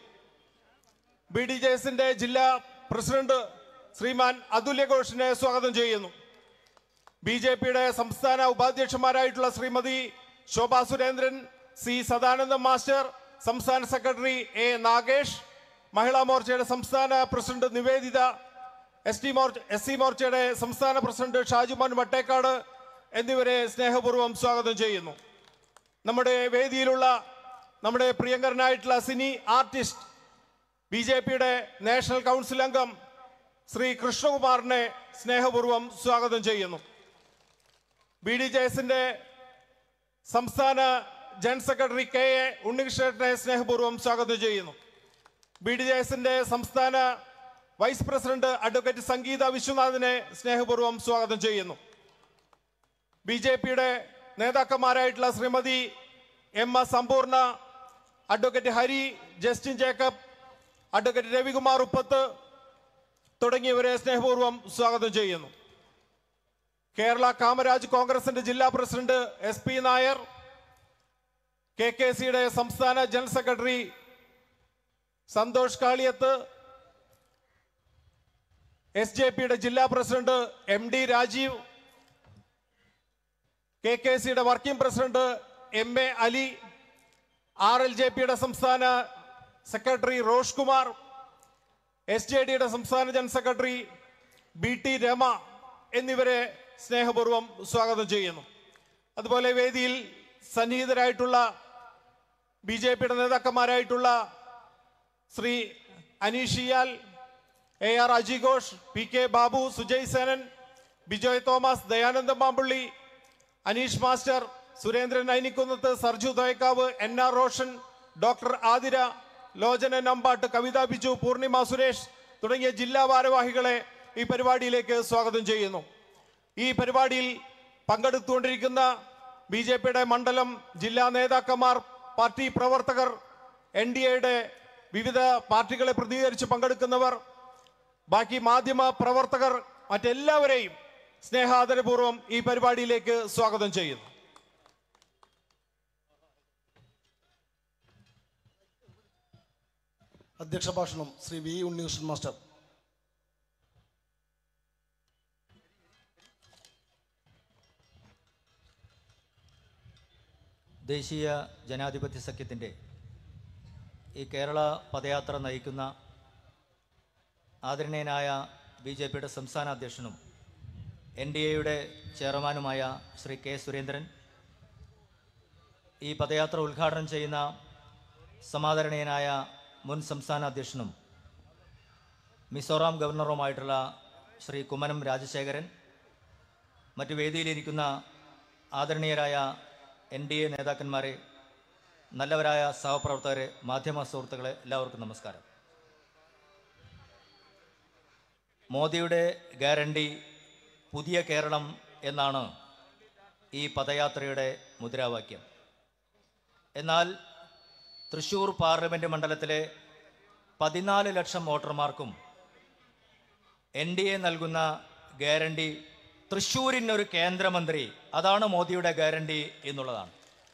ബി ഡി ജെ എസിന്റെ ജില്ലാ പ്രസിഡന്റ് ശ്രീമാൻ അതുല്യ ഘോഷിനെ സ്വാഗതം ചെയ്യുന്നു ബി ജെ പിയുടെ സംസ്ഥാന ഉപാധ്യക്ഷന്മാരായിട്ടുള്ള ശ്രീമതി ശോഭാ സുരേന്ദ്രൻ സി സദാനന്ദം മാസ്റ്റർ സംസ്ഥാന സെക്രട്ടറി എ നാഗേഷ് മഹിളാ മോർച്ചയുടെ സംസ്ഥാന president Niveditha S T Morcha S C മോർച്ചയുടെ സംസ്ഥാന പ്രസിഡന്റ് ഷാജുമാൻ വട്ടേക്കാട് എന്നിവരെ സ്നേഹപൂർവ്വം സ്വാഗതം ചെയ്യുന്നു നമ്മുടെ വേദിയിലുള്ള നമ്മുടെ പ്രിയങ്കരനായിട്ടുള്ള സിനി ആർട്ടിസ്റ്റ് ബി ജെ പിയുടെ നാഷണൽ കൗൺസിൽ അംഗം ശ്രീ കൃഷ്ണകുമാറിനെ സ്നേഹപൂർവ്വം സ്വാഗതം ചെയ്യുന്നു ബി ഡി ജെ എസിന്റെ സംസ്ഥാന ജനറൽ സെക്രട്ടറി കെ എ ഉണ്ണികൃഷ്ണനെ സ്നേഹപൂർവ്വം സ്വാഗതം ചെയ്യുന്നു ബി ഡി ജെ എസിന്റെ സംസ്ഥാന വൈസ് പ്രസിഡന്റ് അഡ്വക്കേറ്റ് സംഗീത വിശ്വനാഥിനെ സ്നേഹപൂർവ്വം സ്വാഗതം ചെയ്യുന്നു ബി ജെ പിയുടെ നേതാക്കന്മാരായിട്ടുള്ള Shrimathi M S Sampoorna advocate Hari Justin Jacob advocate Ravikumar Uppath തുടങ്ങിയവരെ സ്നേഹപൂർവ്വം സ്വാഗതം ചെയ്യുന്നു കേരള കാമരാജ് കോൺഗ്രസിന്റെ ജില്ലാ president S P Nair K K സിയുടെ സംസ്ഥാന general secretary Santhosh Kaliyath S J പിയുടെ ജില്ലാ president M D Rajeev K K സിയുടെ working president M A Ali R L J പിയുടെ സംസ്ഥാന secretary Rosh Kumar S J ഡിയുടെ സംസ്ഥാന general secretary B T Rama എന്നിവരെ സ്നേഹപൂർവ്വം സ്വാഗതം ചെയ്യുന്നു അതുപോലെ വേദിയിൽ സന്നിഹിതരായിട്ടുള്ള ബി ജെ പിയുടെ നേതാക്കന്മാരായിട്ടുള്ള Shri Aneeshiyal A R Aji Ghosh P K Babu Sujay Senan Bijoy Thomas Dayananda Mampully Aneesh master Surendran Ainikkunnath Sarju Thoyakkavu N R Roshan doctor Athira Lochana Nambatt Kavitha Biju Poornima Suresh തുടങ്ങിയ ജില്ലാ ഭാരവാഹികളെ ഈ പരിപാടിയിലേക്ക് സ്വാഗതം ചെയ്യുന്നു ഈ പരിപാടിയിൽ പങ്കെടുത്തുകൊണ്ടിരിക്കുന്ന ബി ജെ പിയുടെ മണ്ഡലം ജില്ലാ നേതാക്കന്മാർ പാർട്ടി പ്രവർത്തകർ എൻ ഡി എയുടെ വിവിധ പാർട്ടികളെ പ്രതിനിധീകരിച്ച് പങ്കെടുക്കുന്നവർ ബാക്കി മാധ്യമ പ്രവർത്തകർ മറ്റെല്ലാവരെയും സ്നേഹാദരപൂർവ്വം ഈ പരിപാടിയിലേക്ക് സ്വാഗതം ചെയ്യുന്നു അധ്യക്ഷ ഭാഷണം ശ്രീ വി ഉണ്ണികൃഷ്ണൻ മാസ്റ്റർ ദേശീയ ജനാധിപത്യ സഖ്യത്തിൻ്റെ ഈ കേരള പദയാത്ര നയിക്കുന്ന ആദരണീയനായ ബി ജെ പിയുടെ സംസ്ഥാന അധ്യക്ഷനും എൻ ഡി എയുടെ ചെയർമാനുമായ ശ്രീ കെ സുരേന്ദ്രൻ ഈ പദയാത്ര ഉദ്ഘാടനം ചെയ്യുന്ന സമാദരണീയനായ മുൻ സംസ്ഥാന അധ്യക്ഷനും മിസോറാം ഗവർണറുമായിട്ടുള്ള ശ്രീ കുമ്മനം രാജശേഖരൻ മറ്റു വേദിയിലിരിക്കുന്ന ആദരണീയരായ എൻ ഡി എ നേതാക്കന്മാരെ നല്ലവരായ സഹപ്രവർത്തകരെ മാധ്യമ സുഹൃത്തുക്കളെ എല്ലാവർക്കും നമസ്കാരം മോദിയുടെ ഗ്യാരണ്ടി പുതിയ കേരളം എന്നാണ് ഈ പദയാത്രയുടെ മുദ്രാവാക്യം എന്നാൽ തൃശൂർ പാർലമെൻറ്റ് മണ്ഡലത്തിലെ പതിനാല് ലക്ഷം വോട്ടർമാർക്കും എൻ ഡി എ നൽകുന്ന ഗ്യാരണ്ടി തൃശ്ശൂരിനൊരു കേന്ദ്രമന്ത്രി അതാണ് മോദിയുടെ ഗ്യാരണ്ടി എന്നുള്ളതാണ്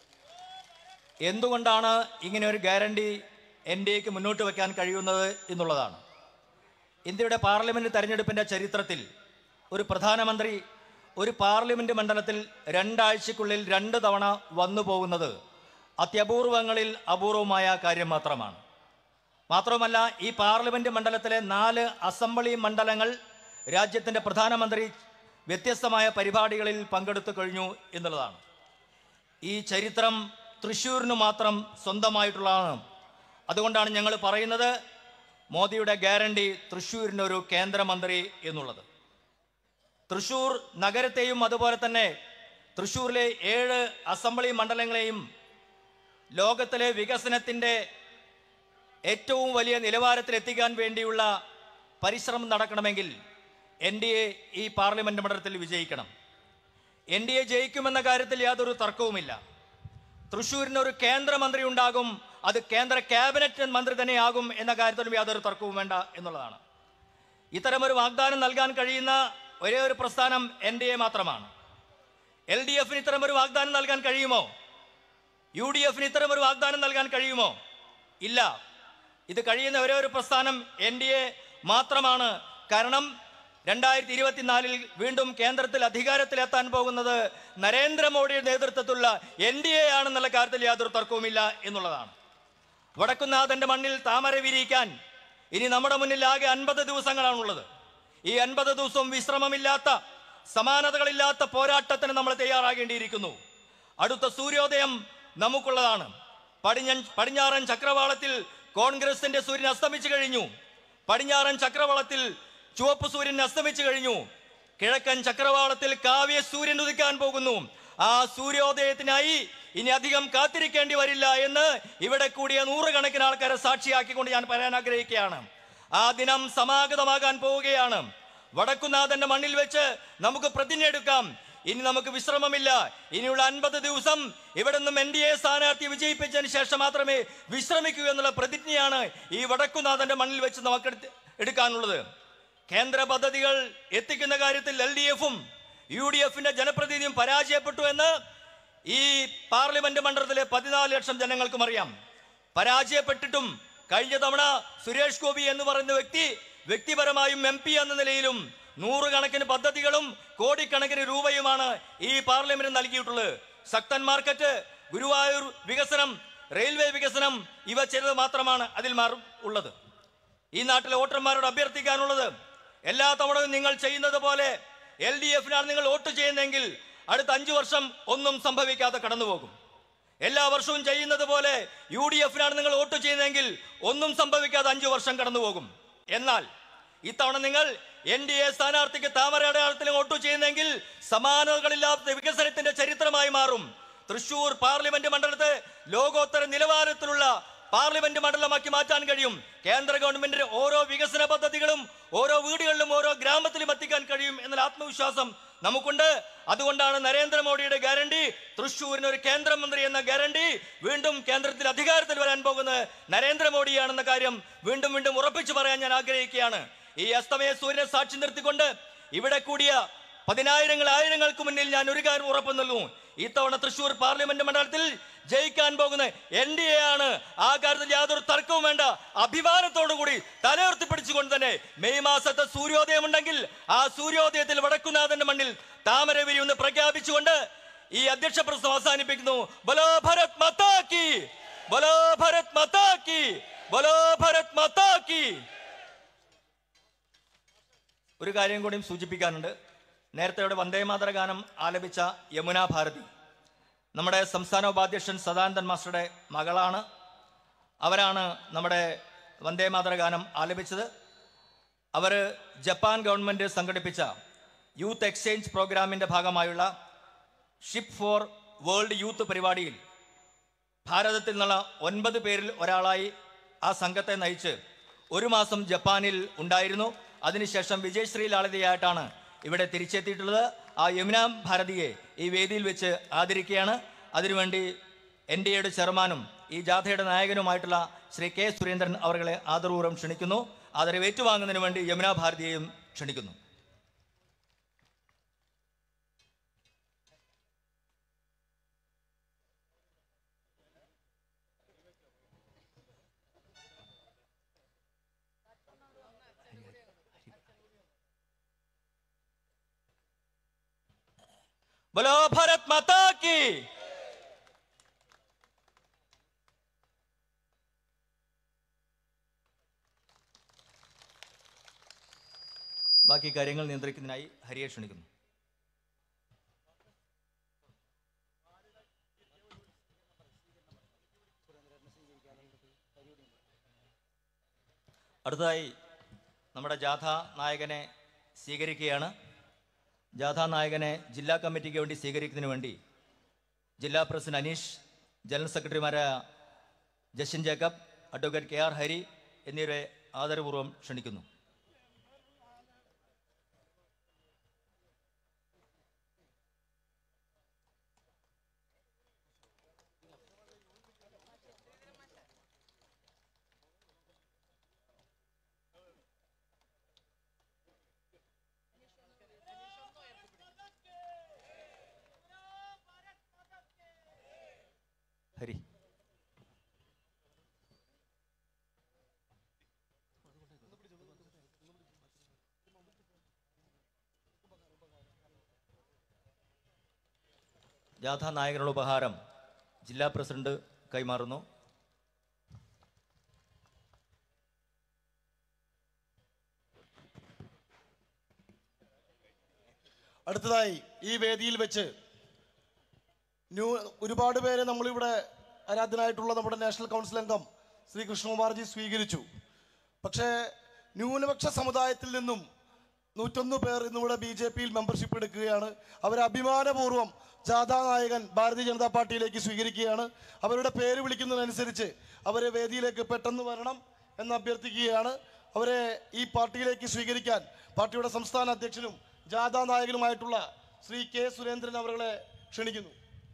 എന്തുകൊണ്ടാണ് ഇങ്ങനെ ഒരു ഗ്യാരണ്ടി എൻ ഡി എക്ക് മുന്നോട്ട് വയ്ക്കാൻ കഴിയുന്നത് എന്നുള്ളതാണ് ഇന്ത്യയുടെ പാർലമെന്റ് തെരഞ്ഞെടുപ്പിന്റെ ചരിത്രത്തിൽ ഒരു പ്രധാനമന്ത്രി ഒരു പാർലമെന്റ് മണ്ഡലത്തിൽ രണ്ടാഴ്ചക്കുള്ളിൽ രണ്ട് തവണ വന്നു പോകുന്നത് അത്യപൂർവങ്ങളിൽ അപൂർവമായ കാര്യം മാത്രമാണ് മാത്രമല്ല ഈ പാർലമെന്റ് മണ്ഡലത്തിലെ നാല് അസംബ്ലി മണ്ഡലങ്ങൾ രാജ്യത്തിന്റെ പ്രധാനമന്ത്രി വ്യത്യസ്തമായ പരിപാടികളിൽ പങ്കെടുത്തു കഴിഞ്ഞു എന്നുള്ളതാണ് ഈ ചരിത്രം തൃശ്ശൂരിന് മാത്രം സ്വന്തമായിട്ടുള്ളതാണ് അതുകൊണ്ടാണ് ഞങ്ങൾ പറയുന്നത് മോദിയുടെ ഗ്യാരണ്ടി തൃശ്ശൂരിനൊരു കേന്ദ്രമന്ത്രി എന്നുള്ളത് തൃശ്ശൂർ നഗരത്തെയും അതുപോലെ തന്നെ തൃശ്ശൂരിലെ ഏഴ് അസംബ്ലി മണ്ഡലങ്ങളെയും ലോകത്തിലെ വികസനത്തിൻ്റെ ഏറ്റവും വലിയ നിലവാരത്തിൽ എത്തിക്കാൻ വേണ്ടിയുള്ള പരിശ്രമം നടക്കണമെങ്കിൽ എൻ ഡി എ ഈ പാർലമെന്റ് മണ്ഡലത്തിൽ വിജയിക്കണം എൻ ഡി എ ജയിക്കുമെന്ന കാര്യത്തിൽ യാതൊരു തർക്കവുമില്ല തൃശ്ശൂരിന് ഒരു കേന്ദ്രമന്ത്രി ഉണ്ടാകും അത് കേന്ദ്ര ക്യാബിനറ്റ് മന്ത്രി തന്നെയാകും എന്ന കാര്യത്തിലും യാതൊരു തർക്കവും വേണ്ട എന്നുള്ളതാണ് ഇത്തരമൊരു വാഗ്ദാനം നൽകാൻ കഴിയുന്ന ഒരേ ഒരു പ്രസ്ഥാനം എൻ ഡി എ മാത്രമാണ് എൽ ഡി എഫിന് ഇത്തരം ഒരു വാഗ്ദാനം നൽകാൻ കഴിയുമോ യു ഡി എഫിന് ഇത്തരം ഒരു വാഗ്ദാനം നൽകാൻ കഴിയുമോ ഇല്ല ഇത് കഴിയുന്ന ഒരേ ഒരു പ്രസ്ഥാനം എൻ ഡി എ മാത്രമാണ് കാരണം രണ്ടായിരത്തി ഇരുപത്തിനാലിൽ വീണ്ടും കേന്ദ്രത്തിൽ അധികാരത്തിലെത്താൻ പോകുന്നത് നരേന്ദ്രമോദിയുടെ നേതൃത്വത്തിലുള്ള എൻ ഡി എ ആണെന്നുള്ള കാര്യത്തിൽ യാതൊരു തർക്കവുമില്ല എന്നുള്ളതാണ് വടക്കുന്നാഥന്റെ മണ്ണിൽ താമര വിരിയിക്കാൻ ഇനി നമ്മുടെ മുന്നിൽ ആകെ അൻപത് ദിവസങ്ങളാണുള്ളത് ഈ അൻപത് ദിവസവും വിശ്രമമില്ലാത്ത സമാനതകളില്ലാത്ത പോരാട്ടത്തിന് നമ്മൾ തയ്യാറാകേണ്ടിയിരിക്കുന്നു അടുത്ത സൂര്യോദയം നമുക്കുള്ളതാണ് പടിഞ്ഞൻ പടിഞ്ഞാറൻ ചക്രവാളത്തിൽ കോൺഗ്രസിന്റെ സൂര്യൻ അസ്തമിച്ചു കഴിഞ്ഞു പടിഞ്ഞാറൻ ചക്രവാളത്തിൽ ചുവപ്പ് സൂര്യൻ അസ്തമിച്ചു കഴിഞ്ഞു കിഴക്കൻ ചക്രവാളത്തിൽ കാവ്യ സൂര്യൻ ഉദിക്കാൻ പോകുന്നു ആ സൂര്യോദയത്തിനായി ഇനി അധികം കാത്തിരിക്കേണ്ടി വരില്ല എന്ന് ഇവിടെ കൂടിയ നൂറുകണക്കിന് ആൾക്കാരെ സാക്ഷിയാക്കിക്കൊണ്ട് ഞാൻ പറയാൻ ആഗ്രഹിക്കുകയാണ് ആ ദിനം സമാഗതമാകാൻ പോവുകയാണ് വടക്കുനാഥന്റെ മണ്ണിൽ വെച്ച് നമുക്ക് പ്രതിജ്ഞ എടുക്കാം ഇനി നമുക്ക് വിശ്രമമില്ല ഇനിയുള്ള അൻപത് ദിവസം ഇവിടെ നിന്നും എൻ ഡി എ സ്ഥാനാർത്ഥി വിജയിപ്പിച്ചതിന് ശേഷം മാത്രമേ വിശ്രമിക്കൂ എന്നുള്ള പ്രതിജ്ഞയാണ് ഈ വടക്കുനാഥന്റെ മണ്ണിൽ വെച്ച് നമുക്ക് എടുത്ത് എടുക്കാനുള്ളത് കേന്ദ്ര പദ്ധതികൾ എത്തിക്കുന്ന കാര്യത്തിൽ എൽ ഡി എഫും യു ഡി എഫിന്റെ ജനപ്രതിനിധിയും പരാജയപ്പെട്ടു എന്ന് ഈ പാർലമെന്റ് മണ്ഡലത്തിലെ പതിനാല് ലക്ഷം ജനങ്ങൾക്കും അറിയാം പരാജയപ്പെട്ടിട്ടും കഴിഞ്ഞ തവണ സുരേഷ് ഗോപി എന്ന് പറയുന്ന വ്യക്തി വ്യക്തിപരമായും എം പി എന്ന നിലയിലും നൂറുകണക്കിന് പദ്ധതികളും കോടിക്കണക്കിന് രൂപയുമാണ് ഈ പാർലമെന്റ് നൽകിയിട്ടുള്ളത് ശക്തൻ മാർക്കറ്റ് ഗുരുവായൂർ വികസനം റെയിൽവേ വികസനം ഇവ ചിലത് മാത്രമാണ് അതിൽ മാറും ഉള്ളത് ഈ നാട്ടിലെ വോട്ടർമാരോട് അഭ്യർത്ഥിക്കാനുള്ളത് എല്ലാ തവണയും നിങ്ങൾ ചെയ്യുന്നത് പോലെ എൽ ഡി എഫിനാണ് നിങ്ങൾ വോട്ട് ചെയ്യുന്നതെങ്കിൽ അടുത്ത അഞ്ചു വർഷം ഒന്നും സംഭവിക്കാതെ കടന്നുപോകും എല്ലാ വർഷവും ചെയ്യുന്നത് പോലെ യു ഡി എഫിനാണ് നിങ്ങൾ വോട്ട് ചെയ്യുന്നതെങ്കിൽ ഒന്നും സംഭവിക്കാതെ അഞ്ചു വർഷം കടന്നുപോകും എന്നാൽ ഇത്തവണ നിങ്ങൾ എൻ ഡി എ സ്ഥാനാർത്ഥിക്ക് താമര അടയാളത്തിൽ വോട്ട് ചെയ്യുന്നെങ്കിൽ സമാനതകളില്ലാത്ത വികസനത്തിന്റെ ചരിത്രമായി മാറും തൃശൂർ പാർലമെന്റ് മണ്ഡലത്തെ ലോകോത്തര നിലവാരത്തിലുള്ള പാർലമെന്റ് മണ്ഡലമാക്കി മാറ്റാൻ കഴിയും കേന്ദ്ര ഗവൺമെന്റിന്റെ ഓരോ വികസന പദ്ധതികളും ഓരോ വീടുകളിലും ഓരോ ഗ്രാമത്തിലും എത്തിക്കാൻ കഴിയും എന്നുള്ള ആത്മവിശ്വാസം നമുക്കുണ്ട് അതുകൊണ്ടാണ് നരേന്ദ്രമോദിയുടെ ഗ്യാരണ്ടി തൃശ്ശൂരിന് ഒരു കേന്ദ്രമന്ത്രി എന്ന ഗ്യാരണ്ടി വീണ്ടും കേന്ദ്രത്തിൽ അധികാരത്തിൽ വരാൻ പോകുന്നത് നരേന്ദ്രമോദിയാണെന്ന കാര്യം വീണ്ടും വീണ്ടും ഉറപ്പിച്ചു പറയാൻ ഞാൻ ആഗ്രഹിക്കുകയാണ് ഈ അസ്തമയ സൂര്യനെ സാക്ഷി നിർത്തിക്കൊണ്ട് ഇവിടെ കൂടിയ പതിനായിരങ്ങൾ ആയിരങ്ങൾക്ക് മുന്നിൽ ഞാൻ ഒരു കാര്യം ഉറപ്പു നൽകും ഇത്തവണ തൃശൂർ പാർലമെന്റ് മണ്ഡലത്തിൽ ജയിക്കാൻ പോകുന്ന എൻ ഡി എ ആണ് ആ കാര്യത്തിൽ യാതൊരു തർക്കവും വേണ്ട അഭിമാനത്തോടു കൂടി തലയുർത്തി പിടിച്ചുകൊണ്ട് തന്നെ മെയ് മാസത്തെ സൂര്യോദയം ഉണ്ടെങ്കിൽ ആ സൂര്യോദയത്തിൽ വടക്കുനാഥന്റെ മണ്ണിൽ താമര വിരിയുമെന്ന് പ്രഖ്യാപിച്ചുകൊണ്ട് ഈ അധ്യക്ഷ പ്രശ്നം അവസാനിപ്പിക്കുന്നു ബലോ ഭരത് മത്താക്കി ബലോ ഭരത് മത്താക്കി ബലോ ഭരത് മത്താക്കി ഒരു കാര്യം കൂടിയും സൂചിപ്പിക്കാനുണ്ട് നേരത്തെ ഇവിടെ വന്ദേമാതര ഗാനം ആലപിച്ച യമുന ഭാരതി നമ്മുടെ സംസ്ഥാന ഉപാധ്യക്ഷൻ സദാനന്ദൻ മാസ്റ്ററുടെ മകളാണ് അവരാണ് നമ്മുടെ വന്ദേമാതര ഗാനം ആലപിച്ചത് അവർ ജപ്പാൻ ഗവൺമെൻറ് സംഘടിപ്പിച്ച യൂത്ത് എക്സ്ചേഞ്ച് പ്രോഗ്രാമിൻ്റെ ഭാഗമായുള്ള ഷിപ്പ് ഫോർ വേൾഡ് യൂത്ത് പരിപാടിയിൽ ഭാരതത്തിൽ നിന്നുള്ള ഒൻപത് പേരിൽ ഒരാളായി ആ സംഘത്തെ നയിച്ച് ഒരു മാസം ജപ്പാനിൽ ഉണ്ടായിരുന്നു അതിനുശേഷം വിജയശ്രീ ലാളിതയായിട്ടാണ് ഇവിടെ തിരിച്ചെത്തിയിട്ടുള്ളത് ആ യമുന ഭാരതിയെ ഈ വേദിയിൽ വെച്ച് ആദരിക്കുകയാണ് അതിനുവേണ്ടി എൻ ഡി എയുടെ ചെയർമാനും ഈ ജാഥയുടെ നായകനുമായിട്ടുള്ള ശ്രീ കെ സുരേന്ദ്രൻ അവരെ ആദരപൂർവ്വം ക്ഷണിക്കുന്നു ആദരവ് ഏറ്റുവാങ്ങുന്നതിന് വേണ്ടി യമുന ഭാരതിയെയും ക്ഷണിക്കുന്നു बोलो भारत माता की ബാക്കി കാര്യങ്ങൾ നിയന്ത്രിക്കുന്നതിനായി ഹരിയെ ക്ഷണിക്കുന്നു അടുത്തതായി നമ്മുടെ ജാഥ നായകനെ സ്വീകരിക്കുകയാണ് ജാഥാ നായകനെ ജില്ലാ കമ്മിറ്റിക്ക് വേണ്ടി സ്വീകരിക്കുന്നതിന് വേണ്ടി ജില്ലാ പ്രസിഡന്റ് അനീഷ് ജനറൽ സെക്രട്ടറിമാരായ Justin Jacob advocate K R Hari എന്നിവരെ ആദരപൂർവ്വം ക്ഷണിക്കുന്നു ഹരി ജാഥാ നായകനുള്ള ഉപഹാരം ജില്ലാ പ്രസിഡന്റ് കൈമാറുന്നു അടുത്തതായി ഈ വേദിയിൽ വെച്ച് ന്യൂ ഒരുപാട് പേരെ നമ്മളിവിടെ ആരാധനായിട്ടുള്ള നമ്മുടെ നാഷണൽ കൗൺസിൽ അംഗം ശ്രീ കൃഷ്ണകുമാർജി സ്വീകരിച്ചു പക്ഷേ ന്യൂനപക്ഷ സമുദായത്തിൽ നിന്നും നൂറ്റൊന്ന് പേർ ഇന്നിവിടെ ബി ജെ പിയിൽ മെമ്പർഷിപ്പ് എടുക്കുകയാണ് അവരെ അഭിമാനപൂർവ്വം ജാഥാ നായകൻ ഭാരതീയ ജനതാ പാർട്ടിയിലേക്ക് സ്വീകരിക്കുകയാണ് അവരുടെ പേര് വിളിക്കുന്നതിനനുസരിച്ച് അവരെ വേദിയിലേക്ക് പെട്ടെന്ന് വരണം എന്ന് അഭ്യർത്ഥിക്കുകയാണ് അവരെ ഈ പാർട്ടിയിലേക്ക് സ്വീകരിക്കാൻ പാർട്ടിയുടെ സംസ്ഥാന അധ്യക്ഷനും ജാഥാ നായകനുമായിട്ടുള്ള ശ്രീ കെ സുരേന്ദ്രൻ അവരെ ക്ഷണിക്കുന്നു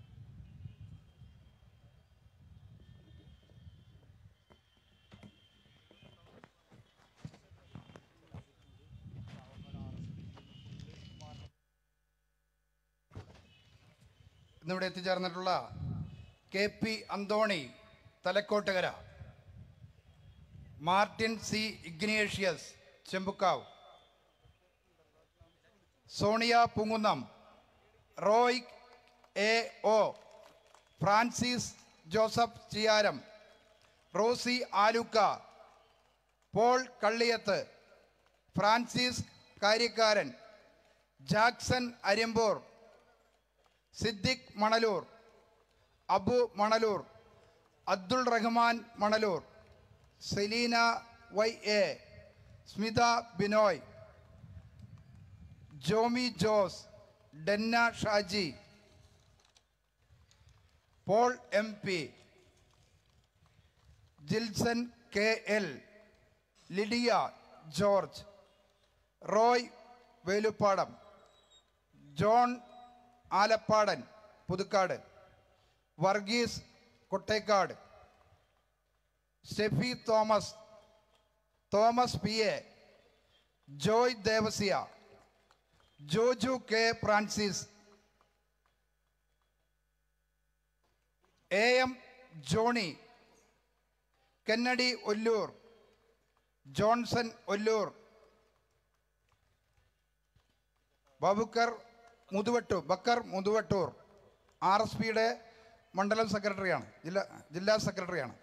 ഇന്നിവിടെ എത്തിച്ചേർന്നിട്ടുള്ള K P Antony Thalakottukara Martin C Ignatius Chembukkavu Sonia Poonkunnam Roy A O Francis Joseph Chiyaram Rosy Alukka Paul Kalliyath Francis Karyakkaran Jackson Arimpur Siddique Manalur Abu Manalur Abdul Rahman Manalur Selina Y A Smitha Binoy Jomy Jose Denna Shaji Paul M P Jilson K L Lydia George Roy Velupadam John Alappadan Puthukkad Varghese Kottekkad Stephy Thomas Thomas P A Joy Devasia Joju K Francis A M Johny Kennedy Ollur Johnson Ollur Babukkar Muthuvattur Bakkar Muthuvattur R S പിയുടെ മണ്ഡലം സെക്രട്ടറിയാണ് ജില്ലാ ജില്ലാ സെക്രട്ടറിയാണ്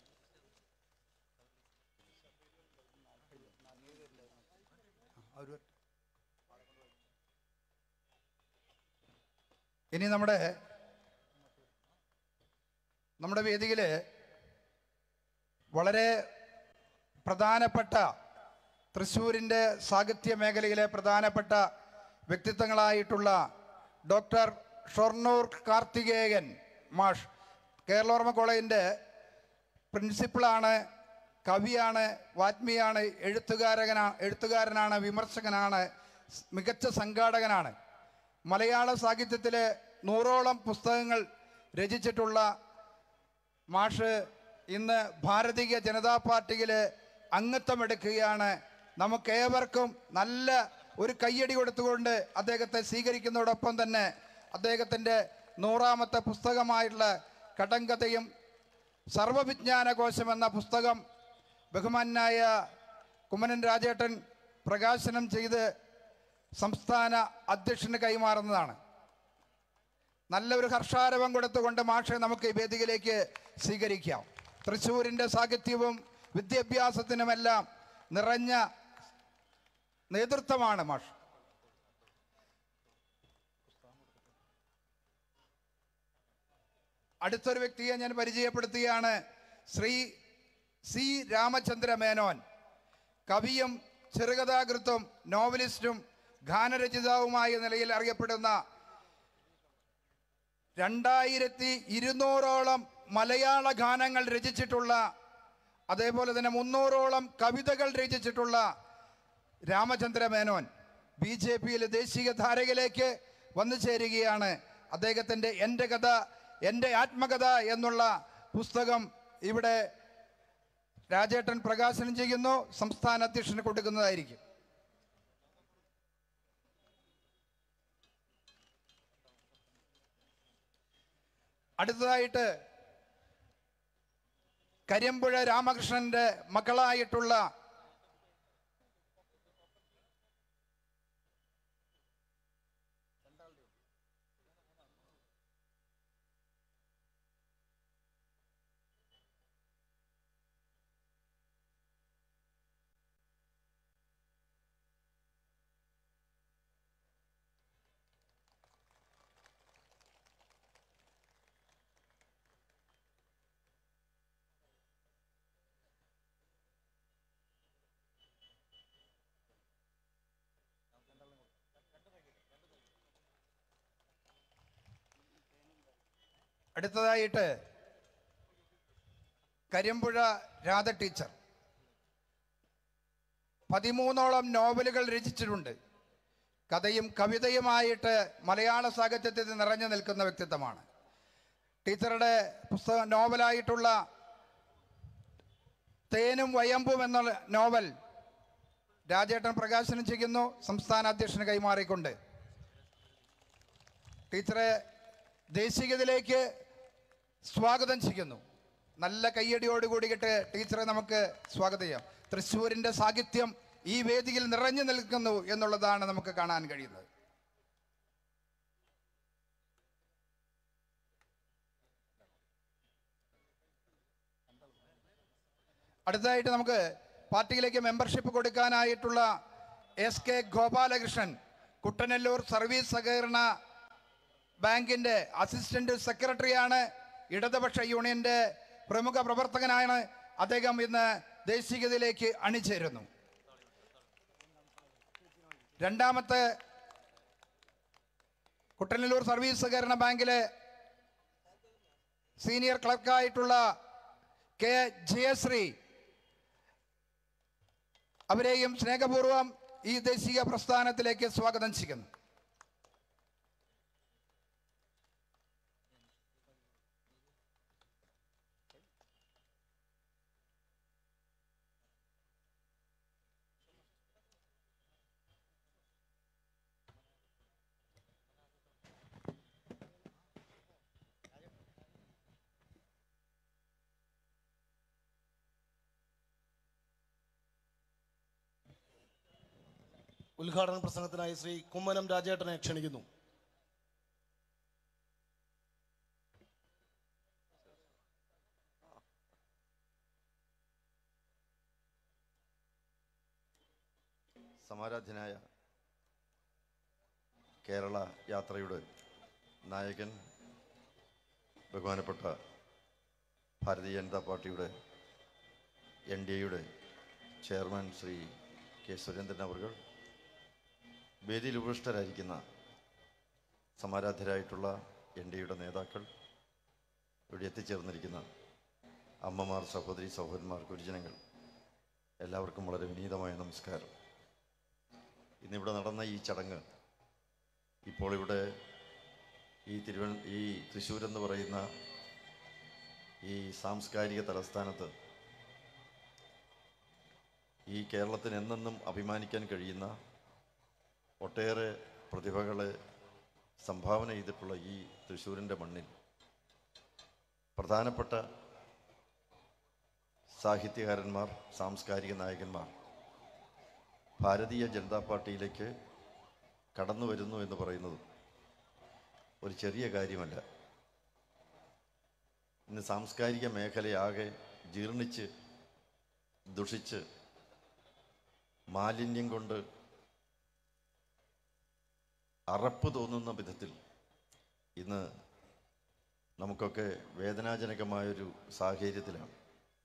ഇനി നമ്മുടെ നമ്മുടെ വേദിയിൽ വളരെ പ്രധാനപ്പെട്ട തൃശ്ശൂരിൻ്റെ സാഹിത്യ മേഖലയിലെ പ്രധാനപ്പെട്ട വ്യക്തിത്വങ്ങളായിട്ടുള്ള ഡോക്ടർ ഷൊർണൂർ കാർത്തികേയൻ മാഷ് കേരളോർമ്മ കോളേജിൻ്റെ പ്രിൻസിപ്പിളാണ് കവിയാണ് വാത്മീയാണ് എഴുത്തുകാരകനാണ് എഴുത്തുകാരനാണ് വിമർശകനാണ് സ് മികച്ച സംഘാടകനാണ് മലയാള സാഹിത്യത്തിലെ നൂറോളം പുസ്തകങ്ങൾ രചിച്ചിട്ടുള്ള മാഷ് ഇന്ന് ഭാരതീയ ജനതാ പാർട്ടിയിൽ അംഗത്വമെടുക്കുകയാണ് നമുക്കേവർക്കും നല്ല ഒരു കയ്യടി കൊടുത്തുകൊണ്ട് അദ്ദേഹത്തെ സ്വീകരിക്കുന്നതോടൊപ്പം തന്നെ അദ്ദേഹത്തിൻ്റെ നൂറാമത്തെ പുസ്തകമായിട്ടുള്ള കടങ്കഥയും സർവവിജ്ഞാനകോശം എന്ന പുസ്തകം ബഹുമാനായ കുമ്മനൻ രാജേട്ടൻ പ്രകാശനം ചെയ്ത് സംസ്ഥാന അധ്യക്ഷന് കൈമാറുന്നതാണ് നല്ല ഒരു ഹർഷാരവം കൊടുത്തുകൊണ്ട് മാഷെ നമുക്ക് ഈ വേദികയിലേക്ക് സ്വീകരിക്കാം തൃശ്ശൂരിൻ്റെ സാഹിത്യവും വിദ്യാഭ്യാസത്തിനുമെല്ലാം നിറഞ്ഞ നേതൃത്വമാണ് മാഷ് അടുത്തൊരു വ്യക്തിയെ ഞാൻ പരിചയപ്പെടുത്തുകയാണ് ശ്രീ സി രാമചന്ദ്ര മേനോൻ കവിയും ചെറുകഥാകൃത്തും നോവലിസ്റ്റും ഗാനരചിതാവുമായ നിലയിൽ അറിയപ്പെടുന്ന രണ്ടായിരത്തി ഇരുന്നൂറോളം മലയാള ഗാനങ്ങൾ രചിച്ചിട്ടുള്ള അതേപോലെ തന്നെ മുന്നൂറോളം കവിതകൾ രചിച്ചിട്ടുള്ള രാമചന്ദ്ര മേനോൻ ബി ജെ പിയിലെ ദേശീയ ധാരകയിലേക്ക് വന്നു ചേരുകയാണ് അദ്ദേഹത്തിൻ്റെ എൻ്റെ കഥ എൻ്റെ ആത്മകഥ എന്നുള്ള പുസ്തകം ഇവിടെ രാജേട്ടൻ പ്രകാശനം ചെയ്യുന്നു സംസ്ഥാന അധ്യക്ഷന് കൊടുക്കുന്നതായിരിക്കും അടുത്തതായിട്ട് കരിമ്പുഴ രാമകൃഷ്ണന്റെ മക്കളായിട്ടുള്ള അടുത്തതായിട്ട് കരിമ്പുഴ രാധ ടീച്ചർ പതിമൂന്നോളം നോവലുകൾ രചിച്ചിട്ടുണ്ട് കഥയും കവിതയുമായിട്ട് മലയാള സാഹിത്യത്തിൽ നിറഞ്ഞു നിൽക്കുന്ന വ്യക്തിത്വമാണ് ടീച്ചറുടെ പുസ്തക നോവലായിട്ടുള്ള തേനും വയമ്പും എന്ന നോവൽ രാജേട്ടൻ പ്രകാശനം ചെയ്യുന്നു സംസ്ഥാന അധ്യക്ഷന് കൈമാറിക്കൊണ്ട് ടീച്ചറെ ദേശീയതയിലേക്ക് സ്വാഗതം ചെയ്യുന്നു നല്ല കയ്യടിയോട് കൂടിയിട്ട് ടീച്ചറെ നമുക്ക് സ്വാഗതം ചെയ്യാം തൃശ്ശൂരിൻ്റെ സാഹിത്യം ഈ വേദിയിൽ നിറഞ്ഞു നിൽക്കുന്നു എന്നുള്ളതാണ് നമുക്ക് കാണാൻ കഴിയുന്നത് അടുത്തതായിട്ട് നമുക്ക് പാർട്ടിയിലേക്ക് മെമ്പർഷിപ്പ് കൊടുക്കാനായിട്ടുള്ള S K Gopalakrishnan Kuttanellur service സഹകരണ ബാങ്കിന്റെ അസിസ്റ്റന്റ് സെക്രട്ടറിയാണ് ഇടതുപക്ഷ യൂണിയന്റെ പ്രമുഖ പ്രവർത്തകനാണ് അദ്ദേഹം ഇന്ന് ദേശീയതയിലേക്ക് അണിചേരുന്നു രണ്ടാമത്തെ കുട്ടനല്ലൂർ സർവീസ് സഹകരണ ബാങ്കിലെ സീനിയർ ക്ലർക്കായിട്ടുള്ള കെ ജയശ്രീ അവരെയും സ്നേഹപൂർവം ഈ ദേശീയ പ്രസ്ഥാനത്തിലേക്ക് സ്വാഗതം ചെയ്യുന്നു ഉദ്ഘാടന പ്രസംഗത്തിനായി ശ്രീ കുമ്മനം രാജേട്ടനെ ക്ഷണിക്കുന്നു സമാരാധ്യനായ കേരള യാത്രയുടെ നായകൻ ബഹുമാനപ്പെട്ട ഭാരതീയ ജനതാ പാർട്ടിയുടെ എൻ ഡി എയുടെ ചെയർമാൻ ശ്രീ കെ സുരേന്ദ്രൻ അവർ വേദിയിൽ ഉപൃഷ്ടരായിരിക്കുന്ന സമാരാധ്യരായിട്ടുള്ള എൻ ഡി എയുടെ നേതാക്കൾ ഇവിടെ എത്തിച്ചേർന്നിരിക്കുന്ന അമ്മമാർ സഹോദരി സഹോദരന്മാർ ഗുരുജനങ്ങൾ എല്ലാവർക്കും വളരെ വിനീതമായ നമസ്കാരം ഇന്നിവിടെ നടന്ന ഈ ചടങ്ങ് ഇപ്പോൾ ഇവിടെ ഈ തിരുവന ഈ തൃശ്ശൂർ എന്ന് പറയുന്ന ഈ സാംസ്കാരിക തലസ്ഥാനത്ത് ഈ കേരളത്തിന് എന്നെന്നും അഭിമാനിക്കാൻ കഴിയുന്ന ഒട്ടേറെ പ്രതിഭകളെ സംഭാവന ചെയ്തിട്ടുള്ള ഈ തൃശ്ശൂരിൻ്റെ മണ്ണിൽ പ്രധാനപ്പെട്ട സാഹിത്യകാരന്മാർ സാംസ്കാരിക നായകന്മാർ ഭാരതീയ ജനതാ പാർട്ടിയിലേക്ക് കടന്നു വരുന്നു എന്ന് പറയുന്നത് ഒരു ചെറിയ കാര്യമല്ല ഇന്ന് സാംസ്കാരിക മേഖലയാകെ ജീർണിച്ച് ദുഷിച്ച് മാലിന്യം കൊണ്ട് അറപ്പ് തോന്നുന്ന വിധത്തിൽ ഇന്ന് നമുക്കൊക്കെ വേദനാജനകമായൊരു സാഹചര്യത്തിലാണ്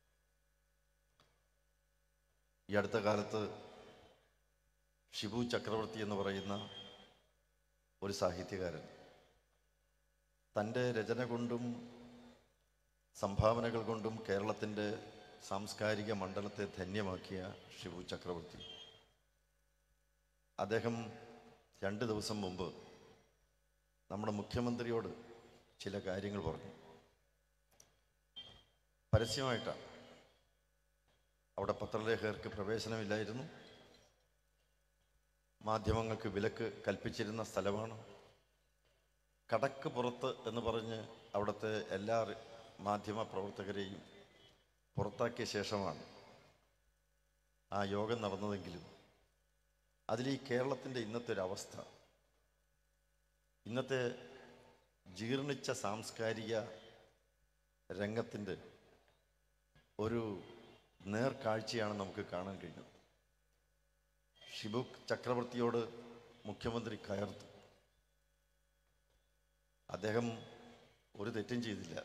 ഈ അടുത്ത കാലത്ത് ഷിബു ചക്രവർത്തി എന്ന് പറയുന്ന ഒരു സാഹിത്യകാരൻ തൻ്റെ രചന കൊണ്ടും സംഭാവനകൾ കൊണ്ടും കേരളത്തിൻ്റെ സാംസ്കാരിക മണ്ഡലത്തെ ധന്യമാക്കിയ ഷിബു ചക്രവർത്തി അദ്ദേഹം രണ്ട് ദിവസം മുമ്പ് നമ്മുടെ മുഖ്യമന്ത്രിയോട് ചില കാര്യങ്ങൾ പറഞ്ഞു പരസ്യമായിട്ടാണ് അവിടെ പത്രലേഖകർക്ക് പ്രവേശനമില്ലായിരുന്നു മാധ്യമങ്ങൾക്ക് വിലക്ക് കൽപ്പിച്ചിരുന്ന സ്ഥലമാണ് കടക്ക് പുറത്ത് എന്ന് പറഞ്ഞ് അവിടുത്തെ എല്ലാ റി- മാധ്യമ പ്രവർത്തകരെയും പുറത്താക്കിയ ശേഷമാണ് ആ യോഗം നടന്നതെങ്കിലും അതിൽ ഈ കേരളത്തിൻ്റെ ഇന്നത്തെ ഒരു അവസ്ഥ ഇന്നത്തെ ജീർണിച്ച സാംസ്കാരിക രംഗത്തിൻ്റെ ഒരു നേർക്കാഴ്ചയാണ് നമുക്ക് കാണാൻ കഴിഞ്ഞത് ഷിബു ചക്രവർത്തിയോട് മുഖ്യമന്ത്രി കയർത്തു അദ്ദേഹം ഒരു തെറ്റും ചെയ്തില്ല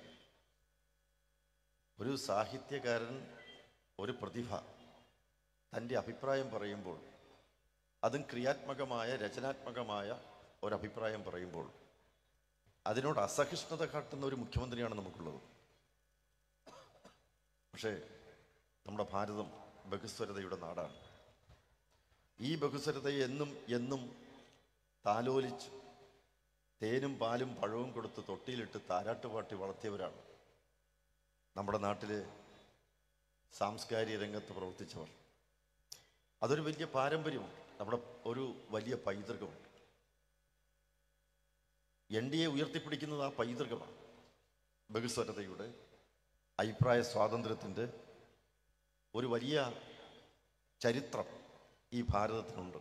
ഒരു സാഹിത്യകാരൻ ഒരു പ്രതിഭ തൻ്റെ അഭിപ്രായം പറയുമ്പോൾ അതും ക്രിയാത്മകമായ രചനാത്മകമായ ഒരഭിപ്രായം പറയുമ്പോൾ അതിനോട് അസഹിഷ്ണുത കാട്ടുന്ന ഒരു മുഖ്യമന്ത്രിയാണ് നമുക്കുള്ളത് പക്ഷേ നമ്മുടെ ഭാരതം ബഹുസ്വരതയുടെ നാടാണ് ഈ ബഹുസ്വരതയെ എന്നും എന്നും താലോലിച്ച് തേനും പാലും പഴവും കൊടുത്ത് തൊട്ടിയിലിട്ട് താരാട്ടുപാട്ടി വളർത്തിയവരാണ് നമ്മുടെ നാട്ടിലെ സാംസ്കാരിക രംഗത്ത് പ്രവർത്തിച്ചവർ അതൊരു വലിയ പാരമ്പര്യമുണ്ട് നമ്മുടെ ഒരു വലിയ പൈതൃകമുണ്ട് എൻ ഡി എ ഉയർത്തിപ്പിടിക്കുന്നത് ആ പൈതൃകമാണ് ബഹുസ്വരതയുടെ അഭിപ്രായ സ്വാതന്ത്ര്യത്തിൻ്റെ ഒരു വലിയ ചരിത്രം ഈ ഭാരതത്തിനുണ്ട്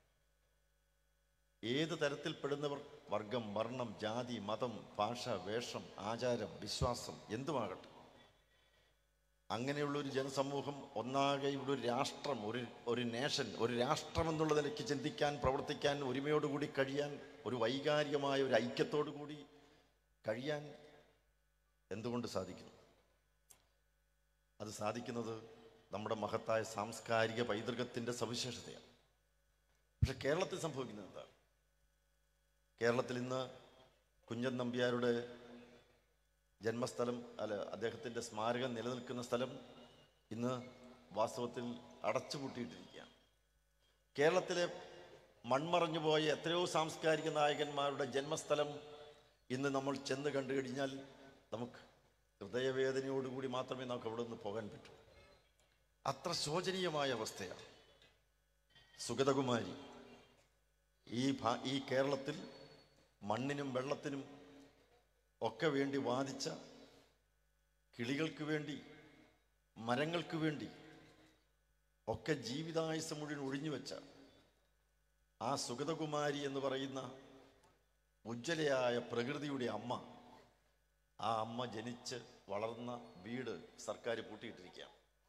ഏത് തരത്തിൽപ്പെടുന്നവർ വർഗം വർണ്ണം ജാതി മതം ഭാഷ വേഷം ആചാരം വിശ്വാസം എന്തുമാകട്ടെ അങ്ങനെയുള്ള ഒരു ജനസമൂഹം ഒന്നാകെ ഇവിടെ ഒരു രാഷ്ട്രം ഒരു ഒരു നേഷൻ ഒരു രാഷ്ട്രം എന്നുള്ള നിലയ്ക്ക് ചിന്തിക്കാൻ പ്രവർത്തിക്കാൻ ഒരുമയോടുകൂടി കഴിയാൻ ഒരു വൈകാരികമായ ഒരു ഐക്യത്തോടു കൂടി കഴിയാൻ എന്തുകൊണ്ട് സാധിക്കുന്നു അത് സാധിക്കുന്നത് നമ്മുടെ മഹത്തായ സാംസ്കാരിക പൈതൃകത്തിൻ്റെ സവിശേഷതയാണ് പക്ഷെ കേരളത്തിൽ സംഭവിക്കുന്നത് എന്താണ് കേരളത്തിൽ ഇന്ന് കുഞ്ഞൻ നമ്പ്യാരുടെ ജന്മസ്ഥലം അല്ല അദ്ദേഹത്തിൻ്റെ സ്മാരകം നിലനിൽക്കുന്ന സ്ഥലം ഇന്ന് വാസ്തവത്തിൽ അടച്ചുപൂട്ടിയിട്ടിരിക്കുകയാണ് കേരളത്തിലെ മൺമറഞ്ഞു പോയ എത്രയോ സാംസ്കാരിക നായകന്മാരുടെ ജന്മസ്ഥലം ഇന്ന് നമ്മൾ ചെന്ന് കണ്ടു കഴിഞ്ഞാൽ നമുക്ക് ഹൃദയവേദനയോടുകൂടി മാത്രമേ നമുക്ക് അവിടെ നിന്ന് പോകാൻ പറ്റൂ അത്ര ശോചനീയമായ അവസ്ഥയാണ് സുഗതകുമാരി ഈ ഭാ- ഈ കേരളത്തിൽ മണ്ണിനും വെള്ളത്തിനും ഒക്കെ വേണ്ടി വാദിച്ച കിളികൾക്ക് വേണ്ടി മരങ്ങൾക്ക് വേണ്ടി ഒക്കെ ജീവിതായുസ് മുഴുവൻ ഒഴിഞ്ഞു വെച്ച ആ സുഗതകുമാരി എന്ന് പറയുന്ന ഉജ്ജ്വലയായ പ്രകൃതിയുടെ അമ്മ ആ അമ്മ ജനിച്ച് വളർന്ന വീട് സർക്കാർ പൂട്ടിയിട്ടിരിക്കുകയാണ്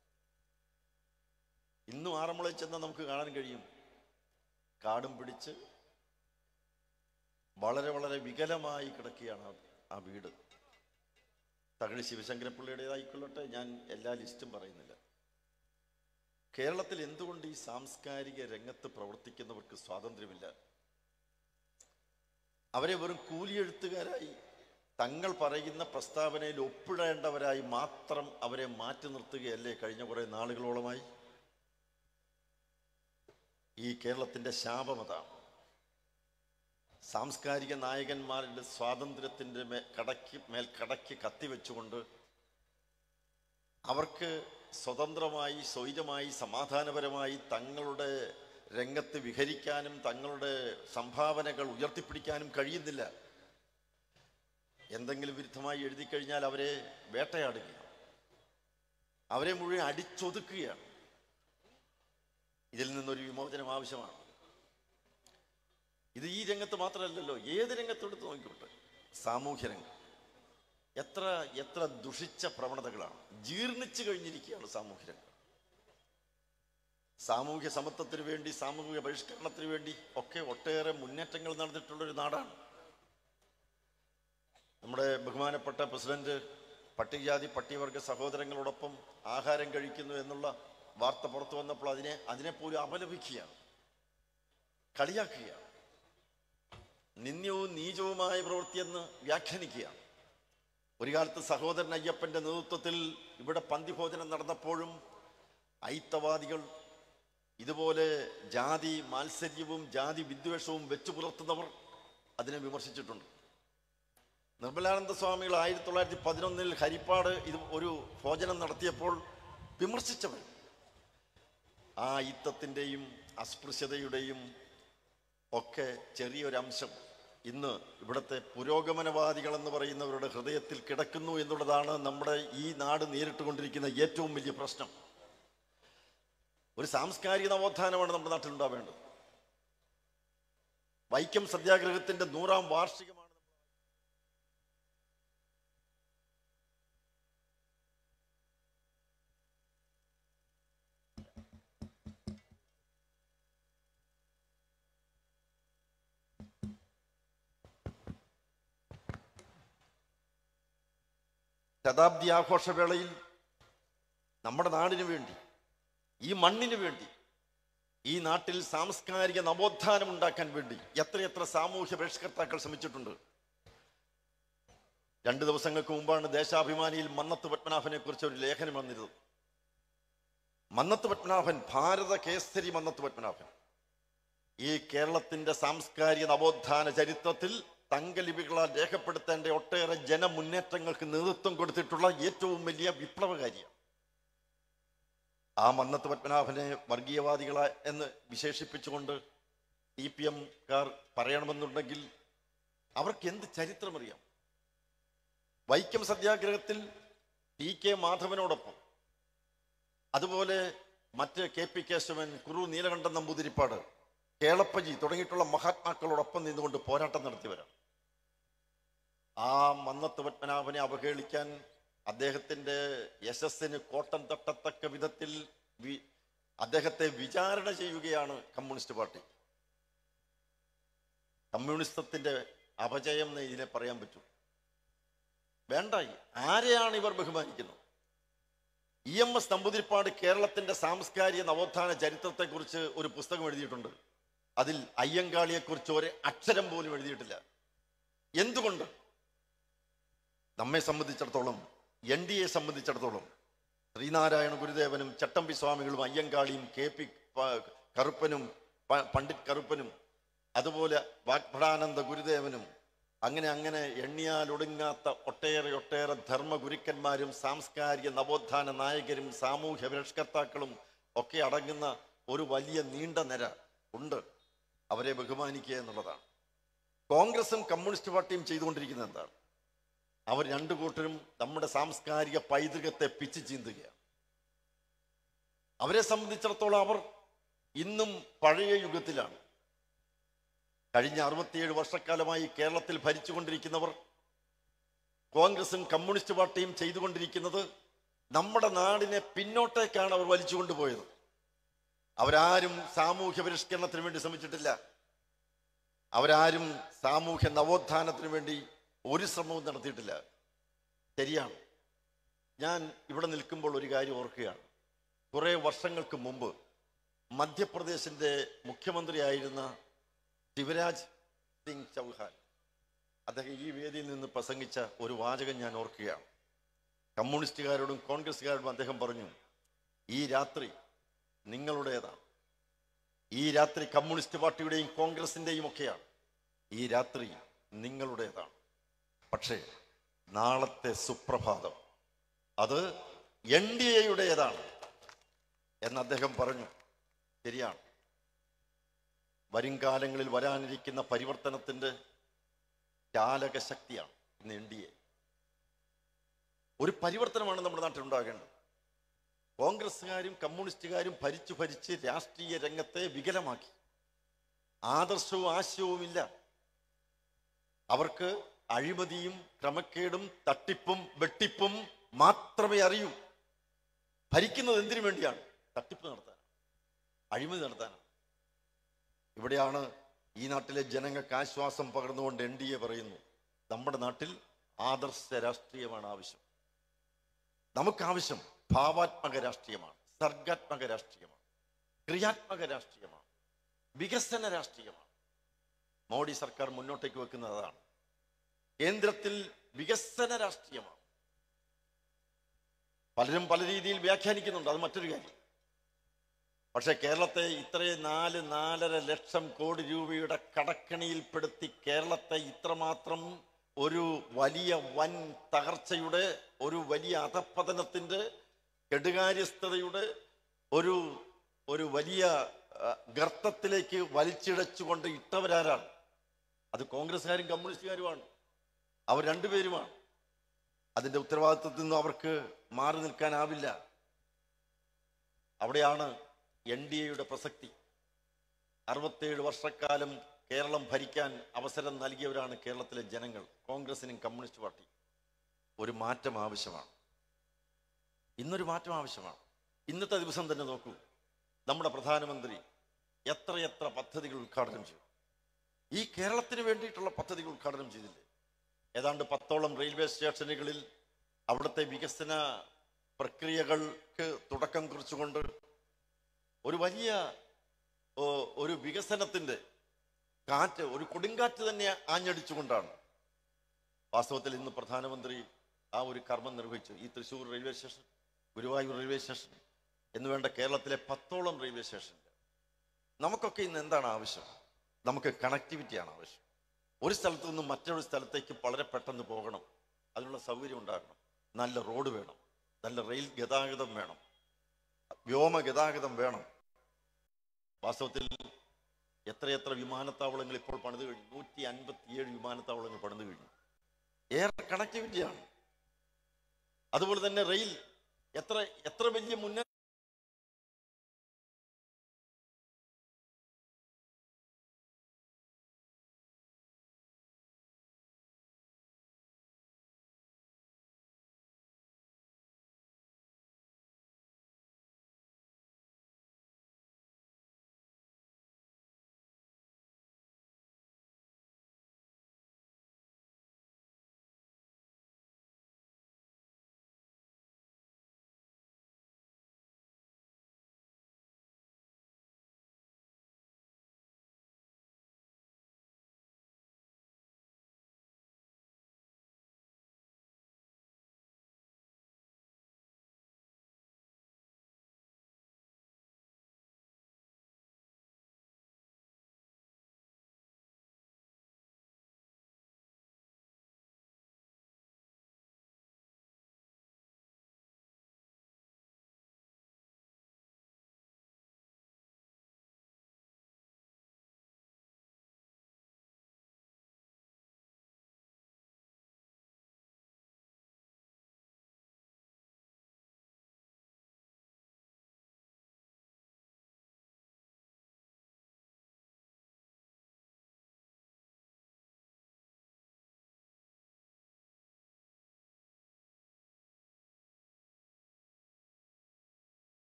ഇന്നും ആറന്മുളയിൽ ചെന്നാൽ നമുക്ക് കാണാൻ കഴിയും കാടും പിടിച്ച് വളരെ വളരെ വികലമായി കിടക്കുകയാണ് ആ- ആ വീട് തകഴി ശിവശങ്കരപ്പിള്ളയുടേതായിക്കൊള്ളട്ടെ ഞാൻ എല്ലാ ലിസ്റ്റും പറയുന്നില്ല കേരളത്തിൽ എന്തുകൊണ്ട് ഈ സാംസ്കാരിക രംഗത്ത് പ്രവർത്തിക്കുന്നവർക്ക് സ്വാതന്ത്ര്യമില്ല അവരെ വെറും കൂലിയെഴുത്തുകാരായി തങ്ങൾ പറയുന്ന പ്രസ്താവനയിൽ ഒപ്പിടേണ്ടവരായി മാത്രം അവരെ മാറ്റി നിർത്തുകയല്ലേ കഴിഞ്ഞ കുറേ നാളുകളോളമായി ഈ കേരളത്തിൻ്റെ ശാപമതാണ് സാംസ്കാരിക നായകന്മാരുടെ സ്വാതന്ത്ര്യത്തിൻ്റെ മേ കടക്ക് മേൽ കടക്ക് കത്തിവെച്ചുകൊണ്ട് അവർക്ക് സ്വതന്ത്രമായി സ്വൈരമായി സമാധാനപരമായി തങ്ങളുടെ രംഗത്ത് വിഹരിക്കാനും തങ്ങളുടെ സംഭാവനകൾ ഉയർത്തിപ്പിടിക്കാനും കഴിയുന്നില്ല എന്തെങ്കിലും വിരുദ്ധമായി എഴുതി കഴിഞ്ഞാൽ അവരെ വേട്ടയാടുകയാണ് അവരെ മുഴുവൻ അടിച്ചൊതുക്കുകയാണ് ഇതിൽ നിന്നൊരു വിമോചനം ആവശ്യമാണ് ഇത് ഈ രംഗത്ത് മാത്രമല്ലല്ലോ ഏത് രംഗത്തെടുത്ത് നോക്കിക്കോട്ടെ സാമൂഹ്യ രംഗം എത്ര എത്ര ദുഷിച്ച പ്രവണതകളാണ് ജീർണിച്ചു കഴിഞ്ഞിരിക്കുകയാണ് സാമൂഹ്യ രംഗം സാമൂഹ്യ സമത്വത്തിന് വേണ്ടി സാമൂഹിക പരിഷ്കരണത്തിന് വേണ്ടി ഒക്കെ ഒട്ടേറെ മുന്നേറ്റങ്ങൾ നടന്നിട്ടുള്ളൊരു നാടാണ് നമ്മുടെ ബഹുമാനപ്പെട്ട പ്രസിഡന്റ് പട്ടികജാതി പട്ടികവർഗ സഹോദരങ്ങളോടൊപ്പം ആഹാരം കഴിക്കുന്നു എന്നുള്ള വാർത്ത പുറത്തു വന്നപ്പോൾ അതിനെ അതിനെപ്പോലും അപലപിക്കുകയാണ് കളിയാക്കുകയാണ് നിന്ദ്യവും നീചവുമായ പ്രവൃത്തിയെന്ന് വ്യാഖ്യാനിക്കുകയാണ് ഒരു കാലത്ത് സഹോദരൻ അയ്യപ്പന്റെ നേതൃത്വത്തിൽ ഇവിടെ പന്തിഭോജനം നടന്നപ്പോഴും ഐത്തവാദികൾ ഇതുപോലെ ജാതി മാത്സര്യവും ജാതി വിദ്വേഷവും വെച്ചു പുലർത്തുന്നവർ അതിനെ വിമർശിച്ചിട്ടുണ്ട് നിർമ്മലാനന്ദ സ്വാമികൾ ആയിരത്തി തൊള്ളായിരത്തി പതിനൊന്നിൽ ഹരിപ്പാട് ഇത് ഒരു ഭോജനം നടത്തിയപ്പോൾ വിമർശിച്ചവർ ആ യുദ്ധത്തിൻ്റെയും അസ്പൃശ്യതയുടെയും ഒക്കെ ചെറിയൊരംശം ഇന്ന് ഇവിടുത്തെ പുരോഗമനവാദികൾ എന്ന് പറയുന്നവരുടെ ഹൃദയത്തിൽ കിടക്കുന്നു എന്നുള്ളതാണ് നമ്മുടെ ഈ നാട് നേരിട്ടുകൊണ്ടിരിക്കുന്ന ഏറ്റവും വലിയ പ്രശ്നം ഒരു സാംസ്കാരിക നവോത്ഥാനമാണ് നമ്മുടെ നാട്ടിൽ ഉണ്ടാവേണ്ടത് വൈക്കം സത്യാഗ്രഹത്തിന്റെ നൂറാം വാർഷികമാണ് ശതാബ്ദി ആഘോഷവേളയിൽ നമ്മുടെ നാടിനു വേണ്ടി ഈ മണ്ണിന് വേണ്ടി ഈ നാട്ടിൽ സാംസ്കാരിക നവോത്ഥാനം ഉണ്ടാക്കാൻ വേണ്ടി എത്രയെത്ര സാമൂഹ്യ പരിഷ്കർത്താക്കൾ ശ്രമിച്ചിട്ടുണ്ട് രണ്ട് ദിവസങ്ങൾക്ക് മുമ്പാണ് ദേശാഭിമാനിയിൽ മന്നത്ത് പത്മനാഭനെ കുറിച്ച് ഒരു ലേഖനം വന്നിരുന്നത് മന്നത്ത് പത്മനാഭൻ ഭാരത കേസരി മന്നത്ത് പത്മനാഭൻ ഈ കേരളത്തിന്റെ സാംസ്കാരിക നവോത്ഥാന ചരിത്രത്തിൽ തങ്കലിപികളാൽ രേഖപ്പെടുത്തേണ്ട ഒട്ടേറെ ജനമുന്നേറ്റങ്ങൾക്ക് നേതൃത്വം കൊടുത്തിട്ടുള്ള ഏറ്റവും വലിയ വിപ്ലവകാരിയാണ് ആ മന്നത്ത് പത്മനാഭനെ വർഗീയവാദികള എന്ന് വിശേഷിപ്പിച്ചുകൊണ്ട് സി പി എംകാർ പറയണമെന്നുണ്ടെങ്കിൽ അവർക്ക് എന്ത് ചരിത്രമറിയാം വൈക്കം സത്യാഗ്രഹത്തിൽ ടി കെ മാധവനോടൊപ്പം അതുപോലെ മറ്റ് കെ പി കേശവൻ കുറു നീലകണ്ഠൻ നമ്പൂതിരിപ്പാട് കേളപ്പജി തുടങ്ങിയിട്ടുള്ള മഹാത്മാക്കളോടൊപ്പം നിന്നുകൊണ്ട് പോരാട്ടം നടത്തിയവരാണ് ആ മന്നത്ത് പത്മനാഭനെ അവഹേളിക്കാൻ അദ്ദേഹത്തിന്റെ യശസ്സിന് കോട്ടം തട്ടത്തക്ക വിധത്തിൽ വി- അദ്ദേഹത്തെ വിചാരണ ചെയ്യുകയാണ് കമ്മ്യൂണിസ്റ്റ് പാർട്ടി കമ്മ്യൂണിസത്തിന്റെ അപജയം എന്ന് ഇതിനെ പറയാൻ പറ്റൂ വേണ്ട ആരെയാണ് ഇവർ ബഹുമാനിക്കുന്നത് ഇ എം എസ് നമ്പൂതിരിപ്പാട് കേരളത്തിന്റെ സാംസ്കാരിക നവോത്ഥാന ചരിത്രത്തെക്കുറിച്ച് ഒരു പുസ്തകം എഴുതിയിട്ടുണ്ട് അതിൽ അയ്യങ്കാളിയെക്കുറിച്ച് ഒരു അക്ഷരം പോലും എഴുതിയിട്ടില്ല എന്തുകൊണ്ട് നമ്മെ സംബന്ധിച്ചിടത്തോളം എൻ ഡി എ സംബന്ധിച്ചിടത്തോളം ശ്രീനാരായണ ഗുരുദേവനും ചട്ടമ്പി സ്വാമികളും അയ്യങ്കാളിയും കെ പി പ- കറുപ്പനും പ- പണ്ഡിറ്റ് കറുപ്പനും അതുപോലെ വാഗ്ഭടാനന്ദ ഗുരുദേവനും അങ്ങനെ അങ്ങനെ എണ്ണിയാലൊടുങ്ങാത്ത ഒട്ടേറെ ഒട്ടേറെ ധർമ്മഗുരുക്കന്മാരും സാംസ്കാരിക നവോത്ഥാന നായകരും സാമൂഹ്യ പരിഷ്കർത്താക്കളും ഒക്കെ അടങ്ങുന്ന ഒരു വലിയ നീണ്ട നിര ഉണ്ട് അവരെ ബഹുമാനിക്കുക എന്നുള്ളതാണ് കോൺഗ്രസും കമ്മ്യൂണിസ്റ്റ് പാർട്ടിയും ചെയ്തുകൊണ്ടിരിക്കുന്നത് എന്താണ് അവർ രണ്ടു കൂട്ടരും നമ്മുടെ സാംസ്കാരിക പൈതൃകത്തെ പിച്ചു ചീന്തുകയാണ് അവരെ സംബന്ധിച്ചിടത്തോളം അവർ ഇന്നും പഴയ യുഗത്തിലാണ് കഴിഞ്ഞ അറുപത്തിയേഴ് വർഷക്കാലമായി കേരളത്തിൽ ഭരിച്ചുകൊണ്ടിരിക്കുന്നവർ കോൺഗ്രസും കമ്മ്യൂണിസ്റ്റ് പാർട്ടിയും ചെയ്തുകൊണ്ടിരിക്കുന്നത് നമ്മുടെ നാടിനെ പിന്നോട്ടേക്കാണ് അവർ വലിച്ചു കൊണ്ടുപോയത് അവരാരും സാമൂഹ്യ പരിഷ്കരണത്തിന് വേണ്ടി ശ്രമിച്ചിട്ടില്ല അവരാരും സാമൂഹ്യ നവോത്ഥാനത്തിന് വേണ്ടി ഒരു ശ്രമവും നടത്തിയിട്ടില്ല ശരിയാണ് ഞാൻ ഇവിടെ നിൽക്കുമ്പോൾ ഒരു കാര്യം ഓർക്കുകയാണ് കുറേ വർഷങ്ങൾക്ക് മുമ്പ് മധ്യപ്രദേശിന്റെ മുഖ്യമന്ത്രിയായിരുന്ന ശിവരാജ് സിംഗ് ചൗഹാൻ അദ്ദേഹം ഈ വേദിയിൽ നിന്ന് പ്രസംഗിച്ച ഒരു വാചകം ഞാൻ ഓർക്കുകയാണ് കമ്മ്യൂണിസ്റ്റുകാരോടും കോൺഗ്രസ്സുകാരോടും അദ്ദേഹം പറഞ്ഞു ഈ രാത്രി നിങ്ങളുടേതാണ് ഈ രാത്രി കമ്മ്യൂണിസ്റ്റ് പാർട്ടിയുടെയും കോൺഗ്രസിന്റെയും ഒക്കെയാണ് ഈ രാത്രി നിങ്ങളുടേതാണ് പക്ഷേ നാളത്തെ സുപ്രഭാതം അത് എൻ ഡി എയുടേതാണ് എന്ന് അദ്ദേഹം പറഞ്ഞു ശരിയാണ് വരും കാലങ്ങളിൽ വരാനിരിക്കുന്ന പരിവർത്തനത്തിന്റെ ചാലക ശക്തിയാണ് ഇന്ന് എൻ ഡി എ ഒരു പരിവർത്തനമാണ് നമ്മുടെ നാട്ടിൽ ഉണ്ടാകേണ്ടത് കോൺഗ്രസ്സുകാരും കമ്മ്യൂണിസ്റ്റുകാരും ഭരിച്ചു ഭരിച്ച് രാഷ്ട്രീയ രംഗത്തെ വികലമാക്കി ആദർശവും ആശയവുമില്ല അവർക്ക് അഴിമതിയും ക്രമക്കേടും തട്ടിപ്പും വെട്ടിപ്പും മാത്രമേ അറിയൂ ഭരിക്കുന്നത് എന്തിനു വേണ്ടിയാണ് തട്ടിപ്പ് നടത്താൻ അഴിമതി നടത്താനാണ് ഇവിടെയാണ് ഈ നാട്ടിലെ ജനങ്ങൾക്ക് ആശ്വാസം പകർന്നുകൊണ്ട് എൻ ഡി എ പറയുന്നു നമ്മുടെ നാട്ടിൽ ആദർശ രാഷ്ട്രീയമാണ് ആവശ്യം നമുക്ക് ആവശ്യം ഭാവാത്മക രാഷ്ട്രീയമാണ് സർഗാത്മക രാഷ്ട്രീയമാണ് ക്രിയാത്മക രാഷ്ട്രീയമാണ് വികസന രാഷ്ട്രീയമാണ് മോഡി സർക്കാർ മുന്നോട്ടേക്ക് വെക്കുന്നത് അതാണ് കേന്ദ്രത്തിൽ വികസന രാഷ്ട്രീയമാണ് പലരും പല രീതിയിൽ വ്യാഖ്യാനിക്കുന്നുണ്ട് അത് മറ്റൊരു കാര്യം പക്ഷെ കേരളത്തെ ഇത്രയും നാല് നാലര ലക്ഷം കോടി രൂപയുടെ കടക്കണിയിൽപ്പെടുത്തി കേരളത്തെ ഇത്രമാത്രം ഒരു വലിയ വൻ തകർച്ചയുടെ ഒരു വലിയ അധപ്പതനത്തിന്റെ കെടുകാര്യസ്ഥതയുടെ ഒരു ഒരു വലിയ ആ, ഗർത്തത്തിലേക്ക് വലിച്ചിഴച്ചുകൊണ്ട് ഇട്ടവരാരാണ് അത് കോൺഗ്രസ്സുകാരും കമ്മ്യൂണിസ്റ്റുകാരുമാണ് അവർ രണ്ടുപേരുമാണ് അതിന്റെ ഉത്തരവാദിത്വത്തിൽ നിന്നും അവർക്ക് മാറി നിൽക്കാനാവില്ല അവിടെയാണ് എൻ ഡി എയുടെ പ്രസക്തി അറുപത്തേഴ് വർഷക്കാലം കേരളം ഭരിക്കാൻ അവസരം നൽകിയവരാണ് കേരളത്തിലെ ജനങ്ങൾ കോൺഗ്രസിനും കമ്മ്യൂണിസ്റ്റ് പാർട്ടി ഒരു മാറ്റം ആവശ്യമാണ് ഇന്നൊരു മാറ്റം ആവശ്യമാണ് ഇന്നത്തെ ദിവസം തന്നെ നോക്കൂ നമ്മുടെ പ്രധാനമന്ത്രി എത്രയെത്ര പദ്ധതികൾ ഉദ്ഘാടനം ചെയ്തു ഈ കേരളത്തിന് വേണ്ടിയിട്ടുള്ള പദ്ധതികൾ ഉദ്ഘാടനം ചെയ്തില്ലേ ഏതാണ്ട് പത്തോളം റെയിൽവേ സ്റ്റേഷനുകളിൽ അവിടുത്തെ വികസന പ്രക്രിയകൾക്ക് തുടക്കം കുറിച്ചുകൊണ്ട് ഒരു വലിയ ഓ, ഒരു വികസനത്തിന്റെ കാറ്റ് ഒരു കൊടുങ്കാറ്റ് തന്നെ ആഞ്ഞടിച്ചുകൊണ്ടാണ് വാസ്തവത്തിൽ ഇന്ന് പ്രധാനമന്ത്രി ആ ഒരു കർമ്മം നിർവഹിച്ചു ഈ Thrissur railway station Guruvayur railway station എന്ന് വേണ്ട കേരളത്തിലെ പത്തോളം റെയിൽവേ സ്റ്റേഷൻ നമുക്കൊക്കെ ഇന്ന് എന്താണ് ആവശ്യം നമുക്ക് കണക്ടിവിറ്റിയാണ് ആവശ്യം ഒരു സ്ഥലത്ത് നിന്ന് മറ്റൊരു സ്ഥലത്തേക്ക് വളരെ പെട്ടെന്ന് പോകണം അതിനുള്ള സൗകര്യം ഉണ്ടാകണം നല്ല റോഡ് വേണം നല്ല റെയിൽ ഗതാഗതം വേണം വ്യോമ ഗതാഗതം വേണം വാസ്തവത്തിൽ എത്രയെത്ര വിമാനത്താവളങ്ങൾ ഇപ്പോൾ പണിത് കഴിഞ്ഞു നൂറ്റി അൻപത്തിയേഴ് വിമാനത്താവളങ്ങൾ പണിത് കഴിഞ്ഞു ഏറെ കണക്ടിവിറ്റിയാണ് അതുപോലെ തന്നെ റെയിൽ എത്ര എത്ര വലിയ മുന്നേ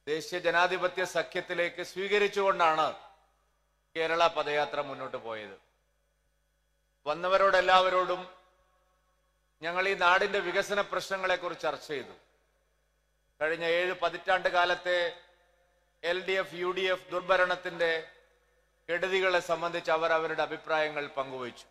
ദേശീയ ജനാധിപത്യ സഖ്യത്തിലേക്ക് സ്വീകരിച്ചുകൊണ്ടാണ് കേരള പദയാത്ര മുന്നോട്ട് പോയത് വന്നവരോടെല്ലാവരോടും ഞങ്ങൾ ഈ നാടിന്റെ വികസന പ്രശ്നങ്ങളെക്കുറിച്ച് ചർച്ച ചെയ്തു കഴിഞ്ഞ ഏഴ് പതിറ്റാണ്ട് കാലത്തെ L D F U D F ദുർഭരണത്തിന്റെ കെടുതികളെ സംബന്ധിച്ച് അവർ അവരുടെ അഭിപ്രായങ്ങൾ പങ്കുവച്ചു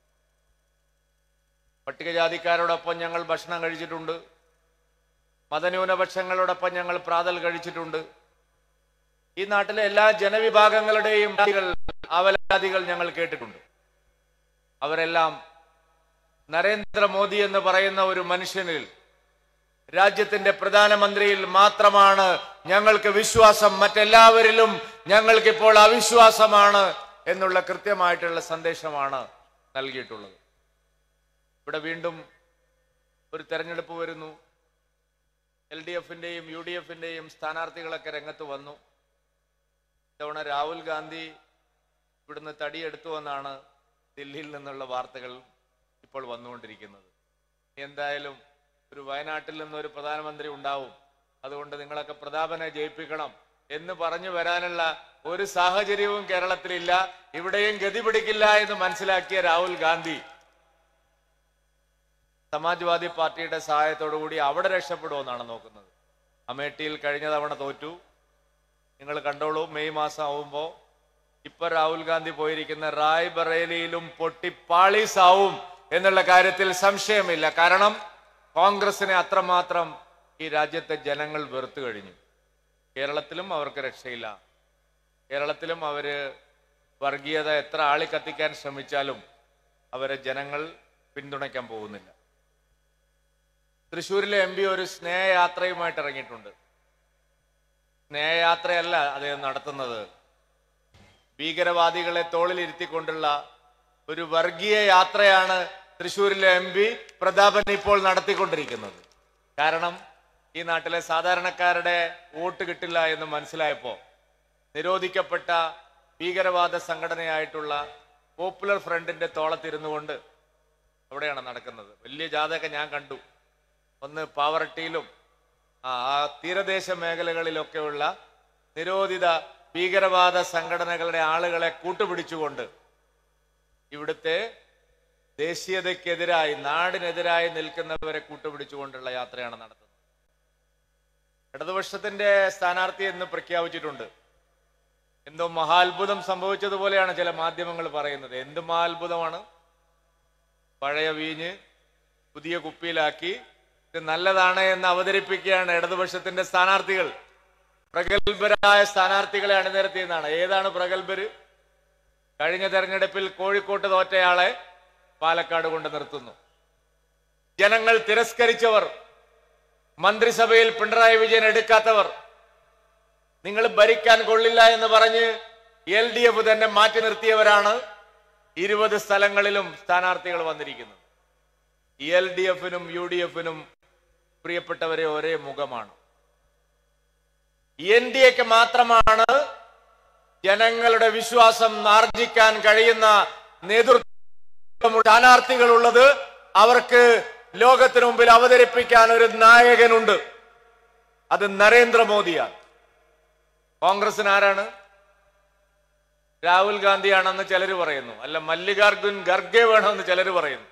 പട്ടികജാതിക്കാരോടൊപ്പം ഞങ്ങൾ ഭക്ഷണം കഴിച്ചിട്ടുണ്ട് മതന്യൂനപക്ഷങ്ങളോടൊപ്പം ഞങ്ങൾ പ്രാതൽ കഴിച്ചിട്ടുണ്ട് ഈ നാട്ടിലെ എല്ലാ ജനവിഭാഗങ്ങളുടെയും അവലാദികൾ ഞങ്ങൾ കേട്ടിട്ടുണ്ട് അവരെല്ലാം നരേന്ദ്രമോദി എന്ന് പറയുന്ന ഒരു മനുഷ്യനിൽ രാജ്യത്തിന്റെ പ്രധാനമന്ത്രിയിൽ മാത്രമാണ് ഞങ്ങൾക്ക് വിശ്വാസം മറ്റെല്ലാവരിലും ഞങ്ങൾക്കിപ്പോൾ അവിശ്വാസമാണ് എന്നുള്ള കൃത്യമായിട്ടുള്ള സന്ദേശമാണ് നൽകിയിട്ടുള്ളത് ഇവിടെ വീണ്ടും ഒരു തെരഞ്ഞെടുപ്പ് വരുന്നു എൽ ഡി എഫിന്റെയും യു ഡി എഫിന്റെയും സ്ഥാനാർത്ഥികളൊക്കെ രംഗത്ത് വന്നു ഇത്തവണ രാഹുൽ ഗാന്ധി ഇവിടുന്ന് തടിയെടുത്തു എന്നാണ് ദില്ലിയിൽ നിന്നുള്ള വാർത്തകൾ ഇപ്പോൾ വന്നുകൊണ്ടിരിക്കുന്നത് എന്തായാലും ഒരു വയനാട്ടിൽ നിന്ന് ഒരു പ്രധാനമന്ത്രി ഉണ്ടാവും അതുകൊണ്ട് നിങ്ങളൊക്കെ പ്രതാപനെ ജയിപ്പിക്കണം എന്ന് പറഞ്ഞു വരാനുള്ള ഒരു സാഹചര്യവും കേരളത്തിലില്ല ഇവിടെയും ഗതി പിടിക്കില്ല എന്ന് മനസ്സിലാക്കിയ രാഹുൽ ഗാന്ധി സമാജ്വാദി പാർട്ടിയുടെ സഹായത്തോടു കൂടി അവിടെ രക്ഷപ്പെടുമെന്നാണ് നോക്കുന്നത് അമേഠിയിൽ കഴിഞ്ഞ തവണ തോറ്റു നിങ്ങൾ കണ്ടോളൂ മെയ് മാസം ആവുമ്പോൾ ഇപ്പൊ രാഹുൽ ഗാന്ധി പോയിരിക്കുന്ന റായ് ബറേലിയിലും പൊട്ടിപ്പാളീസാവും എന്നുള്ള കാര്യത്തിൽ സംശയമില്ല കാരണം കോൺഗ്രസിനെ അത്രമാത്രം ഈ രാജ്യത്തെ ജനങ്ങൾ വെറുത്തു കഴിഞ്ഞു കേരളത്തിലും അവർക്ക് രക്ഷയില്ല കേരളത്തിലും അവര് വർഗീയത എത്ര ആളി കത്തിക്കാൻ ശ്രമിച്ചാലും അവരെ ജനങ്ങൾ പിന്തുണയ്ക്കാൻ പോകുന്നില്ല തൃശ്ശൂരിലെ എം പി ഒരു സ്നേഹയാത്രയുമായിട്ട് ഇറങ്ങിയിട്ടുണ്ട് സ്നേഹയാത്രയല്ല അദ്ദേഹം നടത്തുന്നത് ഭീകരവാദികളെ തോളിലിരുത്തിക്കൊണ്ടുള്ള ഒരു വർഗീയ യാത്രയാണ് തൃശ്ശൂരിലെ എം പി പ്രതാപൻ ഇപ്പോൾ നടത്തിക്കൊണ്ടിരിക്കുന്നത് കാരണം ഈ നാട്ടിലെ സാധാരണക്കാരുടെ വോട്ട് കിട്ടില്ല എന്ന് മനസ്സിലായപ്പോ നിരോധിക്കപ്പെട്ട ഭീകരവാദ സംഘടനയായിട്ടുള്ള പോപ്പുലർ ഫ്രണ്ടിന്റെ തോളത്തിരുന്നു കൊണ്ട് അവിടെയാണ് നടക്കുന്നത് വലിയ ജാഥയൊക്കെ ഞാൻ കണ്ടു ഒന്ന് പാവറട്ടിയിലും ആ ആ തീരദേശ മേഖലകളിലൊക്കെയുള്ള നിരോധിത ഭീകരവാദ സംഘടനകളുടെ ആളുകളെ കൂട്ടുപിടിച്ചുകൊണ്ട് ഇവിടുത്തെ ദേശീയതയ്ക്കെതിരായി നാടിനെതിരായി നിൽക്കുന്നവരെ കൂട്ടുപിടിച്ചുകൊണ്ടുള്ള യാത്രയാണ് നടത്തുന്നത് ഇടതുപക്ഷത്തിന്റെ സ്ഥാനാർത്ഥി എന്ന് പ്രഖ്യാപിച്ചിട്ടുണ്ട് എന്തോ മഹാത്ഭുതം സംഭവിച്ചതുപോലെയാണ് ചില മാധ്യമങ്ങൾ പറയുന്നത് എന്ത് മഹാത്ഭുതമാണ് പഴയ വീഞ്ഞ് പുതിയ കുപ്പിയിലാക്കി ഇത് നല്ലതാണ് എന്ന് അവതരിപ്പിക്കുകയാണ് ഇടതുപക്ഷത്തിന്റെ സ്ഥാനാർത്ഥികൾ പ്രഗത്ഭരായ സ്ഥാനാർത്ഥികളെ അണിനിരത്തിയെന്നാണ് ഏതാണ് പ്രഗത്ഭര് കഴിഞ്ഞ തെരഞ്ഞെടുപ്പിൽ കോഴിക്കോട്ട് തോറ്റയാളെ പാലക്കാട് കൊണ്ട് നിർത്തുന്നു ജനങ്ങൾ തിരസ്കരിച്ചവർ മന്ത്രിസഭയിൽ പിണറായി വിജയൻ എടുക്കാത്തവർ നിങ്ങൾ ഭരിക്കാൻ കൊള്ളില്ല എന്ന് പറഞ്ഞ് എൽ ഡി എഫ് തന്നെ മാറ്റി നിർത്തിയവരാണ് ഇരുപത് സ്ഥലങ്ങളിലും സ്ഥാനാർത്ഥികൾ വന്നിരിക്കുന്നത് എൽ ഡി എഫിനും യു ഡി എഫിനും പ്രിയപ്പെട്ടവരെ ഒരേ മുഖമാണ് എൻ ഡി എക്ക് മാത്രമാണ് ജനങ്ങളുടെ വിശ്വാസം ആർജിക്കാൻ കഴിയുന്ന നേതൃത്വം സ്ഥാനാർത്ഥികളുള്ളത് അവർക്ക് ലോകത്തിന് മുമ്പിൽ അവതരിപ്പിക്കാൻ ഒരു നായകനുണ്ട് അത് നരേന്ദ്രമോദിയാണ് കോൺഗ്രസിന് ആരാണ് രാഹുൽ ഗാന്ധിയാണെന്ന് ചിലർ പറയുന്നു അല്ല മല്ലികാർജുൻ ഖർഗെ വേണമെന്ന് ചിലർ പറയുന്നു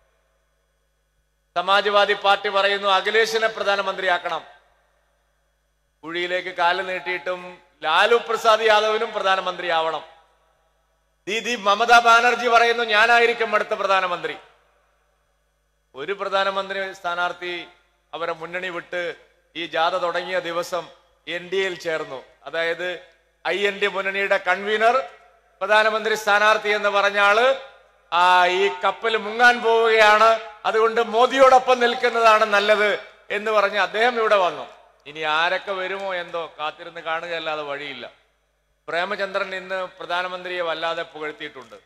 സമാജ്വാദി പാർട്ടി പറയുന്നു അഖിലേഷിനെ പ്രധാനമന്ത്രിയാക്കണം കുഴിയിലേക്ക് കാല് നീട്ടിയിട്ടും ലാലു പ്രസാദ് യാദവിനും പ്രധാനമന്ത്രിയാവണം ദീദി മമതാ ബാനർജി പറയുന്നു ഞാനായിരിക്കും അടുത്ത പ്രധാനമന്ത്രി ഒരു പ്രധാനമന്ത്രി സ്ഥാനാർത്ഥി അവരെ മുന്നണി വിട്ട് ഈ ജാഥ തുടങ്ങിയ ദിവസം എൻ ഡി എയിൽ ചേർന്നു അതായത് ഐ എൻ ഡി മുന്നണിയുടെ കൺവീനർ പ്രധാനമന്ത്രി സ്ഥാനാർത്ഥി എന്ന് പറഞ്ഞ ആള് ആ ഈ കപ്പൽ മുങ്ങാൻ പോവുകയാണ് അതുകൊണ്ട് മോദിയോടൊപ്പം നിൽക്കുന്നതാണ് നല്ലത് എന്ന് പറഞ്ഞ് അദ്ദേഹം ഇവിടെ വന്നു ഇനി ആരൊക്കെ വരുമോ എന്തോ കാത്തിരുന്ന് കാണുകയല്ലാതെ വഴിയില്ല പ്രേമചന്ദ്രൻ ഇന്ന് പ്രധാനമന്ത്രിയെ വല്ലാതെ പുകഴ്ത്തിയിട്ടുണ്ട്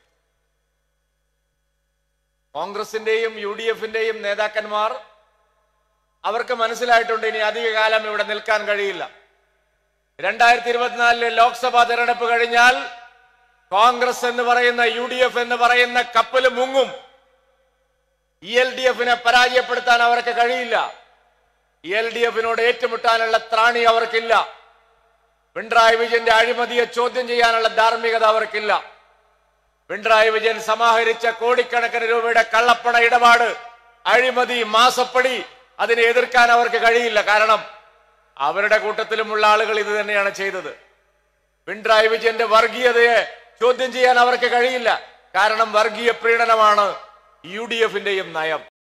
കോൺഗ്രസിന്റെയും യു ഡി എഫിന്റെയും നേതാക്കന്മാർ അവർക്ക് മനസ്സിലായിട്ടുണ്ട് ഇനി അധികകാലം ഇവിടെ നിൽക്കാൻ കഴിയില്ല രണ്ടായിരത്തി ഇരുപത്തിനാലിലെ ലോക്സഭാ തെരഞ്ഞെടുപ്പ് കഴിഞ്ഞാൽ കോൺഗ്രസ് എന്ന് പറയുന്ന യു ഡി എഫ് എന്ന് പറയുന്ന കപ്പൽ മുങ്ങും ഇ എൽ ഡി എഫിനെ പരാജയപ്പെടുത്താൻ അവർക്ക് കഴിയില്ല എൽ ഡി എഫിനോട് ഏറ്റുമുട്ടാനുള്ള ത്രാണി അവർക്കില്ല പിണറായി വിജയന്റെ അഴിമതിയെ ചോദ്യം ചെയ്യാനുള്ള ധാർമ്മികത അവർക്കില്ല പിണറായി വിജയൻ സമാഹരിച്ച കോടിക്കണക്കിന് രൂപയുടെ കള്ളപ്പണ ഇടപാട് അഴിമതി മാസപ്പടി അതിനെ എതിർക്കാൻ അവർക്ക് കഴിയില്ല കാരണം അവരുടെ കൂട്ടത്തിലുമുള്ള ആളുകൾ ഇത് തന്നെയാണ് ചെയ്തത് പിണറായി വിജയന്റെ വർഗീയതയെ ചോദ്യം ചെയ്യാൻ അവർക്ക് കഴിയില്ല കാരണം വർഗീയ പ്രീണനമാണ് യു ഡി എഫിന്റെയും നയം